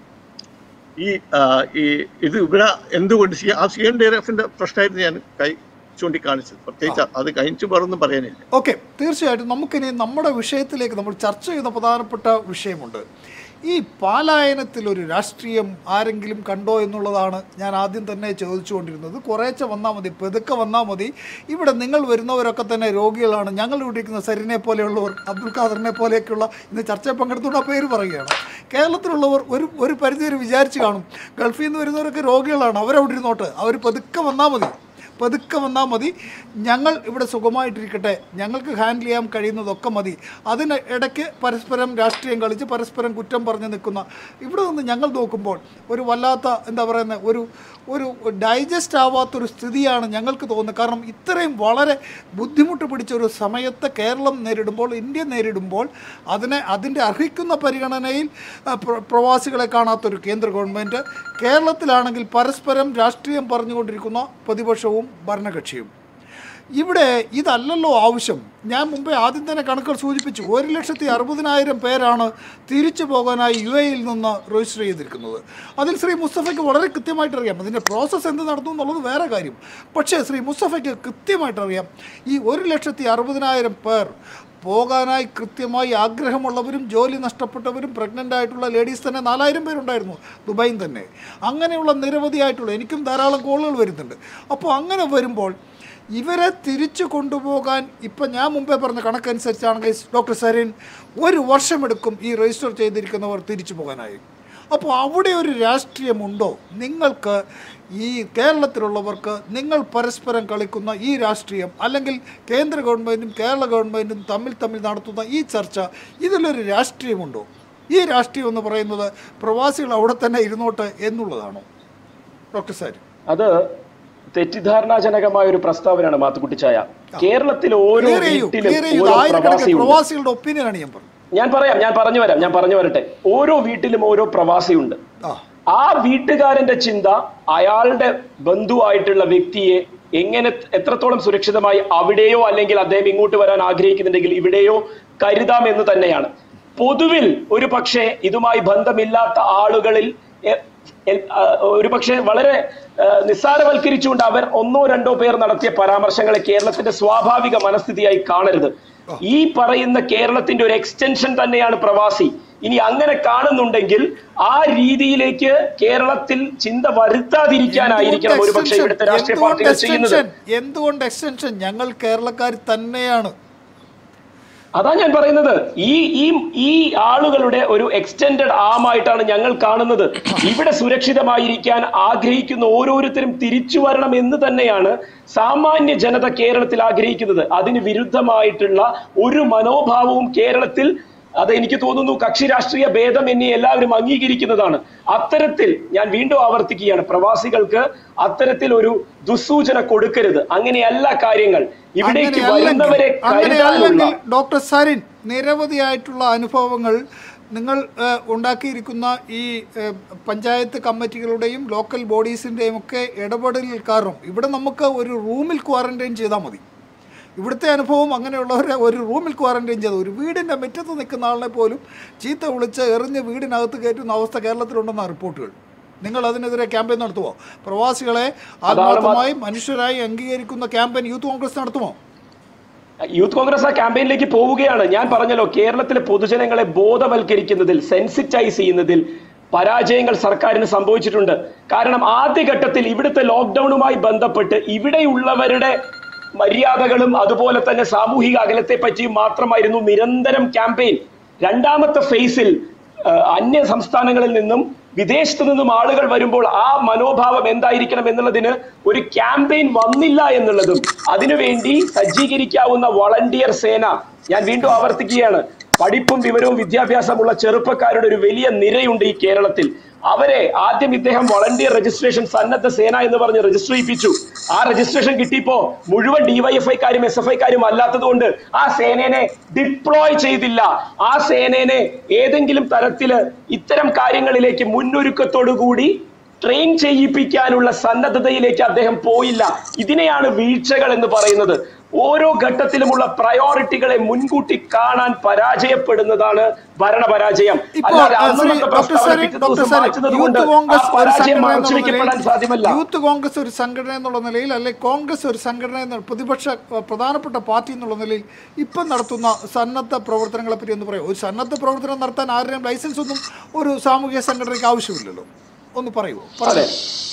ഈ ആ, ഈ ഇത് ഇവിടെ എന്തുകൊണ്ട് സി ആ സി എൻ ഡി എഫിന്റെ പ്രശ്നമായിരുന്നു ഞാൻ കൈ ചൂണ്ടിക്കാണിച്ചത് പ്രത്യേകിച്ച് അത് കഴിഞ്ഞു വേറൊന്നും പറയാനില്ല ഓക്കെ തീർച്ചയായിട്ടും നമുക്കിനി നമ്മുടെ വിഷയത്തിലേക്ക് നമ്മൾ ചർച്ച ചെയ്യുന്ന പ്രധാനപ്പെട്ട വിഷയമുണ്ട് ഈ പാലായനത്തിൽ ഒരു രാഷ്ട്രീയം ആരെങ്കിലും കണ്ടോ എന്നുള്ളതാണ് ഞാൻ ആദ്യം തന്നെ ചോദിച്ചുകൊണ്ടിരുന്നത് കുറേശ്ശെ വന്നാൽ മതി പെതുക്കെ വന്നാൽ മതി ഇവിടെ നിങ്ങൾ വരുന്നവരൊക്കെ തന്നെ രോഗികളാണ് ഞങ്ങൾ ഇവിടെ ഇരിക്കുന്ന സരിനെ പോലെയുള്ളവർ അബ്ദുൽ ഖാദറിനെ പോലെയൊക്കെയുള്ള ഇന്ന് ചർച്ചയിൽ പങ്കെടുത്തുകൊണ്ട് ആ പേര് പറയുകയാണ് കേരളത്തിലുള്ളവർ ഒരു ഒരു പരിധിവരെ വിചാരിച്ച് കാണും ഗൾഫിൽ നിന്ന് വരുന്നവരൊക്കെ രോഗികളാണ് അവരവിടെ ഇരുന്നോട്ട് അവർ പെതുക്കെ വന്നാൽ മതി പതുക്കെ വന്നാൽ മതി ഞങ്ങൾ ഇവിടെ സുഖമായിട്ടിരിക്കട്ടെ ഞങ്ങൾക്ക് ഹാൻഡിൽ ചെയ്യാൻ കഴിയുന്നതൊക്കെ മതി അതിന് ഇടയ്ക്ക് പരസ്പരം രാഷ്ട്രീയം കളിച്ച് പരസ്പരം കുറ്റം പറഞ്ഞ് നിൽക്കുന്ന ഇവിടെ നിന്ന് ഞങ്ങൾ നോക്കുമ്പോൾ ഒരു വല്ലാത്ത എന്താ പറയുന്നത് ഒരു ഒരു ഡൈജസ്റ്റ് ആവാത്തൊരു സ്ഥിതിയാണ് ഞങ്ങൾക്ക് തോന്നുന്നത് കാരണം ഇത്രയും വളരെ ബുദ്ധിമുട്ട് പിടിച്ച ഒരു സമയത്ത് കേരളം നേരിടുമ്പോൾ ഇന്ത്യ നേരിടുമ്പോൾ അതിനെ അതിൻ്റെ അർഹിക്കുന്ന പരിഗണനയിൽ ആ, പ്ര- പ്രവാസികളെ കാണാത്തൊരു കേന്ദ്ര ഗവൺമെൻറ് കേരളത്തിലാണെങ്കിൽ പരസ്പരം രാഷ്ട്രീയം പറഞ്ഞുകൊണ്ടിരിക്കുന്ന പ്രതിപക്ഷവും ഭരണകക്ഷിയും ഇവിടെ ഇതല്ലല്ലോ ആവശ്യം ഞാൻ മുമ്പേ ആദ്യം തന്നെ കണക്കുകൾ സൂചിപ്പിച്ചു ഒരു ലക്ഷത്തി അറുപതിനായിരം പേരാണ് തിരിച്ചു പോകാനായി യു എയിൽ നിന്ന് രജിസ്റ്റർ ചെയ്തിരിക്കുന്നത് അതിൽ ശ്രീ മുസ്തഫയ്ക്ക് വളരെ കൃത്യമായിട്ട് അറിയാം അതിൻ്റെ പ്രോസസ്സ് എന്ത് നടന്നു എന്നുള്ളത് വേറെ കാര്യം പക്ഷേ ശ്രീ മുസ്തഫയ്ക്ക് കൃത്യമായിട്ട് അറിയാം ഈ ഒരു ലക്ഷത്തി അറുപതിനായിരം പേർ പോകാനായി കൃത്യമായി ആഗ്രഹമുള്ളവരും ജോലി നഷ്ടപ്പെട്ടവരും പ്രഗ്നൻ്റ് ആയിട്ടുള്ള ലേഡീസ് തന്നെ നാലായിരം പേരുണ്ടായിരുന്നു ദുബായിൽ തന്നെ അങ്ങനെയുള്ള നിരവധിയായിട്ടുള്ള എനിക്കും ധാരാളം കോളുകൾ വരുന്നുണ്ട് അപ്പോൾ അങ്ങനെ വരുമ്പോൾ ഇവരെ തിരിച്ചു കൊണ്ടുപോകാൻ ഇപ്പം ഞാൻ മുമ്പേ പറഞ്ഞ കണക്കനുസരിച്ചാണെങ്കിൽ ഡോക്ടർ സരീൻ ഒരു വർഷമെടുക്കും ഈ രജിസ്റ്റർ ചെയ്തിരിക്കുന്നവർ തിരിച്ചു പോകാനായി അപ്പോൾ അവിടെ ഒരു രാഷ്ട്രീയമുണ്ടോ നിങ്ങൾക്ക് ഈ കേരളത്തിലുള്ളവർക്ക് നിങ്ങൾ പരസ്പരം കളിക്കുന്ന ഈ രാഷ്ട്രീയം അല്ലെങ്കിൽ കേന്ദ്ര ഗവൺമെൻറ്റും കേരള ഗവൺമെൻറ്റും തമ്മിൽ തമ്മിൽ നടത്തുന്ന ഈ ചർച്ച ഇതിലൊരു രാഷ്ട്രീയമുണ്ടോ ഈ രാഷ്ട്രീയം എന്ന് പറയുന്നത് പ്രവാസികൾ അവിടെ തന്നെ ഇരുന്നോട്ടെ എന്നുള്ളതാണോ ഡോക്ടർ സാരി അത് തെറ്റിദ്ധാരണാജനകമായ ഒരു പ്രസ്താവനയാണ് മാത്തുക്കുട്ടിച്ചായ കേരളത്തിൽ ഓരോ ക്ലിയർ ചെയ്യൂ വീട്ടിലും ക്ലിയർ ചെയ്യൂ ഓരോ ആയിരക്കണക്കിന് പ്രവാസിയുണ്ട് പ്രവാസികളുടെ ഒപ്പീനിയനാണ് ഞാൻ പറഞ്ഞത് ഞാൻ പറയാം ഞാൻ പറഞ്ഞു വരാം ഞാൻ പറഞ്ഞു വരട്ടെ ഓരോ വീട്ടിലും ഓരോ പ്രവാസിയുണ്ട് ആ ആ വീട്ടുകാരന്റെ ചിന്ത അയാളുടെ ബന്ധുവായിട്ടുള്ള വ്യക്തിയെ എങ്ങനെ എത്രത്തോളം സുരക്ഷിതമായി അവിടെയോ അല്ലെങ്കിൽ അദ്ദേഹം ഇങ്ങോട്ട് വരാൻ ആഗ്രഹിക്കുന്നുണ്ടെങ്കിൽ ഇവിടെയോ കരുതാം എന്ന് തന്നെയാണ് പൊതുവിൽ ഒരു പക്ഷേ ഇതുമായി ബന്ധമില്ലാത്ത ആളുകളിൽ എ- എൽ- ആ, ഒരു പക്ഷേ വളരെ ആ, നിസ്സാരവൽക്കരിച്ചുകൊണ്ട് അവർ ഒന്നോ രണ്ടോ പേർ നടത്തിയ പരാമർശങ്ങളെ കേരളത്തിന്റെ സ്വാഭാവിക മനസ്ഥിതിയായി കാണരുത് ഈ പറയുന്ന കേരളത്തിന്റെ ഒരു എക്സ്റ്റൻഷൻ തന്നെയാണ് പ്രവാസി ഇനി അങ്ങനെ കാണുന്നുണ്ടെങ്കിൽ ആ രീതിയിലേക്ക് കേരളത്തിൽ ചിന്ത വരുത്താതിരിക്കാനായിരിക്കണം ഒരു പക്ഷേ ഇവിടുത്തെ രാഷ്ട്രീയ എന്തുകൊണ്ട് പാർട്ടികൾ ചെയ്യുന്നത് extension? എന്തുകൊണ്ട് എക്സ്റ്റൻഷൻ ഞങ്ങൾ കേരളക്കാർ തന്നെയാണ് അതാ ഞാൻ പറയുന്നത് ഈ ഈ ഈ ആളുകളുടെ ഒരു എക്സ്റ്റെൻഡഡ് ആമായിട്ടാണ് ഞങ്ങൾ കാണുന്നത് ഇവിടെ സുരക്ഷിതമായിരിക്കാൻ ആഗ്രഹിക്കുന്ന ഓരോരുത്തരും തിരിച്ചു വരണം എന്ന് തന്നെയാണ് സാമാന്യ ജനത കേരളത്തിൽ ആഗ്രഹിക്കുന്നത് അതിന് വിരുദ്ധമായിട്ടുള്ള ഒരു മനോഭാവവും കേരളത്തിൽ അത് എനിക്ക് തോന്നുന്നു കക്ഷി രാഷ്ട്രീയ ഭേദം എന്നെ എല്ലാവരും അംഗീകരിക്കുന്നതാണ് അത്തരത്തിൽ ഞാൻ വീണ്ടും ആവർത്തിക്കുകയാണ് പ്രവാസികൾക്ക് അത്തരത്തിൽ ഒരു ദുസ്സൂചന കൊടുക്കരുത് അങ്ങനെയല്ല കാര്യങ്ങൾ ഇവിടേക്ക് വരുന്നവരെ കരുതാനുള്ള അങ്ങനെയല്ലെങ്കിൽ ഡോക്ടർ സരിൻ നിരവധിയായിട്ടുള്ള അനുഭവങ്ങൾ നിങ്ങൾ ഏഹ്, ഉണ്ടാക്കിയിരിക്കുന്ന ഈ ഏഹ്, പഞ്ചായത്ത് കമ്മിറ്റികളുടെയും ലോക്കൽ ബോഡീസിൻ്റെയും ഒക്കെ ഇടപെടലിൽ കാരണം ഇവിടെ നമുക്ക് ഒരു റൂമിൽ ക്വാറന്റൈൻ ചെയ്താൽ മതി ഇവിടുത്തെ അനുഭവം അങ്ങനെയുള്ളവരെ ഒരു റൂമിൽ ക്വാറന്റൈൻ ചെയ്ത് ഒരു വീടിൻ്റെ മുറ്റത്ത് നിൽക്കുന്ന ആളിനെ പോലും ചീത്ത വിളിച്ച് എറിഞ്ഞ് വീടിനകത്ത് കയറ്റുന്ന അവസ്ഥ കേരളത്തിലുണ്ടെന്ന റിപ്പോർട്ടുകൾ നിങ്ങൾ അതിനെതിരെ ക്യാമ്പയിൻ നടത്തുമോ പ്രവാസികളെ ആത്മാർത്ഥമായി മനുഷ്യരായി അംഗീകരിക്കുന്ന ക്യാമ്പയിൻ യൂത്ത് കോൺഗ്രസ് നടത്തുമോ യൂത്ത് കോൺഗ്രസ് ആ ക്യാമ്പയിനിലേക്ക് പോവുകയാണ് ഞാൻ പറഞ്ഞല്ലോ കേരളത്തിലെ പൊതുജനങ്ങളെ ബോധവൽക്കരിക്കുന്നതിൽ സെൻസിറ്റൈസ് ചെയ്യുന്നതിൽ പരാജയങ്ങൾ സർക്കാരിന് സംഭവിച്ചിട്ടുണ്ട് കാരണം ആദ്യഘട്ടത്തിൽ ഇവിടുത്തെ ലോക്ക്ഡൌണുമായി ബന്ധപ്പെട്ട് ഇവിടെയുള്ളവരുടെ മര്യാദകളും അതുപോലെ തന്നെ സാമൂഹിക അകലത്തെ പറ്റിയും മാത്രമായിരുന്നു നിരന്തരം ക്യാമ്പയിൻ രണ്ടാമത്തെ ഫേസിൽ ഏഹ്, അന്യ സംസ്ഥാനങ്ങളിൽ നിന്നും വിദേശത്തു നിന്നും ആളുകൾ വരുമ്പോൾ ആ മനോഭാവം എന്തായിരിക്കണം എന്നുള്ളതിന് ഒരു ക്യാമ്പയിൻ വന്നില്ല എന്നുള്ളതും അതിനുവേണ്ടി സജ്ജീകരിക്കാവുന്ന വളണ്ടിയർ സേന ഞാൻ വീണ്ടും ആവർത്തിക്കുകയാണ് പഠിപ്പും വിവരവും വിദ്യാഭ്യാസമുള്ള ചെറുപ്പക്കാരുടെ ഒരു വലിയ നിരയുണ്ട് ഈ കേരളത്തിൽ അവരെ ആദ്യം ഇദ്ദേഹം വളണ്ടിയർ രജിസ്ട്രേഷൻ സന്നദ്ധ സേന എന്ന് പറഞ്ഞ് രജിസ്റ്റർ ചെയ്യിപ്പിച്ചു ആ രജിസ്ട്രേഷൻ കിട്ടിയപ്പോ മുഴുവൻ ഡിവൈഎഫ്ഐക്കാരും എസ് എഫ് ഐക്കാരും അല്ലാത്തത് കൊണ്ട് ആ സേനനെ ഡിപ്ലോയ് ചെയ്തില്ല ആ സേനനെ ഏതെങ്കിലും തരത്തില് ഇത്തരം കാര്യങ്ങളിലേക്ക് മുന്നൊരുക്കത്തോടു കൂടി ട്രെയിൻ ചെയ്യിപ്പിക്കാനുള്ള സന്നദ്ധതയിലേക്ക് അദ്ദേഹം പോയില്ല ഇതിനെയാണ് വീഴ്ചകൾ എന്ന് പറയുന്നത് ഓരോ ഘട്ടത്തിലുമുള്ള പ്രയോറിറ്റികളെ മുൻകൂട്ടി കാണാൻ പരാജയപ്പെടുന്നതാണ് ഭരണപരാജയം ഇപ്പോൾ അല്ലാതെ ആ, ശ്രീ അന്നന്നത്തെ ഡോക്ടർ പ്രസ്താവന സരി പിറ്റേ ഡോക്ടർ ദിവസം സരി മാറ്റുന്നത് കൊണ്ട് യൂത്ത് ആ കോൺഗ്രസ് ഒരു പരാജയം സംഘടന മറച്ചു എന്നുള്ള വെക്കപ്പെടാൻ നിലയിൽ സാധ്യമല്ല യൂത്ത് കോൺഗ്രസ് ഒരു സംഘടന എന്നുള്ള നിലയിൽ അല്ലെ കോൺഗ്രസ് ഒരു സംഘടന എന്ന പ്രതിപക്ഷ അഹ്, പ്രധാനപ്പെട്ട പാർട്ടി എന്നുള്ള നിലയിൽ ഇപ്പം നടത്തുന്ന സന്നദ്ധ പ്രവർത്തനങ്ങളെ പറ്റി ഒന്ന് പറയൂ ഒരു സന്നദ്ധ പ്രവർത്തനം നടത്താൻ ആരുടെയും ലൈസൻസ് ഒന്നും ഒരു സാമൂഹിക സംഘടനയ്ക്ക് ആവശ്യമില്ലല്ലോ ഒന്ന് പറയുമോ അതെ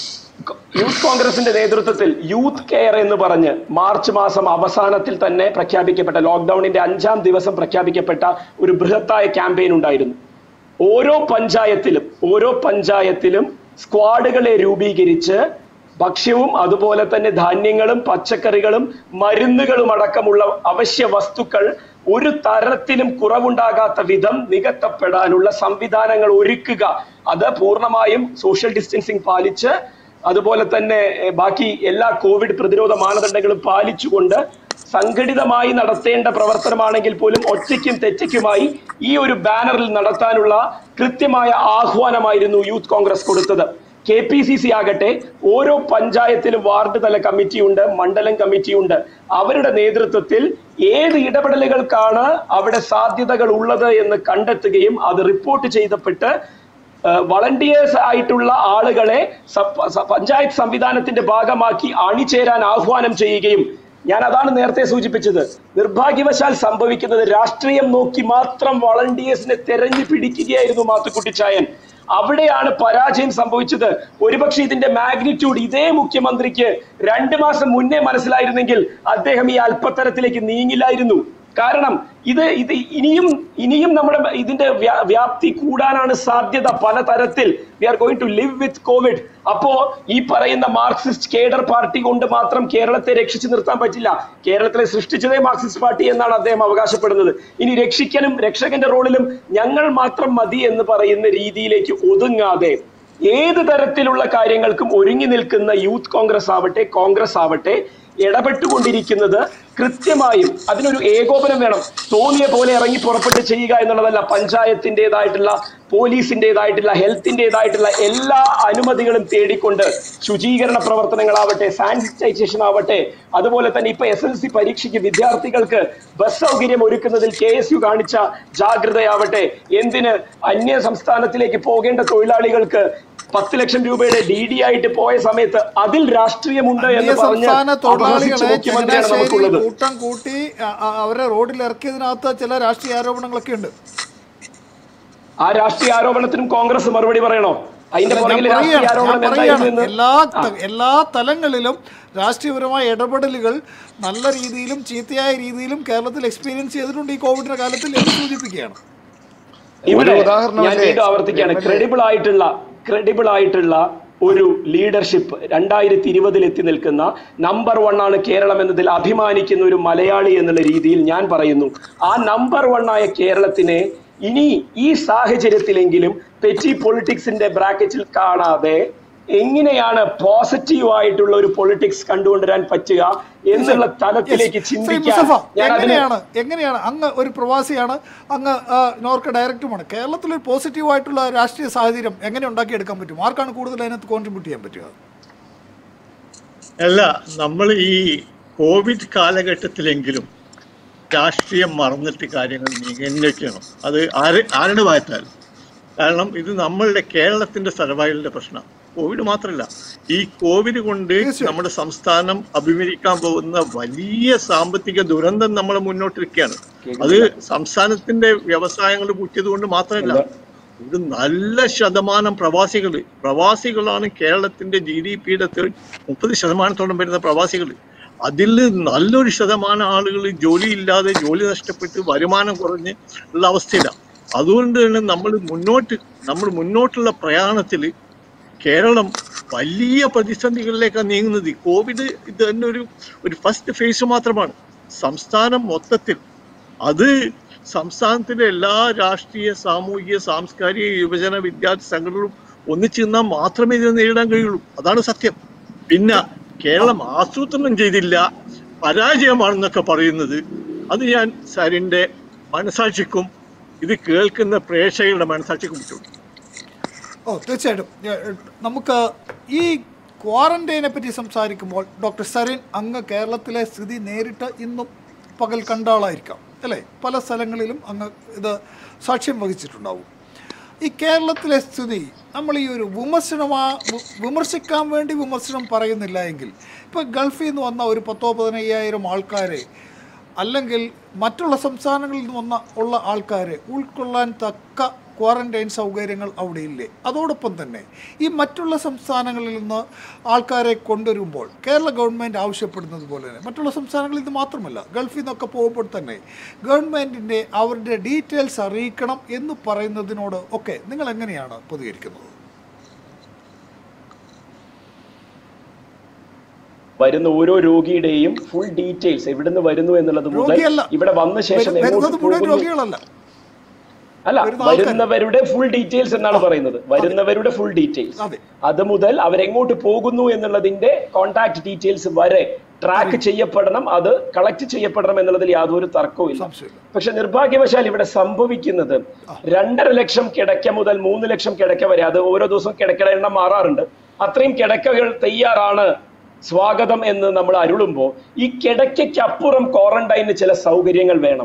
യൂത്ത് കോൺഗ്രസിന്റെ നേതൃത്വത്തിൽ യൂത്ത് കെയർ എന്ന് പറഞ്ഞ് മാർച്ച് മാസം അവസാനത്തിൽ തന്നെ പ്രഖ്യാപിക്കപ്പെട്ട ലോക്ക്ഡൌണിന്റെ അഞ്ചാം ദിവസം പ്രഖ്യാപിക്കപ്പെട്ട ഒരു ബൃഹത്തായ ക്യാമ്പയിൻ ഉണ്ടായിരുന്നു ഓരോ പഞ്ചായത്തിലും ഓരോ പഞ്ചായത്തിലും സ്ക്വാഡുകളെ രൂപീകരിച്ച് ഭക്ഷ്യവും അതുപോലെ തന്നെ ധാന്യങ്ങളും പച്ചക്കറികളും മരുന്നുകളും അടക്കമുള്ള അവശ്യ വസ്തുക്കൾ ഒരു തരത്തിലും കുറവുണ്ടാകാത്ത വിധം നികത്തപ്പെടാനുള്ള സംവിധാനങ്ങൾ ഒരുക്കുക അത് പൂർണ്ണമായും സോഷ്യൽ ഡിസ്റ്റൻസിങ് പാലിച്ച് അതുപോലെ തന്നെ എഹ്, ബാക്കി എല്ലാ കോവിഡ് പ്രതിരോധ മാനദണ്ഡങ്ങളും പാലിച്ചുകൊണ്ട് സംഘടിതമായി നടത്തേണ്ട പ്രവർത്തനമാണെങ്കിൽ പോലും ഒറ്റയ്ക്കും തെറ്റയ്ക്കുമായി ഈ ഒരു ബാനറിൽ നടത്താനുള്ള കൃത്യമായ ആഹ്വാനമായിരുന്നു യൂത്ത് കോൺഗ്രസ് കൊടുത്തത് കെ പി സി സി ആകട്ടെ ഓരോ പഞ്ചായത്തിലും വാർഡ് തല കമ്മിറ്റിയുണ്ട് മണ്ഡലം കമ്മിറ്റിയുണ്ട് അവരുടെ നേതൃത്വത്തിൽ ഏത് ഇടപെടലുകൾക്കാണ് അവിടെ സാധ്യതകൾ ഉള്ളത് എന്ന് കണ്ടെത്തുകയും അത് റിപ്പോർട്ട് ചെയ്തപ്പെട്ട് വളണ്ടിയേഴ്സ് ആയിട്ടുള്ള ആളുകളെ സ- സ- പഞ്ചായത്ത് സംവിധാനത്തിന്റെ ഭാഗമാക്കി അണിചേരാൻ ആഹ്വാനം ചെയ്യുകയും ഞാൻ അതാണ് നേരത്തെ സൂചിപ്പിച്ചത് നിർഭാഗ്യവശാൽ സംഭവിക്കുന്നത് രാഷ്ട്രീയം നോക്കി മാത്രം വളണ്ടിയേഴ്സിനെ തെരഞ്ഞു പിടിക്കുകയായിരുന്നു മാത്തുക്കുട്ടിച്ചായൻ അവിടെയാണ് പരാജയം സംഭവിച്ചത് ഒരുപക്ഷെ ഇതിന്റെ മാഗ്നിറ്റ്യൂഡ് ഇതേ മുഖ്യമന്ത്രിക്ക് രണ്ട് മാസം മുന്നേ മനസ്സിലായിരുന്നെങ്കിൽ അദ്ദേഹം ഈ അല്പത്തരത്തിലേക്ക് നീങ്ങില്ലായിരുന്നു കാരണം ഇത് ഇത് ഇനിയും ഇനിയും നമ്മുടെ ഇതിന്റെ വ്യാ- വ്യാപ്തി കൂടാനാണ് സാധ്യത പലതരത്തിൽ we are going to live with covid അപ്പോ ഈ പറയുന്ന മാർക്സിസ്റ്റ് കേഡർ പാർട്ടി കൊണ്ട് മാത്രം കേരളത്തെ രക്ഷിച്ചു നിർത്താൻ പറ്റില്ല കേരളത്തിലെ സൃഷ്ടിച്ചതേ മാർക്സിസ്റ്റ് പാർട്ടി എന്നാണ് അദ്ദേഹം അവകാശപ്പെടുന്നത് ഇനി രക്ഷിക്കലും രക്ഷകന്റെ റോളിലും ഞങ്ങൾ മാത്രം മതി എന്ന് പറയുന്ന രീതിയിലേക്ക് ഒതുങ്ങാതെ ഏത് തരത്തിലുള്ള കാര്യങ്ങൾക്കും ഒരുങ്ങി നിൽക്കുന്ന യൂത്ത് കോൺഗ്രസ് ആവട്ടെ കോൺഗ്രസ് ആവട്ടെ ഇടപെട്ടുകൊണ്ടിരിക്കുന്നത് കൃത്യമായും അതിനൊരു ഏകോപനം വേണം തോന്നിയ പോലെ ഇറങ്ങി പുറപ്പെട്ട് ചെയ്യുക എന്നുള്ളതല്ല പഞ്ചായത്തിൻ്റെതായിട്ടുള്ള പോലീസിൻ്റെതായിട്ടുള്ള ഹെൽത്തിൻ്റെതായിട്ടുള്ള എല്ലാ അനുമതികളും തേടിക്കൊണ്ട് ശുചീകരണ പ്രവർത്തനങ്ങളാവട്ടെ സാനിറ്റൈസേഷൻ ആവട്ടെ അതുപോലെ തന്നെ ഇപ്പൊ എസ് എൽ സി പരീക്ഷയ്ക്ക് വിദ്യാർത്ഥികൾക്ക് ബസ് സൗകര്യം ഒരുക്കുന്നതിൽ കെ എസ് യു കാണിച്ച ജാഗ്രതയാവട്ടെ എന്തിന് അന്യ സംസ്ഥാനത്തിലേക്ക് പോകേണ്ട തൊഴിലാളികൾക്ക് പത്ത് ലക്ഷം രൂപയുടെ ഡി ഡി ആയിട്ട് പോയ സമയത്ത് അതിൽ രാഷ്ട്രീയമുണ്ട് എന്ന് പറഞ്ഞ് സംസ്ഥാന അപഹസിച്ച തൊഴിലാളികളെ മുഖ്യമന്ത്രിയാണ് ചങ്ങനാശ്ശേരി നമുക്കുള്ളത് കൂട്ടം കൂട്ടി അ- അ- അവരെ റോഡിൽ ഇറക്കിയതിനകത്ത് ചില രാഷ്ട്രീയ ആരോപണങ്ങളൊക്കെ ഉണ്ട് ആ രാഷ്ട്രീയ ആരോപണത്തിനും കോൺഗ്രസ് മറുപടി പറയണോ അതിന്റെ ഞാൻ പുറകിൽ രാഷ്ട്രീയ പറയാണ്, ഞാൻ ആരോപണം പറയാണ് എന്തായിരുന്നു എന്ന് എല്ലാ ത- എല്ലാ തലങ്ങളിലും രാഷ്ട്രീയപരമായ ഇടപെടലുകൾ നല്ല രീതിയിലും ചീത്തയായ രീതിയിലും കേരളത്തിൽ എക്സ്പീരിയൻസ് ചെയ്തിട്ടുണ്ട് ഈ കോവിഡിന്റെ കാലത്തിൽ എന്ന് സൂചിപ്പിക്കുകയാണ് ഇവിടെ ഒരു ഉദാഹരണം ഞാൻ അല്ലേ? വീണ്ടും ആവർത്തിക്കുകയാണ് എം.എൽ.എ. ക്രെഡിബിൾ ആയിട്ടുള്ള ക്രെഡിബിൾ ആയിട്ടുള്ള ഒരു ലീഡർഷിപ്പ് രണ്ടായിരത്തി ഇരുപതിൽ എത്തി നിൽക്കുന്ന നമ്പർ വൺ ആണ് കേരളം എന്നതിൽ അഭിമാനിക്കുന്ന ഒരു മലയാളി എന്നുള്ള രീതിയിൽ ഞാൻ പറയുന്നു ആ നമ്പർ വൺ ആയ കേരളത്തിനെ ഇനി ഈ സാഹചര്യത്തിലെങ്കിലും പെറ്റി പൊളിറ്റിക്സിന്റെ ബ്രാക്കറ്റിൽ കാണാതെ എങ്ങനെയാണ് പോസിറ്റീവ് ആയിട്ടുള്ള ഒരു പൊളിറ്റിക്സ് കണ്ടുകൊണ്ടുവരാൻ പറ്റുക എന്നുള്ള തലത്തിലേക്ക് ശ്രീ ചിന്തിക്കാൻ മുസ്തഫ ഞാൻ അതിന് എങ്ങനെയാണ് എങ്ങനെയാണ് അങ്ങ് ഒരു പ്രവാസിയാണ് അങ്ങ് ആ, നോർക്ക ഡയറക്ടറുമാണ് കേരളത്തിൽ ഒരു പോസിറ്റീവായിട്ടുള്ള രാഷ്ട്രീയ സാഹചര്യം എങ്ങനെ ഉണ്ടാക്കിയെടുക്കാൻ പറ്റും ആർക്കാണ് കൂടുതൽ അതിനകത്ത് കോൺട്രിബ്യൂട്ട് ചെയ്യാൻ പറ്റുക അല്ല നമ്മൾ ഈ കോവിഡ് കാലഘട്ടത്തിലെങ്കിലും രാഷ്ട്രീയം മറന്നിട്ട് കാര്യങ്ങൾ നീങ്ങുകയാണ് അത് ആര് ആരുടെ ഭാഗത്തായാലും കാരണം ഇത് നമ്മളുടെ കേരളത്തിന്റെ സർവൈവലിന്റെ പ്രശ്നം കോവിഡ് മാത്രമല്ല ഈ കോവിഡ് കൊണ്ട് തീർച്ചയായും. നമ്മുടെ സംസ്ഥാനം അഭിമുഖീകരിക്കാൻ പോകുന്ന വലിയ സാമ്പത്തിക ദുരന്തം നമ്മളെ മുന്നോട്ടിരിക്കുകയാണ് അത് സംസ്ഥാനത്തിന്റെ വ്യവസായങ്ങൾ കൂട്ടിയത് കൊണ്ട് മാത്രമല്ല ഇത് നല്ല ശതമാനം പ്രവാസികൾ പ്രവാസികളാണ് കേരളത്തിന്റെ ജി ഡി പിയുടെ മുപ്പത് ശതമാനത്തോളം വരുന്ന പ്രവാസികൾ അതിൽ നല്ലൊരു ശതമാനം ആളുകൾ ജോലിയില്ലാതെ ജോലി നഷ്ടപ്പെട്ട് വരുമാനം കുറഞ്ഞ് ഉള്ള അവസ്ഥയിലാണ് അതുകൊണ്ട് തന്നെ നമ്മൾ മുന്നോട്ട് നമ്മൾ മുന്നോട്ടുള്ള പ്രയാണത്തിൽ കേരളം വലിയ പ്രതിസന്ധികളിലേക്കാണ് നീങ്ങുന്നത് ഈ കോവിഡ് ഇത് തന്നെ ഒരു ഒരു ഫസ്റ്റ് ഫേസ് മാത്രമാണ് സംസ്ഥാനം മൊത്തത്തിൽ അത് സംസ്ഥാനത്തിലെ എല്ലാ രാഷ്ട്രീയ സാമൂഹിക സാംസ്കാരിക യുവജന വിദ്യാർത്ഥി സംഘടനകളും ഒന്നിച്ചു നിന്നാൽ മാത്രമേ ഇത് നേരിടാൻ കഴിയുള്ളൂ അതാണ് സത്യം പിന്നെ കേരളം ആസൂത്രണം ചെയ്തില്ല പരാജയമാണെന്നൊക്കെ പറയുന്നത് അത് ഞാൻ സാറിൻ്റെ മനസാക്ഷിക്കും ഇത് കേൾക്കുന്ന പ്രേക്ഷകരുടെ മനസാക്ഷിക്കും വിട്ടു ഓ തീർച്ചയായിട്ടും ഏ, ഏ, നമുക്ക് ഈ ക്വാറന്റൈനെ പറ്റി സംസാരിക്കുമ്പോൾ ഡോക്ടർ സരിൻ അങ്ങ് കേരളത്തിലെ സ്ഥിതി നേരിട്ട് ഇന്നും പകൽ കണ്ട ആളായിരിക്കാം അല്ലേ പല സ്ഥലങ്ങളിലും അങ്ങ് ഇത് സാക്ഷ്യം വഹിച്ചിട്ടുണ്ടാവും ഈ കേരളത്തിലെ സ്ഥിതി നമ്മൾ ഈ ഒരു വിമർശനമാ വി- വിമർശിക്കാൻ വേണ്ടി വിമർശനം പറയുന്നില്ല എങ്കിൽ ഇപ്പോൾ ഗൾഫിൽ നിന്ന് വന്ന ഒരു പത്തോ പതിനയ്യായിരം ആൾക്കാരെ അല്ലെങ്കിൽ മറ്റുള്ള സംസ്ഥാനങ്ങളിൽ നിന്ന് വന്ന ഉള്ള ആൾക്കാരെ ഉൾക്കൊള്ളാൻ തക്ക ക്വാറന്റൈൻ സൗകര്യങ്ങൾ അവിടെ ഇല്ലേ അതോടൊപ്പം തന്നെ ഈ മറ്റുള്ള സംസ്ഥാനങ്ങളിൽ നിന്ന് ആൾക്കാരെ കൊണ്ടുവരുമ്പോൾ കേരള ഗവൺമെൻറ് ആവശ്യപ്പെടുന്നത് പോലെ തന്നെ മറ്റുള്ള സംസ്ഥാനങ്ങളിൽ നിന്ന് മാത്രമല്ല ഗൾഫിൽ നിന്നൊക്കെ പോകുമ്പോൾ തന്നെ ഗവൺമെൻറ്റിൻ്റെ അവരുടെ ഡീറ്റെയിൽസ് അറിയിക്കണം എന്ന് പറയുന്നതിനോട് ഒക്കെ നിങ്ങൾ എങ്ങനെയാണ് പ്രതികരിക്കുന്നത് വരുന്ന ഓരോ രോഗിയുടെയും ഫുൾ ഡീറ്റെയിൽസ് എവിടുന്ന് വരുന്നു എന്നുള്ളത് മുതൽ രോഗിയല്ല. ഇവിടെ വന്ന ശേഷം വരു- വരുന്നത് എങ്ങോട്ട് മുഴുവൻ പോകുന്നു രോഗികളല്ല അല്ല വരുന്ന ആൾക്കാര്. വരുന്നവരുടെ ഫുൾ ഡീറ്റെയിൽസ് എന്നാണ് പറയുന്നത് വരുന്നവരുടെ ഫുൾ ഡീറ്റെയിൽസ് അതെ. അത് മുതൽ അവരെങ്ങോട്ട് പോകുന്നു എന്നുള്ളതിന്റെ കോൺടാക്ട് ഡീറ്റെയിൽസ് വരെ ട്രാക്ക് ചെയ്യപ്പെടണം അത് കളക്ട് ചെയ്യപ്പെടണം എന്നുള്ളതിൽ യാതൊരു തർക്കവുമില്ല സംശയമില്ല പക്ഷെ നിർഭാഗ്യവശാൽ ഇവിടെ സംഭവിക്കുന്നത് രണ്ടര ലക്ഷം കിടക്ക മുതൽ മൂന്ന് ലക്ഷം കിടക്ക വരെ അത് ഓരോ ദിവസവും കിടക്കയുടെ എണ്ണം മാറാറുണ്ട് അത്രയും കിടക്കകൾ തയ്യാറാണ് സ്വാഗതം എന്ന് നമ്മൾ അരുളുമ്പോൾ ഈ കിടക്കയ്ക്കപ്പുറം ക്വാറന്റൈനിന് ചില സൗകര്യങ്ങൾ വേണം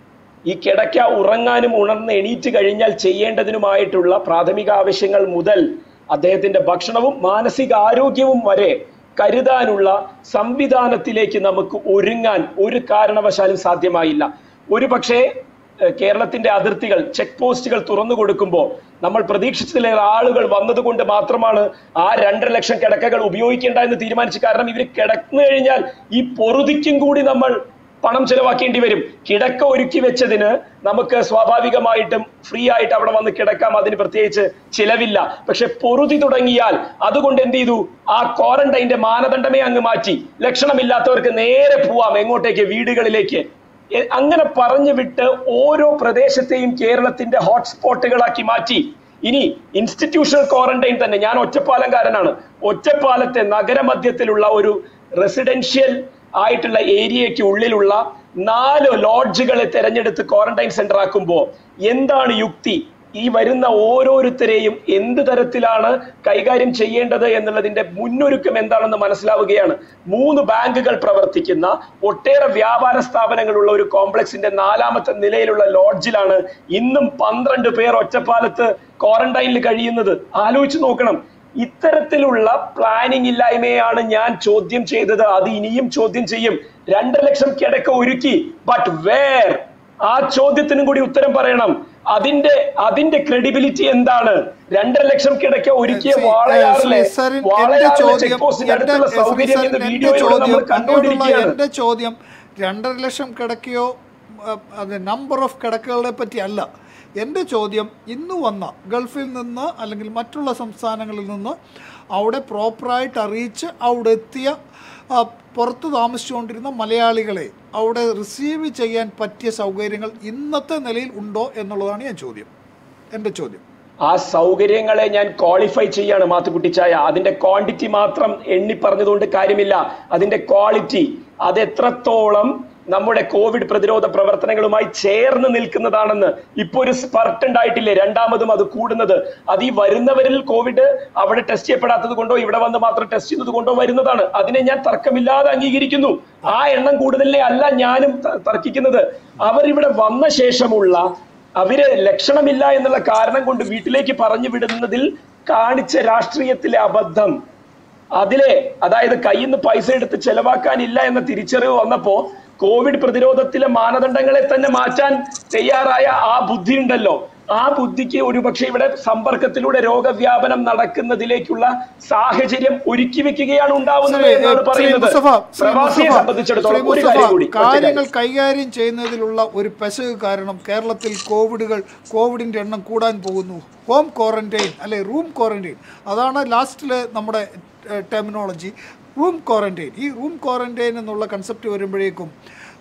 ഈ കിടക്ക ഉറങ്ങാനും ഉണർന്ന് എണീറ്റ് കഴിഞ്ഞാൽ ചെയ്യേണ്ടതിനുമായിട്ടുള്ള പ്രാഥമിക ആവശ്യങ്ങൾ മുതൽ അദ്ദേഹത്തിന്റെ ഭക്ഷണവും മാനസിക ആരോഗ്യവും വരെ കരുതാനുള്ള സംവിധാനത്തിലേക്ക് നമുക്ക് ഒരുങ്ങാൻ ഒരു കാരണവശാലും സാധ്യമായില്ല ഒരു പക്ഷേ ഏഹ്, കേരളത്തിന്റെ അതിർത്തികൾ ചെക്ക് പോസ്റ്റുകൾ തുറന്നു കൊടുക്കുമ്പോൾ നമ്മൾ പ്രതീക്ഷിച്ചതിലേറെ ആളുകൾ വന്നതുകൊണ്ട് മാത്രമാണ് ആ രണ്ടര ലക്ഷം കിടക്കകൾ ഉപയോഗിക്കേണ്ട എന്ന് തീരുമാനിച്ചു കാരണം ഇവർ കിടന്നു കഴിഞ്ഞാൽ ഈ പൊറുതിക്കും കൂടി നമ്മൾ പണം ചെലവാക്കേണ്ടി വരും കിടക്ക ഒരുക്കി വെച്ചതിന് നമുക്ക് സ്വാഭാവികമായിട്ടും ഫ്രീ ആയിട്ട് അവിടെ വന്ന് കിടക്കാം അതിന് പ്രത്യേകിച്ച് ചിലവില്ല പക്ഷെ പൊറുതി തുടങ്ങിയാൽ അതുകൊണ്ട് എന്ത് ചെയ്തു ആ ക്വാറന്റൈന്റെ മാനദണ്ഡമേ അങ്ങ് മാറ്റി ലക്ഷണമില്ലാത്തവർക്ക് നേരെ പോവാം എങ്ങോട്ടേക്ക് വീടുകളിലേക്ക് എ- അങ്ങനെ പറഞ്ഞു വിട്ട് ഓരോ പ്രദേശത്തെയും കേരളത്തിന്റെ ഹോട്ട്സ്പോട്ടുകളാക്കി മാറ്റി ഇനി ഇൻസ്റ്റിറ്റ്യൂഷണൽ ക്വാറന്റൈൻ തന്നെ ഞാൻ ഒറ്റപ്പാലംകാരനാണ് ഒറ്റപ്പാലത്തെ നഗരമധ്യത്തിലുള്ള ഒരു റെസിഡൻഷ്യൽ ആയിട്ടുള്ള ഏരിയയ്ക്ക് ഉള്ളിലുള്ള നാല് ലോഡ്ജുകളെ തെരഞ്ഞെടുത്ത് ക്വാറന്റൈൻ സെന്റർ ആക്കുമ്പോൾ എന്താണ് യുക്തി ഈ വരുന്ന ഓരോരുത്തരെയും എന്ത് തരത്തിലാണ് കൈകാര്യം ചെയ്യേണ്ടത് എന്നുള്ളതിന്റെ മുന്നൊരുക്കം എന്താണെന്ന് മനസ്സിലാവുകയാണ് മൂന്ന് ബാങ്കുകൾ പ്രവർത്തിക്കുന്ന ഒട്ടേറെ വ്യാപാര സ്ഥാപനങ്ങളുള്ള ഒരു കോംപ്ലക്സിന്റെ നാലാമത്തെ നിലയിലുള്ള ലോഡ്ജിലാണ് ഇന്നും പന്ത്രണ്ട് പേർ ഒറ്റപ്പാലത്ത് ക്വാറന്റൈനിൽ കഴിയുന്നത് ആലോചിച്ച് നോക്കണം ഇത്തരത്തിലുള്ള പ്ലാനിംഗ് ഇല്ലായ്മയാണ് ഞാൻ ചോദ്യം ചെയ്തത് അത് ഇനിയും ചോദ്യം ചെയ്യും രണ്ട് ലക്ഷം കിടക്ക ഒരുക്കി ബട്ട് വേർ ആ ചോദ്യത്തിനും കൂടി ഉത്തരം പറയണം അതിന്റെ അതിന്റെ ക്രെഡിബിലിറ്റി എന്താണ് രണ്ടര ലക്ഷം കിടക്ക ഒരുക്കിയ ശ്രീ- വാളയാറിലെ ശ്രീ സരിൻ, എന്റെ വാളയാറിലെ ചോദ്യം ചെക്ക് പോസ്റ്റിന്റെ എന്റെ- അടുത്തുള്ള ശ്രീ സൗകര്യം സരിൻ, എന്ന എന്റെ വീഡിയോയിലൂടെ നമ്മൾ ചോദ്യം അങ്ങോട്ടുള്ള കണ്ടുകൊണ്ടിരിക്കുകയാണ് എന്റെ ചോദ്യം രണ്ടര ലക്ഷം കിടക്കയോ അഹ്, അത് നമ്പർ ഓഫ് കിടക്കകളെ പറ്റി അല്ല എൻ്റെ ചോദ്യം ഇന്ന് വന്ന ഗൾഫിൽ നിന്ന് അല്ലെങ്കിൽ മറ്റുള്ള സംസ്ഥാനങ്ങളിൽ നിന്ന് അവിടെ പ്രോപ്പറായിട്ട് അറിയിച്ച് അവിടെ എത്തിയ ആ, പുറത്ത് താമസിച്ചുകൊണ്ടിരുന്ന മലയാളികളെ അവിടെ റിസീവ് ചെയ്യാൻ പറ്റിയ സൗകര്യങ്ങൾ ഇന്നത്തെ നിലയിൽ ഉണ്ടോ എന്നുള്ളതാണ് ഞാൻ ചോദ്യം എൻ്റെ ചോദ്യം ആ സൗകര്യങ്ങളെ ഞാൻ ക്വാളിഫൈ ചെയ്യാണ് മാത്തുക്കുട്ടിച്ചായ അതിന്റെ ക്വാണ്ടിറ്റി മാത്രം എണ്ണി പറഞ്ഞതുകൊണ്ട് കാര്യമില്ല അതിന്റെ ക്വാളിറ്റി അത് എത്രത്തോളം നമ്മുടെ കോവിഡ് പ്രതിരോധ പ്രവർത്തനങ്ങളുമായി ചേർന്ന് നിൽക്കുന്നതാണെന്ന് ഇപ്പൊ ഒരു സ്പർട്ട് ഉണ്ടായിട്ടില്ലേ രണ്ടാമതും അത് കൂടുന്നത് അത് ഈ വരുന്നവരിൽ കോവിഡ് അവിടെ ടെസ്റ്റ് ചെയ്യപ്പെടാത്തത് കൊണ്ടോ ഇവിടെ വന്ന് മാത്രം ടെസ്റ്റ് ചെയ്യുന്നത് കൊണ്ടോ വരുന്നതാണ് അതിനെ ഞാൻ തർക്കമില്ലാതെ അംഗീകരിക്കുന്നു ആ എണ്ണം കൂടുതലിനെ അല്ല ഞാനും ത- തർക്കിക്കുന്നത് അവരിവിടെ വന്ന ശേഷമുള്ള അവര് ലക്ഷണമില്ല എന്നുള്ള കാരണം കൊണ്ട് വീട്ടിലേക്ക് പറഞ്ഞു വിടുന്നതിൽ കാണിച്ച രാഷ്ട്രീയത്തിലെ അബദ്ധം അതിലെ അതായത് കയ്യിൽ നിന്ന് പൈസ എടുത്ത് ചെലവാക്കാനില്ല എന്ന തിരിച്ചറിവ് വന്നപ്പോ കോവിഡ് പ്രതിരോധത്തിലെ മാനദണ്ഡങ്ങളെ തന്നെ മാറ്റാൻ തയ്യാറായ ആ ബുദ്ധി ഉണ്ടല്ലോ ആ ബുദ്ധിക്ക് ഒരുപക്ഷെ ഇവിടെ സമ്പർക്കത്തിലൂടെ രോഗവ്യാപനം നടക്കുന്നതിലേക്കുള്ള സാഹചര്യം ഒരുക്കി വെക്കുകയാണ് ഉണ്ടാവുന്നത് ശ്രീ- എന്നാണ് ശ്രീ പറയുന്നത് മുസ്തഫ, ശ്രീ പ്രവാസിയെ മുസ്തഫ, സംബന്ധിച്ചിടത്തോളം ശ്രീ ഒരു മുസ്തഫ, കാര്യം കൂടി ഒറ്റ കാര്യം. കാര്യങ്ങൾ കൈകാര്യം ചെയ്യുന്നതിലുള്ള ഒരു പെശക് കാരണം കേരളത്തിൽ കോവിഡുകൾ കോവിഡിന്റെ എണ്ണം കൂടാൻ പോകുന്നു ഹോം ക്വാറന്റൈൻ അല്ലെ റൂം ക്വാറന്റൈൻ അതാണ് ലാസ്റ്റിലെ നമ്മുടെ ടെർമിനോളജി റൂം ക്വാറന്റൈൻ ഈ റൂം ക്വാറന്റൈൻ എന്നുള്ള കൺസെപ്റ്റ് വരുമ്പോഴേക്കും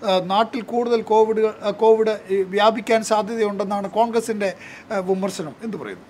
ആ, നാട്ടിൽ കൂടുതൽ കോവിഡ് ആ, കോവിഡ് ഈ, വ്യാപിക്കാൻ സാധ്യതയുണ്ടെന്നാണ് കോൺഗ്രസിൻ്റെ ആ, വിമർശനം എന്ത് പറയുന്നു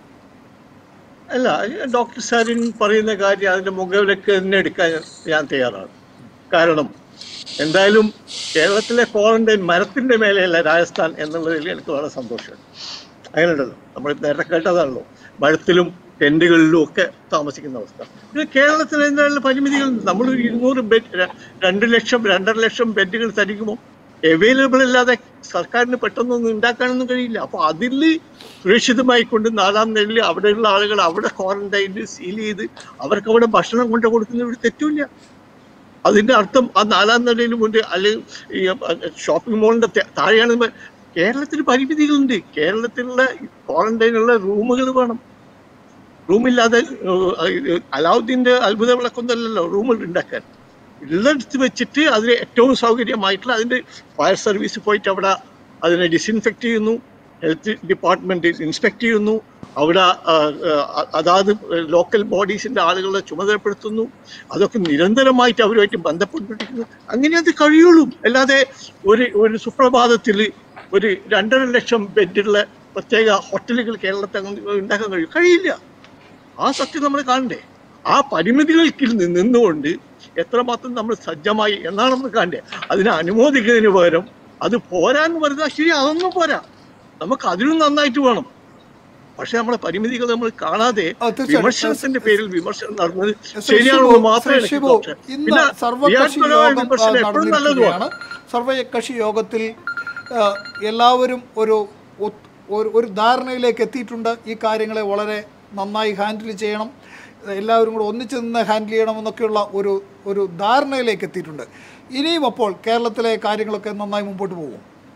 അല്ല ഡോക്ടർ സാരിൻ പറയുന്ന കാര്യം അതിന്റെ മുകളിലേക്ക് തന്നെ എടുക്കാൻ ഞാൻ തയ്യാറാണ് കാരണം എന്തായാലും കേരളത്തിലെ ക്വാറന്റൈൻ മരത്തിന്റെ മേലെയല്ല രാജസ്ഥാൻ എന്നുള്ളതിൽ എനിക്ക് വളരെ സന്തോഷമുണ്ട് അങ്ങനെയുണ്ടല്ലോ നമ്മൾ നേരത്തെ കേട്ടതാണല്ലോ മരത്തിലും ടെന്റുകളിലും ഒക്കെ താമസിക്കുന്ന അവസ്ഥ ഇത് കേരളത്തിൽ എന്തായാലും പരിമിതികൾ നമ്മൾ ഇരുന്നൂറ് ബെഡ് ര- രണ്ട് ലക്ഷം രണ്ടര ലക്ഷം ബെഡുകൾ തരിക്കുമ്പോൾ അവൈലബിൾ അല്ലാതെ സർക്കാരിന് പെട്ടെന്നൊന്നും ഉണ്ടാക്കാനൊന്നും കഴിയില്ല അപ്പൊ അതിൽ സുരക്ഷിതമായി കൊണ്ട് നാലാം നിലയിൽ അവിടെയുള്ള ആളുകൾ അവിടെ ക്വാറന്റൈനിൽ സീൽ ചെയ്ത് അവർക്ക് അവിടെ ഭക്ഷണം കൊണ്ട് കൊടുക്കുന്ന ഒരു തെറ്റുമില്ല അതിന്റെ അർത്ഥം ആ നാലാം നിലയിലും ഉണ്ട് അല്ലെങ്കിൽ ഈ ഷോപ്പിംഗ് മോളിന്റെ തെ- താഴെയാണ് ഇപ്പൊ കേരളത്തിൽ പരിമിതികളുണ്ട് കേരളത്തിലുള്ള ക്വാറന്റൈനുള്ള റൂമുകൾ വേണം റൂമില്ലാതെ ഏഹ്, അലാവുദ്ദീന്റെ അത്ഭുത വിളക്കൊന്നല്ലല്ലോ റൂമുകൾ ഉണ്ടാക്കാൻ ഉള്ളിടത്ത് വെച്ചിട്ട് അതിന് ഏറ്റവും സൗകര്യമായിട്ടുള്ള അതിന്റെ ഫയർ സർവീസ് പോയിട്ട് അവിടെ അതിനെ ഡിസിൻഫെക്ട് ചെയ്യുന്നു ഹെൽത്ത് ഡിപ്പാർട്ട്മെന്റ് ഇൻസ്പെക്ട് ചെയ്യുന്നു അവിടെ ആ, ആ, അതാത് ലോക്കൽ ബോഡീസിന്റെ ആളുകളെ ചുമതലപ്പെടുത്തുന്നു അതൊക്കെ നിരന്തരമായിട്ട് അവരുമായിട്ട് ബന്ധപ്പെട്ടിരിക്കുന്നു അങ്ങനെ അത് കഴിയുള്ളൂ അല്ലാതെ ഒരു ഒരു സുപ്രഭാതത്തിൽ ഒരു രണ്ടര ലക്ഷം ബെഡുള്ള പ്രത്യേക ഹോട്ടലുകൾ കേരളത്തിൽ അങ്ങനെ ഉണ്ടാക്കാൻ കഴിയും കഴിയില്ല ആ സത്യം നമ്മൾ കാണണ്ടേ ആ പരിമിതികൾക്കിൽ നി- നിന്നുകൊണ്ട് എത്രമാത്രം നമ്മൾ സജ്ജമായി എന്നാണ് നമ്മൾ കാണണ്ടേ അതിനെ അനുമോദിക്കുന്നതിന് പകരം അത് പോരാന്ന് പറഞ്ഞാൽ ശരി അതൊന്നും പോരാ നമുക്ക് അതിലും നന്നായിട്ട് വേണം പക്ഷെ നമ്മുടെ പരിമിതികൾ നമ്മൾ കാണാതെ ആ, തീർച്ചയായിട്ടും. വിമർശനത്തിന്റെ പേരിൽ വിമർശനം നടന്നത് ശ്രീ ശരിയാണെന്ന് ഷിബു, മാത്രമേ ശ്രീ എനിക്ക് ഷിബു, തോന്നൂ. ഇന്ന് പിന്നെ സർവകക്ഷി ക്രിയാത്മകമായ യോഗം ആ, വിമർശനം എപ്പോഴും നല്ലതുമാണ് നടന്നിരിക്കുകയാണ് സർവകക്ഷി യോഗത്തിൽ ആ, എല്ലാവരും ഒരു ഒത്ത്- ഒരു ഒരു ധാരണയിലേക്ക് എത്തിയിട്ടുണ്ട് ഈ കാര്യങ്ങളെ വളരെ നന്നായി ഹാൻഡിൽ ചെയ്യണം എല്ലാവരും കൂടെ ഒന്നിച്ചു നിന്ന് ഹാൻഡിൽ ചെയ്യണമെന്നൊക്കെയുള്ള ഒരു ഒരു ധാരണയിലേക്ക് എത്തിയിട്ടുണ്ട് ഇനിയും അപ്പോൾ കേരളത്തിലെ കാര്യങ്ങളൊക്കെ നന്നായി മുമ്പോട്ട് പോകും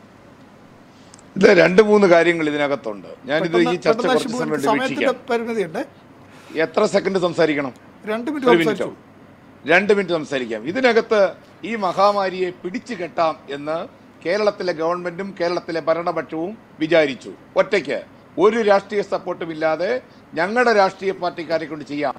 ഇത് രണ്ട് മൂന്ന് കാര്യങ്ങൾ ഇതിനകത്തുണ്ട് ഞാനിത് ഈ ചർച്ച പെട്ടെന്ന് കുറച്ച് ഷിബു, സമയം സമയത്തിന്റെ വീക്ഷിക്കാം പരിമിതിയുണ്ട് എത്ര സെക്കൻഡ് സംസാരിക്കണം രണ്ട് മിനിറ്റ് ഒരു മിനിറ്റോ സംസാരിച്ചു രണ്ട് മിനിറ്റ് സംസാരിക്കാം ഇതിനകത്ത് ഈ മഹാമാരിയെ പിടിച്ചു കെട്ടാം എന്ന് കേരളത്തിലെ ഗവൺമെന്റും കേരളത്തിലെ ഭരണപക്ഷവും വിചാരിച്ചു ഒറ്റയ്ക്ക് ഒരു രാഷ്ട്രീയ സപ്പോർട്ടും ഇല്ലാതെ ഞങ്ങളുടെ രാഷ്ട്രീയ പാർട്ടിക്കാരെ കൊണ്ട് ചെയ്യാം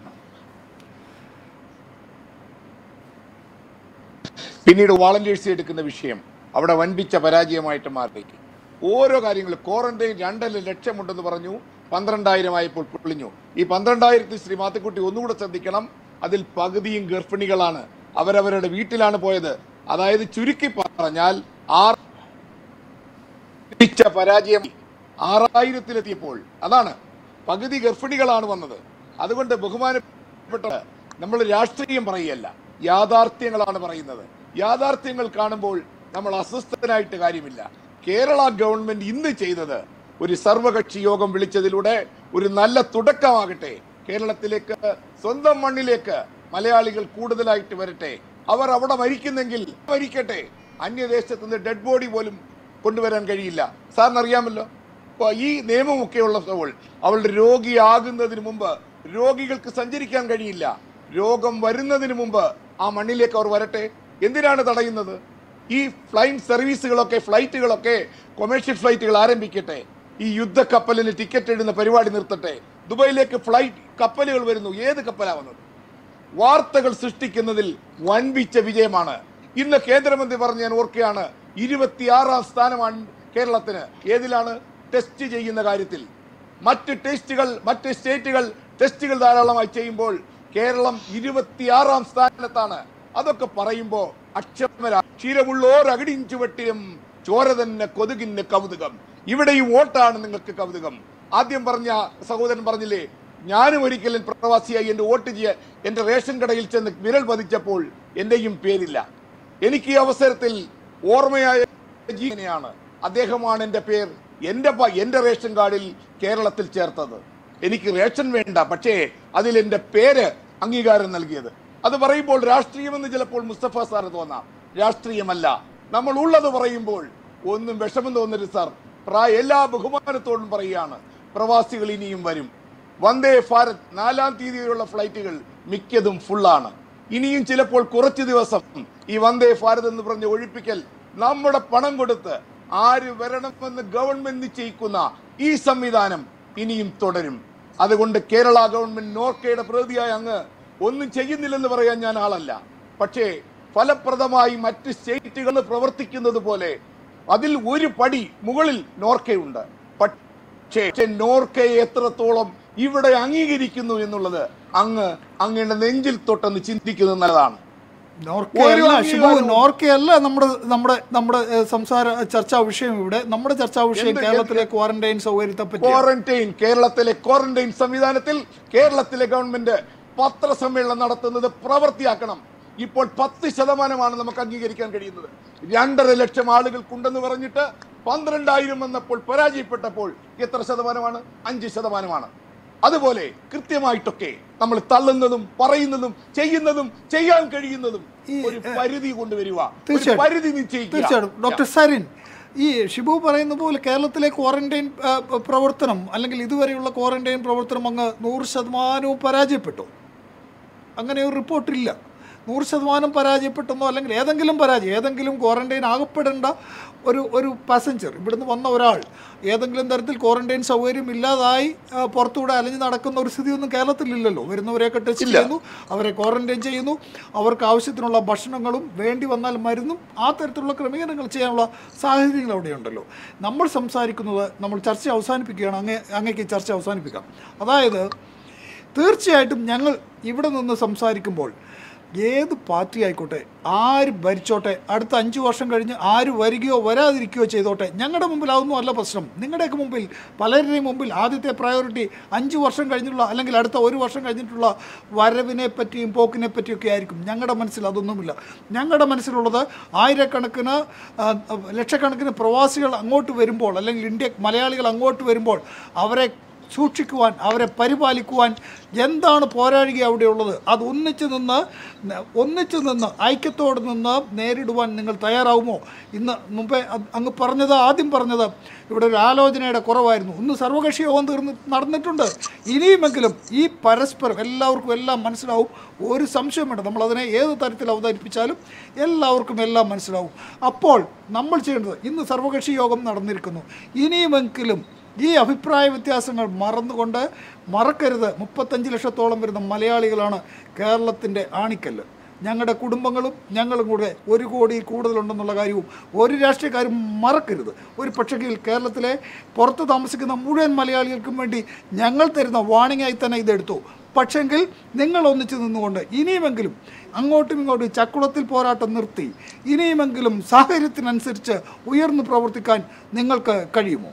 പിന്നീട് വാളണ്ടിയേഴ്സ് എടുക്കുന്ന വിഷയം അവിടെ വൻപിച്ച പരാജയമായിട്ട് മാറി ഓരോ കാര്യങ്ങളും ക്വാറന്റൈൻ രണ്ടര ലക്ഷമുണ്ടെന്ന് പറഞ്ഞു പന്ത്രണ്ടായിരം ആയപ്പോൾ പൊളിഞ്ഞു ഈ പന്ത്രണ്ടായിരത്തി ശ്രീ മാത്തുക്കുട്ടി ഒന്നുകൂടെ ശ്രദ്ധിക്കണം അതിൽ പകുതിയും ഗർഭിണികളാണ് അവരവരുടെ വീട്ടിലാണ് പോയത് അതായത് ചുരുക്കി പറഞ്ഞാൽ ആറ് വൻപിച്ച പരാജയം ആറായിരത്തിലെത്തിയപ്പോൾ അതാണ് പകുതി ഗർഭിണികളാണ് വന്നത് അതുകൊണ്ട് ബഹുമാനപ്പെട്ട നമ്മൾ രാഷ്ട്രീയം പറയല്ല യാഥാർത്ഥ്യങ്ങളാണ് പറയുന്നത് യാഥാർത്ഥ്യങ്ങൾ കാണുമ്പോൾ നമ്മൾ അസ്വസ്ഥനായിട്ട് കാര്യമില്ല കേരള ഗവൺമെന്റ് ഇന്ന് ചെയ്തത് ഒരു സർവകക്ഷി യോഗം വിളിച്ചതിലൂടെ ഒരു നല്ല തുടക്കമാകട്ടെ കേരളത്തിലേക്ക് സ്വന്തം മണ്ണിലേക്ക് മലയാളികൾ കൂടുതലായിട്ട് വരട്ടെ അവർ അവിടെ മരിക്കുന്നെങ്കിൽ മരിക്കട്ടെ അന്യദേശത്ത് നിന്ന് ഡെഡ് ബോഡി പോലും കൊണ്ടുവരാൻ കഴിയില്ല സാറിന് അറിയാമല്ലോ ഇപ്പൊ ഈ നിയമമൊക്കെ ഉള്ളപ്പോൾ അവളുടെ രോഗിയാകുന്നതിന് മുമ്പ് രോഗികൾക്ക് സഞ്ചരിക്കാൻ കഴിയില്ല രോഗം വരുന്നതിന് മുമ്പ് ആ മണ്ണിലേക്ക് അവർ വരട്ടെ എന്തിനാണ് തടയുന്നത് ഈ ഫ്ലൈറ്റ് സർവീസുകളൊക്കെ ഫ്ലൈറ്റുകളൊക്കെ കൊമേഴ്ഷ്യൽ ഫ്ലൈറ്റുകൾ ആരംഭിക്കട്ടെ ഈ യുദ്ധ കപ്പലിന് ടിക്കറ്റ് ഇടുന്ന പരിപാടി നിർത്തട്ടെ ദുബൈയിലേക്ക് ഫ്ലൈറ്റ് കപ്പലുകൾ വരുന്നു ഏത് കപ്പലാ വന്നത് വാർത്തകൾ സൃഷ്ടിക്കുന്നതിൽ വൻപിച്ച വിജയമാണ് ഇന്ന് കേന്ദ്രമന്ത്രി പറഞ്ഞ് ഞാൻ ഓർക്കുകയാണ് ഇരുപത്തിയാറാം സ്ഥാനമാണ് കേരളത്തിന് ഏതിലാണ് ടെസ്റ്റ് ചെയ്യുന്ന കാര്യത്തിൽ മറ്റ് ടെസ്റ്റുകൾ മറ്റ് സ്റ്റേറ്റുകൾ ടെസ്റ്റുകൾ ധാരാളമായി ചെയ്യുമ്പോൾ കേരളം ഇരുപത്തിയാറാം സ്ഥാനത്താണ് അതൊക്കെ പറയുമ്പോ അക്ഷമര ക്ഷീരമുള്ളോർ അകിടിൻ ചുവട്ടിലും ചോര തന്നെ കൊതുകിന് കൗതുകം ഇവിടെയും വോട്ടാണ് നിങ്ങൾക്ക് കൗതുകം ആദ്യം പറഞ്ഞ സഹോദരൻ പറഞ്ഞില്ലേ ഞാനും ഒരിക്കലും പ്രവാസിയായി എന്റെ വോട്ട് ചെയ്യാൻ എന്റെ റേഷൻ കടയിൽ ചെന്ന് വിരൽ പതിച്ചപ്പോൾ എന്റെയും പേരില്ല എനിക്ക് ഈ അവസരത്തിൽ ഓർമ്മയായ ജീവനെയാണ് അദ്ദേഹമാണ് എന്റെ പേർ എന്റെ പ- എന്റെ റേഷൻ കാർഡിൽ കേരളത്തിൽ ചേർത്തത് എനിക്ക് റേഷൻ വേണ്ട പക്ഷേ അതിൽ എന്റെ പേര് അംഗീകാരം നൽകിയത് അത് പറയുമ്പോൾ രാഷ്ട്രീയമെന്ന് ചിലപ്പോൾ മുസ്തഫ സാറ് തോന്നാം രാഷ്ട്രീയമല്ല നമ്മൾ ഉള്ളത് പറയുമ്പോൾ ഒന്നും വിഷമം തോന്നരുത് സാർ പ്രായ എല്ലാ ബഹുമാനത്തോടും പറയുകയാണ് പ്രവാസികൾ ഇനിയും വരും വന്ദേ ഭാരത് നാലാം തീയതിയുള്ള ഫ്ലൈറ്റുകൾ മിക്കതും ഫുള്ളാണ് ഇനിയും ചിലപ്പോൾ കുറച്ച് ദിവസം ഈ വന്ദേ ഭാരത് എന്ന് പറഞ്ഞ് ഒഴിപ്പിക്കൽ നമ്മുടെ പണം കൊടുത്ത് ആര് വരണമെന്ന് ഗവൺമെന്റ് നിശ്ചയിക്കുന്ന ഈ സംവിധാനം ഇനിയും തുടരും അതുകൊണ്ട് കേരള ഗവൺമെന്റ് നോർക്കയുടെ പ്രതിയായ അങ്ങ് ഒന്നും ചെയ്യുന്നില്ലെന്ന് പറയാൻ ഞാൻ ആളല്ല പക്ഷേ ഫലപ്രദമായി മറ്റ് സ്റ്റേറ്റുകൾ പ്രവർത്തിക്കുന്നത് പോലെ അതിൽ ഒരു പടി മുകളിൽ നോർക്കയുണ്ട് പക്ഷേ നോർക്കയെ എത്രത്തോളം ഇവിടെ അംഗീകരിക്കുന്നു എന്നുള്ളത് അങ്ങ് അങ്ങയുടെ നെഞ്ചിൽ തൊട്ടെന്ന് ചിന്തിക്കുന്നത് നല്ലതാണ് നോർക്കയല്ല ഒരു ഷിബു അംഗീകാരവും- നോർക്കയല്ല നമ്മുടെ നമ്മുടെ നമ്മുടെ ഏഹ്, സംസാര ചർച്ചാ വിഷയം ഇവിടെ നമ്മുടെ ചർച്ചാ വിഷയം എന്ത് കേരളത്തിലെ ക്വാറന്റൈൻ സൗകര്യത്തെ പറ്റി ക്വാറന്റൈൻ കേരളത്തിലെ ക്വാറന്റൈൻ സംവിധാനത്തിൽ കേരളത്തിലെ ഗവൺമെന്റ് പത്രസമ്മേളനം നടത്തുന്നത് പ്രവൃത്തിയാക്കണം ഇപ്പോൾ പത്ത് ശതമാനമാണ് നമുക്ക് അംഗീകരിക്കാൻ കഴിയുന്നത് രണ്ടര ലക്ഷം ആളുകൾക്കുണ്ടെന്ന് പറഞ്ഞിട്ട് പന്ത്രണ്ടായിരം വന്നപ്പോൾ പരാജയപ്പെട്ടപ്പോൾ എത്ര ശതമാനമാണ് അഞ്ച് ശതമാനമാണ് അതുപോലെ കൃത്യമായിട്ടൊക്കെ നമ്മൾ തള്ളുന്നതും പറയുന്നതും ചെയ്യുന്നതും ചെയ്യാൻ കഴിയുന്നതും ഈ, ഒരു പരിധി കൊണ്ടുവരിക ഒരു തീർച്ചയായിട്ടും. പരിധി നിശ്ചയിക്കുക തീർച്ചയായിട്ടും ഡോക്ടർ സരിൻ ഈ ഷിബു പറയുന്ന പോലെ കേരളത്തിലെ ക്വാറന്റൈൻ ആ, പ്രവർത്തനം അല്ലെങ്കിൽ ഇതുവരെയുള്ള ക്വാറന്റൈൻ പ്രവർത്തനം അങ്ങ് നൂറ് ശതമാനവും പരാജയപ്പെട്ടു അങ്ങനെ ഒരു റിപ്പോർട്ടില്ല നൂറ് ശതമാനം പരാജയപ്പെട്ടെന്നോ അല്ലെങ്കിൽ ഏതെങ്കിലും പരാജയം ഏതെങ്കിലും ക്വാറന്റൈൻ ആകപ്പെടേണ്ട ഒരു ഒരു പാസഞ്ചർ ഇവിടുന്ന് വന്ന ഒരാൾ ഏതെങ്കിലും തരത്തിൽ ക്വാറന്റൈൻ സൗകര്യം ഇല്ലാതായി ആ, പുറത്തൂടെ അലഞ്ഞു നടക്കുന്ന ഒരു സ്ഥിതിയൊന്നും കേരളത്തിലില്ലല്ലോ വരുന്നവരെയൊക്കെ ടെസ്റ്റ് ചെയ്യുന്നു അവരെ ക്വാറന്റൈൻ ചെയ്യുന്നു അവർക്ക് ആവശ്യത്തിനുള്ള ഭക്ഷണങ്ങളും വേണ്ടി വന്നാൽ മരുന്നും ആ തരത്തിലുള്ള ക്രമീകരണങ്ങൾ ചെയ്യാനുള്ള സാഹചര്യങ്ങൾ അവിടെയുണ്ടല്ലോ നമ്മൾ സംസാരിക്കുന്നത് നമ്മൾ ചർച്ച അവസാനിപ്പിക്കുകയാണ് അങ്ങേ അങ്ങേക്ക് ഈ ചർച്ച അവസാനിപ്പിക്കാം അതായത് തീർച്ചയായിട്ടും ഞങ്ങൾ ഇവിടെ നിന്ന് സംസാരിക്കുമ്പോൾ ഏത് പാർട്ടി ആയിക്കോട്ടെ ആര് ഭരിച്ചോട്ടെ അടുത്ത അഞ്ച് വർഷം കഴിഞ്ഞ് ആര് വരികയോ വരാതിരിക്കുകയോ ചെയ്തോട്ടെ ഞങ്ങളുടെ മുമ്പിൽ അതൊന്നും അല്ല പ്രശ്നം നിങ്ങളുടെയൊക്കെ മുമ്പിൽ പലരുടെയും മുമ്പിൽ ആദ്യത്തെ പ്രയോറിറ്റി അഞ്ച് വർഷം കഴിഞ്ഞിട്ടുള്ള അല്ലെങ്കിൽ അടുത്ത ഒരു വർഷം കഴിഞ്ഞിട്ടുള്ള വരവിനെ പറ്റിയും പോക്കിനെ പറ്റിയൊക്കെ ആയിരിക്കും ഞങ്ങളുടെ മനസ്സിൽ അതൊന്നുമില്ല ഞങ്ങളുടെ മനസ്സിലുള്ളത് ആയിരക്കണക്കിന് ആ, ലക്ഷക്കണക്കിന് പ്രവാസികൾ അങ്ങോട്ട് വരുമ്പോൾ അല്ലെങ്കിൽ ഇന്ത്യ മലയാളികൾ അങ്ങോട്ട് വരുമ്പോൾ അവരെ സൂക്ഷിക്കുവാൻ അവരെ പരിപാലിക്കുവാൻ എന്താണ് പോരാഴുക അവിടെയുള്ളത് അത് ഒന്നിച്ചു നിന്ന് ന- ഒന്നിച്ചു നിന്ന് ഐക്യത്തോട് നിന്ന് നേരിടുവാൻ നിങ്ങൾ തയ്യാറാവുമോ ഇന്ന് മുമ്പേ അ- അങ്ങ് പറഞ്ഞത് ആദ്യം പറഞ്ഞത് ഇവിടെ ഒരു ആലോചനയുടെ കുറവായിരുന്നു ഇന്ന് സർവകക്ഷി യോഗം തീർന്ന് നടന്നിട്ടുണ്ട് ഇനിയുമെങ്കിലും ഈ പരസ്പരം എല്ലാവർക്കും എല്ലാം മനസ്സിലാവും ഒരു സംശയം വേണ്ട നമ്മളതിനെ ഏത് തരത്തിൽ അവതരിപ്പിച്ചാലും എല്ലാവർക്കും എല്ലാം മനസ്സിലാവും അപ്പോൾ നമ്മൾ ചെയ്യേണ്ടത് ഇന്ന് സർവകക്ഷി യോഗം നടന്നിരിക്കുന്നു ഇനിയുമെങ്കിലും ഈ അഭിപ്രായ വ്യത്യാസങ്ങൾ മറന്നുകൊണ്ട് മറക്കരുത് മുപ്പത്തഞ്ച് ലക്ഷത്തോളം വരുന്ന മലയാളികളാണ് കേരളത്തിൻ്റെ ആണിക്കല്ല് ഞങ്ങളുടെ കുടുംബങ്ങളും ഞങ്ങളും കൂടെ ഒരു കോടിയിൽ കൂടുതലുണ്ടെന്നുള്ള കാര്യവും ഒരു രാഷ്ട്രീയക്കാരും മറക്കരുത് ഒരു പക്ഷെങ്കിൽ കേരളത്തിലെ പുറത്ത് താമസിക്കുന്ന മുഴുവൻ മലയാളികൾക്കും വേണ്ടി ഞങ്ങൾ തരുന്ന വാണിംഗായി തന്നെ ഇതെടുത്തു പക്ഷെങ്കിൽ നിങ്ങൾ ഒന്നിച്ചു നിന്നുകൊണ്ട് ഇനിയുമെങ്കിലും അങ്ങോട്ടും ഇങ്ങോട്ടും ചക്കുളത്തിൽ പോരാട്ടം നിർത്തി ഇനിയുമെങ്കിലും സാഹചര്യത്തിനനുസരിച്ച് ഉയർന്നു പ്രവർത്തിക്കാൻ നിങ്ങൾക്ക് കഴിയുമോ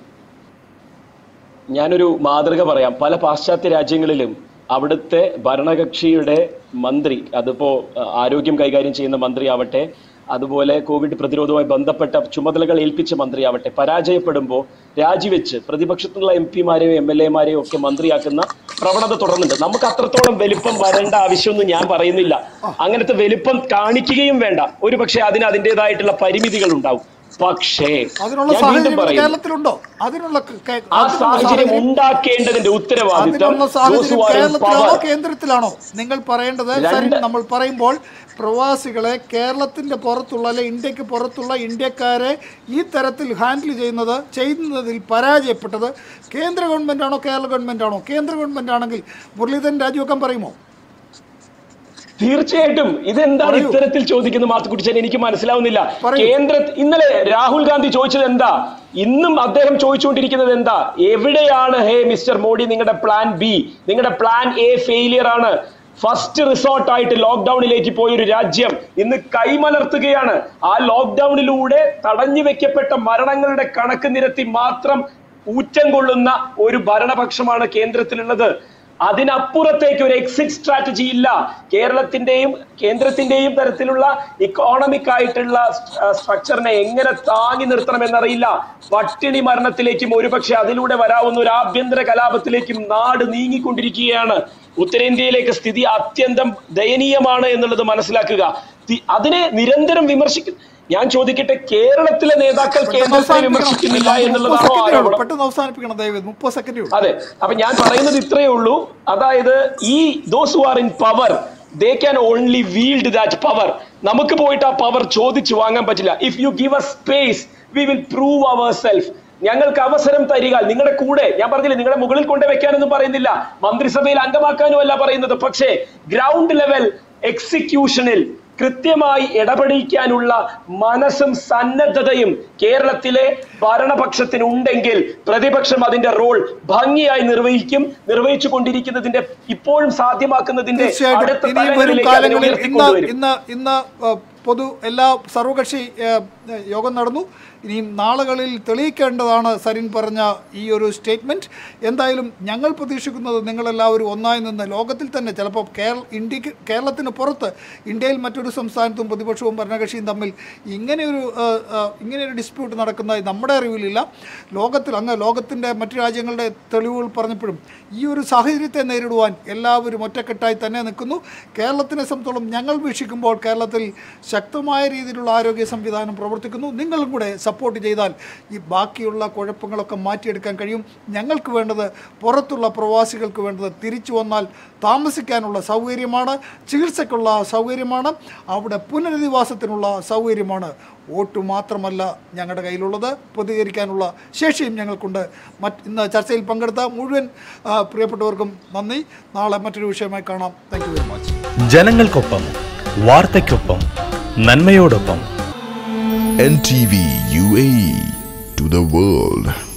ഞാനൊരു മാതൃക പറയാം പല പാശ്ചാത്യ രാജ്യങ്ങളിലും അവിടുത്തെ ഭരണകക്ഷിയുടെ മന്ത്രി അതിപ്പോ അഹ്, ആരോഗ്യം കൈകാര്യം ചെയ്യുന്ന മന്ത്രി ആവട്ടെ അതുപോലെ കോവിഡ് പ്രതിരോധവുമായി ബന്ധപ്പെട്ട ചുമതലകൾ ഏൽപ്പിച്ച മന്ത്രിയാവട്ടെ പരാജയപ്പെടുമ്പോൾ രാജിവെച്ച് പ്രതിപക്ഷത്തുള്ള എം പിമാരെയോ എം എൽ എമാരെയോ ഒക്കെ മന്ത്രിയാക്കുന്ന പ്രവണത തുടർന്നുണ്ട് നമുക്ക് അത്രത്തോളം വലിപ്പം വരേണ്ട ആവശ്യമൊന്നും ഞാൻ പറയുന്നില്ല അങ്ങനത്തെ വലിപ്പം കാണിക്കുകയും വേണ്ട ഒരു പക്ഷേ അതിന് അതിൻ്റെതായിട്ടുള്ള പരിമിതികൾ ഉണ്ടാവും പക്ഷേ അതിനുള്ള ഞാൻ വീണ്ടും സാഹചര്യം പറയുന്നു കേരളത്തിലുണ്ടോ അതിനുള്ള ക- ക- ആ അതിനുള്ള സാഹചര്യം സാഹചര്യം- ഉണ്ടാക്കേണ്ടതിന്റെ ഉത്തരവാദിത്തം അതിനുള്ള സാഹചര്യം those who are in കേരളത്തിലാണോ power. കേന്ദ്രത്തിലാണോ നിങ്ങൾ പറയേണ്ടത് രണ്ട്- സരി നമ്മൾ പറയുമ്പോൾ പ്രവാസികളെ കേരളത്തിന്റെ പുറത്തുള്ള അല്ലെ ഇന്ത്യക്ക് പുറത്തുള്ള ഇന്ത്യക്കാരെ ഈ തരത്തിൽ ഹാൻഡിൽ ചെയ്യുന്നത് ചെയ്യുന്നതിൽ പരാജയപ്പെട്ടത് കേന്ദ്ര ഗവൺമെന്റ് ആണോ കേരള ഗവൺമെന്റ് ആണോ കേന്ദ്ര ഗവൺമെന്റ് ആണെങ്കിൽ മുരളീധരൻ രാജിവെക്കാൻ പറയുമോ തീർച്ചയായിട്ടും ഇതെന്താണ് പറയൂ. ഇത്തരത്തിൽ ചോദിക്കുന്നത് മാത്തുക്കുട്ടിച്ചൻ എനിക്ക് മനസ്സിലാവുന്നില്ല പറയൂ. കേന്ദ്ര ഇന്നലെ രാഹുൽ ഗാന്ധി ചോദിച്ചത് എന്താ ഇന്നും അദ്ദേഹം ചോദിച്ചുകൊണ്ടിരിക്കുന്നത് എന്താ എവിടെയാണ് ഹേ മിസ്റ്റർ മോഡി നിങ്ങളുടെ പ്ലാൻ ബി നിങ്ങളുടെ പ്ലാൻ എ ഫെയിലിയർ ആണ് ഫസ്റ്റ് റിസോർട്ട് ആയിട്ട് ലോക്ക്ഡൌണിലേക്ക് പോയൊരു രാജ്യം ഇന്ന് കൈമലർത്തുകയാണ് ആ ലോക്ക്ഡൌണിലൂടെ തടഞ്ഞു വെക്കപ്പെട്ട മരണങ്ങളുടെ കണക്ക് നിരത്തി മാത്രം ഊറ്റം കൊള്ളുന്ന ഒരു ഭരണപക്ഷമാണ് കേന്ദ്രത്തിലുള്ളത് അതിനപ്പുറത്തേക്ക് ഒരു എക്സിറ്റ് സ്ട്രാറ്റജി ഇല്ല കേരളത്തിന്റെയും കേന്ദ്രത്തിന്റെയും തരത്തിലുള്ള ഇക്കോണമിക് ആയിട്ടുള്ള സ്ട്രക്ചറിനെ എങ്ങനെ താങ്ങി നിർത്തണം എന്നറിയില്ല പട്ടിണി മരണത്തിലേക്കും ഒരുപക്ഷെ അതിലൂടെ വരാവുന്ന ഒരു ആഭ്യന്തര കലാപത്തിലേക്കും നാട് നീങ്ങിക്കൊണ്ടിരിക്കുകയാണ് ഉത്തരേന്ത്യയിലേക്ക് സ്ഥിതി അത്യന്തം ദയനീയമാണ് എന്നുള്ളത് മനസ്സിലാക്കുക തി- അതിനെ നിരന്തരം വിമർശിക്കും ഞാൻ ചോദിക്കട്ടെ കേരളത്തിലെ നേതാക്കൾ പെട്ടെന്ന് കേന്ദ്രത്തെ വിമർശിക്കുന്നില്ല അവസാനിപ്പിക്കണം എന്നുള്ളതാണോ മുപ്പത് സെക്കൻഡേ ഉള്ളൂ. ആരോപണം പെട്ടെന്ന് അവസാനിപ്പിക്കണം ദയവേത് മുപ്പത് സെക്കൻഡേ ഉള്ളൂ അതെ അപ്പൊ ഞാൻ പറയുന്നത് ഇത്രയേ ഉള്ളൂ അതായത് ഈ those who are in power they can only wield that power നമുക്ക് പോയിട്ട് ആ പവർ ചോദിച്ചു വാങ്ങാൻ പറ്റില്ല if you give a space we will prove our self ഞങ്ങൾക്ക് അവസരം തരിക നിങ്ങളുടെ കൂടെ ഞാൻ പറഞ്ഞില്ലേ നിങ്ങളുടെ മുകളിൽ കൊണ്ട് വെക്കാനൊന്നും പറയുന്നില്ല മന്ത്രിസഭയിൽ അംഗമാക്കാനും അല്ല പറയുന്നത് പക്ഷേ ഗ്രൗണ്ട് ലെവൽ എക്സിക്യൂഷനിൽ കൃത്യമായി ഇടപെടിക്കാനുള്ള മനസ്സും സന്നദ്ധതയും കേരളത്തിലെ ഭരണപക്ഷത്തിനുണ്ടെങ്കിൽ പ്രതിപക്ഷം അതിന്റെ റോൾ ഭംഗിയായി നിർവഹിക്കും നിർവഹിച്ചു കൊണ്ടിരിക്കുന്നതിന്റെ ഇപ്പോഴും സാധ്യമാക്കുന്നതിന്റെ തീർച്ചയായിട്ടും അടുത്ത ഇനിയും വരും തലങ്ങളിലേക്ക് അതിനെ കാലങ്ങളിൽ ഇന്ന് ഉയർത്തിക്കൊണ്ടുവരും ഇന്ന് ഇന്ന് ഏഹ്, പൊതു എല്ലാ സർവകക്ഷി ഏഹ്, യോഗം നടന്നു ഇനിയും നാളുകളിൽ തെളിയിക്കേണ്ടതാണ് സരിൻ പറഞ്ഞ ഈ ഒരു സ്റ്റേറ്റ്മെൻറ്റ് എന്തായാലും ഞങ്ങൾ പ്രതീക്ഷിക്കുന്നത് നിങ്ങളെല്ലാവരും ഒന്നായി നിന്ന് ലോകത്തിൽ തന്നെ ചിലപ്പോൾ കേരള ഇന്ത്യക്ക് കേരളത്തിന് പുറത്ത് ഇന്ത്യയിൽ മറ്റൊരു സംസ്ഥാനത്തും പ്രതിപക്ഷവും ഭരണകക്ഷിയും തമ്മിൽ ഇങ്ങനെയൊരു ഏഹ്, ഏഹ്, ഇങ്ങനെയൊരു ഡിസ്പ്യൂട്ട് നടക്കുന്നതായി നമ്മുടെ അറിവിലില്ല ലോകത്തിൽ അങ്ങ് ലോകത്തിൻ്റെ മറ്റു രാജ്യങ്ങളുടെ തെളിവുകൾ പറഞ്ഞപ്പോഴും ഈ ഒരു സാഹചര്യത്തെ നേരിടുവാൻ എല്ലാവരും ഒറ്റക്കെട്ടായി തന്നെ നിൽക്കുന്നു കേരളത്തിനെ സംബന്ധിച്ചോളം ഞങ്ങൾ വീക്ഷിക്കുമ്പോൾ കേരളത്തിൽ ശക്തമായ രീതിയിലുള്ള ആരോഗ്യ സംവിധാനം പ്രവർത്തിക്കുന്നു നിങ്ങളും കൂടെ സപ്പോർട്ട് ചെയ്താൽ ഈ ബാക്കിയുള്ള കുഴപ്പങ്ങളൊക്കെ മാറ്റിയെടുക്കാൻ കഴിയും ഞങ്ങൾക്ക് വേണ്ടത് പുറത്തുള്ള പ്രവാസികൾക്ക് വേണ്ടത് തിരിച്ചു വന്നാൽ താമസിക്കാനുള്ള സൗകര്യമാണ് ചികിത്സയ്ക്കുള്ള സൗകര്യമാണ് അവിടെ പുനരധിവാസത്തിനുള്ള സൗകര്യമാണ് വോട്ട് മാത്രമല്ല ഞങ്ങളുടെ കയ്യിലുള്ളത് പ്രതികരിക്കാനുള്ള ശേഷിയും ഞങ്ങൾക്കുണ്ട് മറ്റ് ഇന്ന് ചർച്ചയിൽ പങ്കെടുത്ത മുഴുവൻ ആ, പ്രിയപ്പെട്ടവർക്കും നന്ദി നാളെ മറ്റൊരു വിഷയമായി കാണാം താങ്ക് യു വെരി മച്ച് ജനങ്ങൾക്കൊപ്പം വാർത്തയ്ക്കൊപ്പം നന്മയോടൊപ്പം NTV UAE to the world.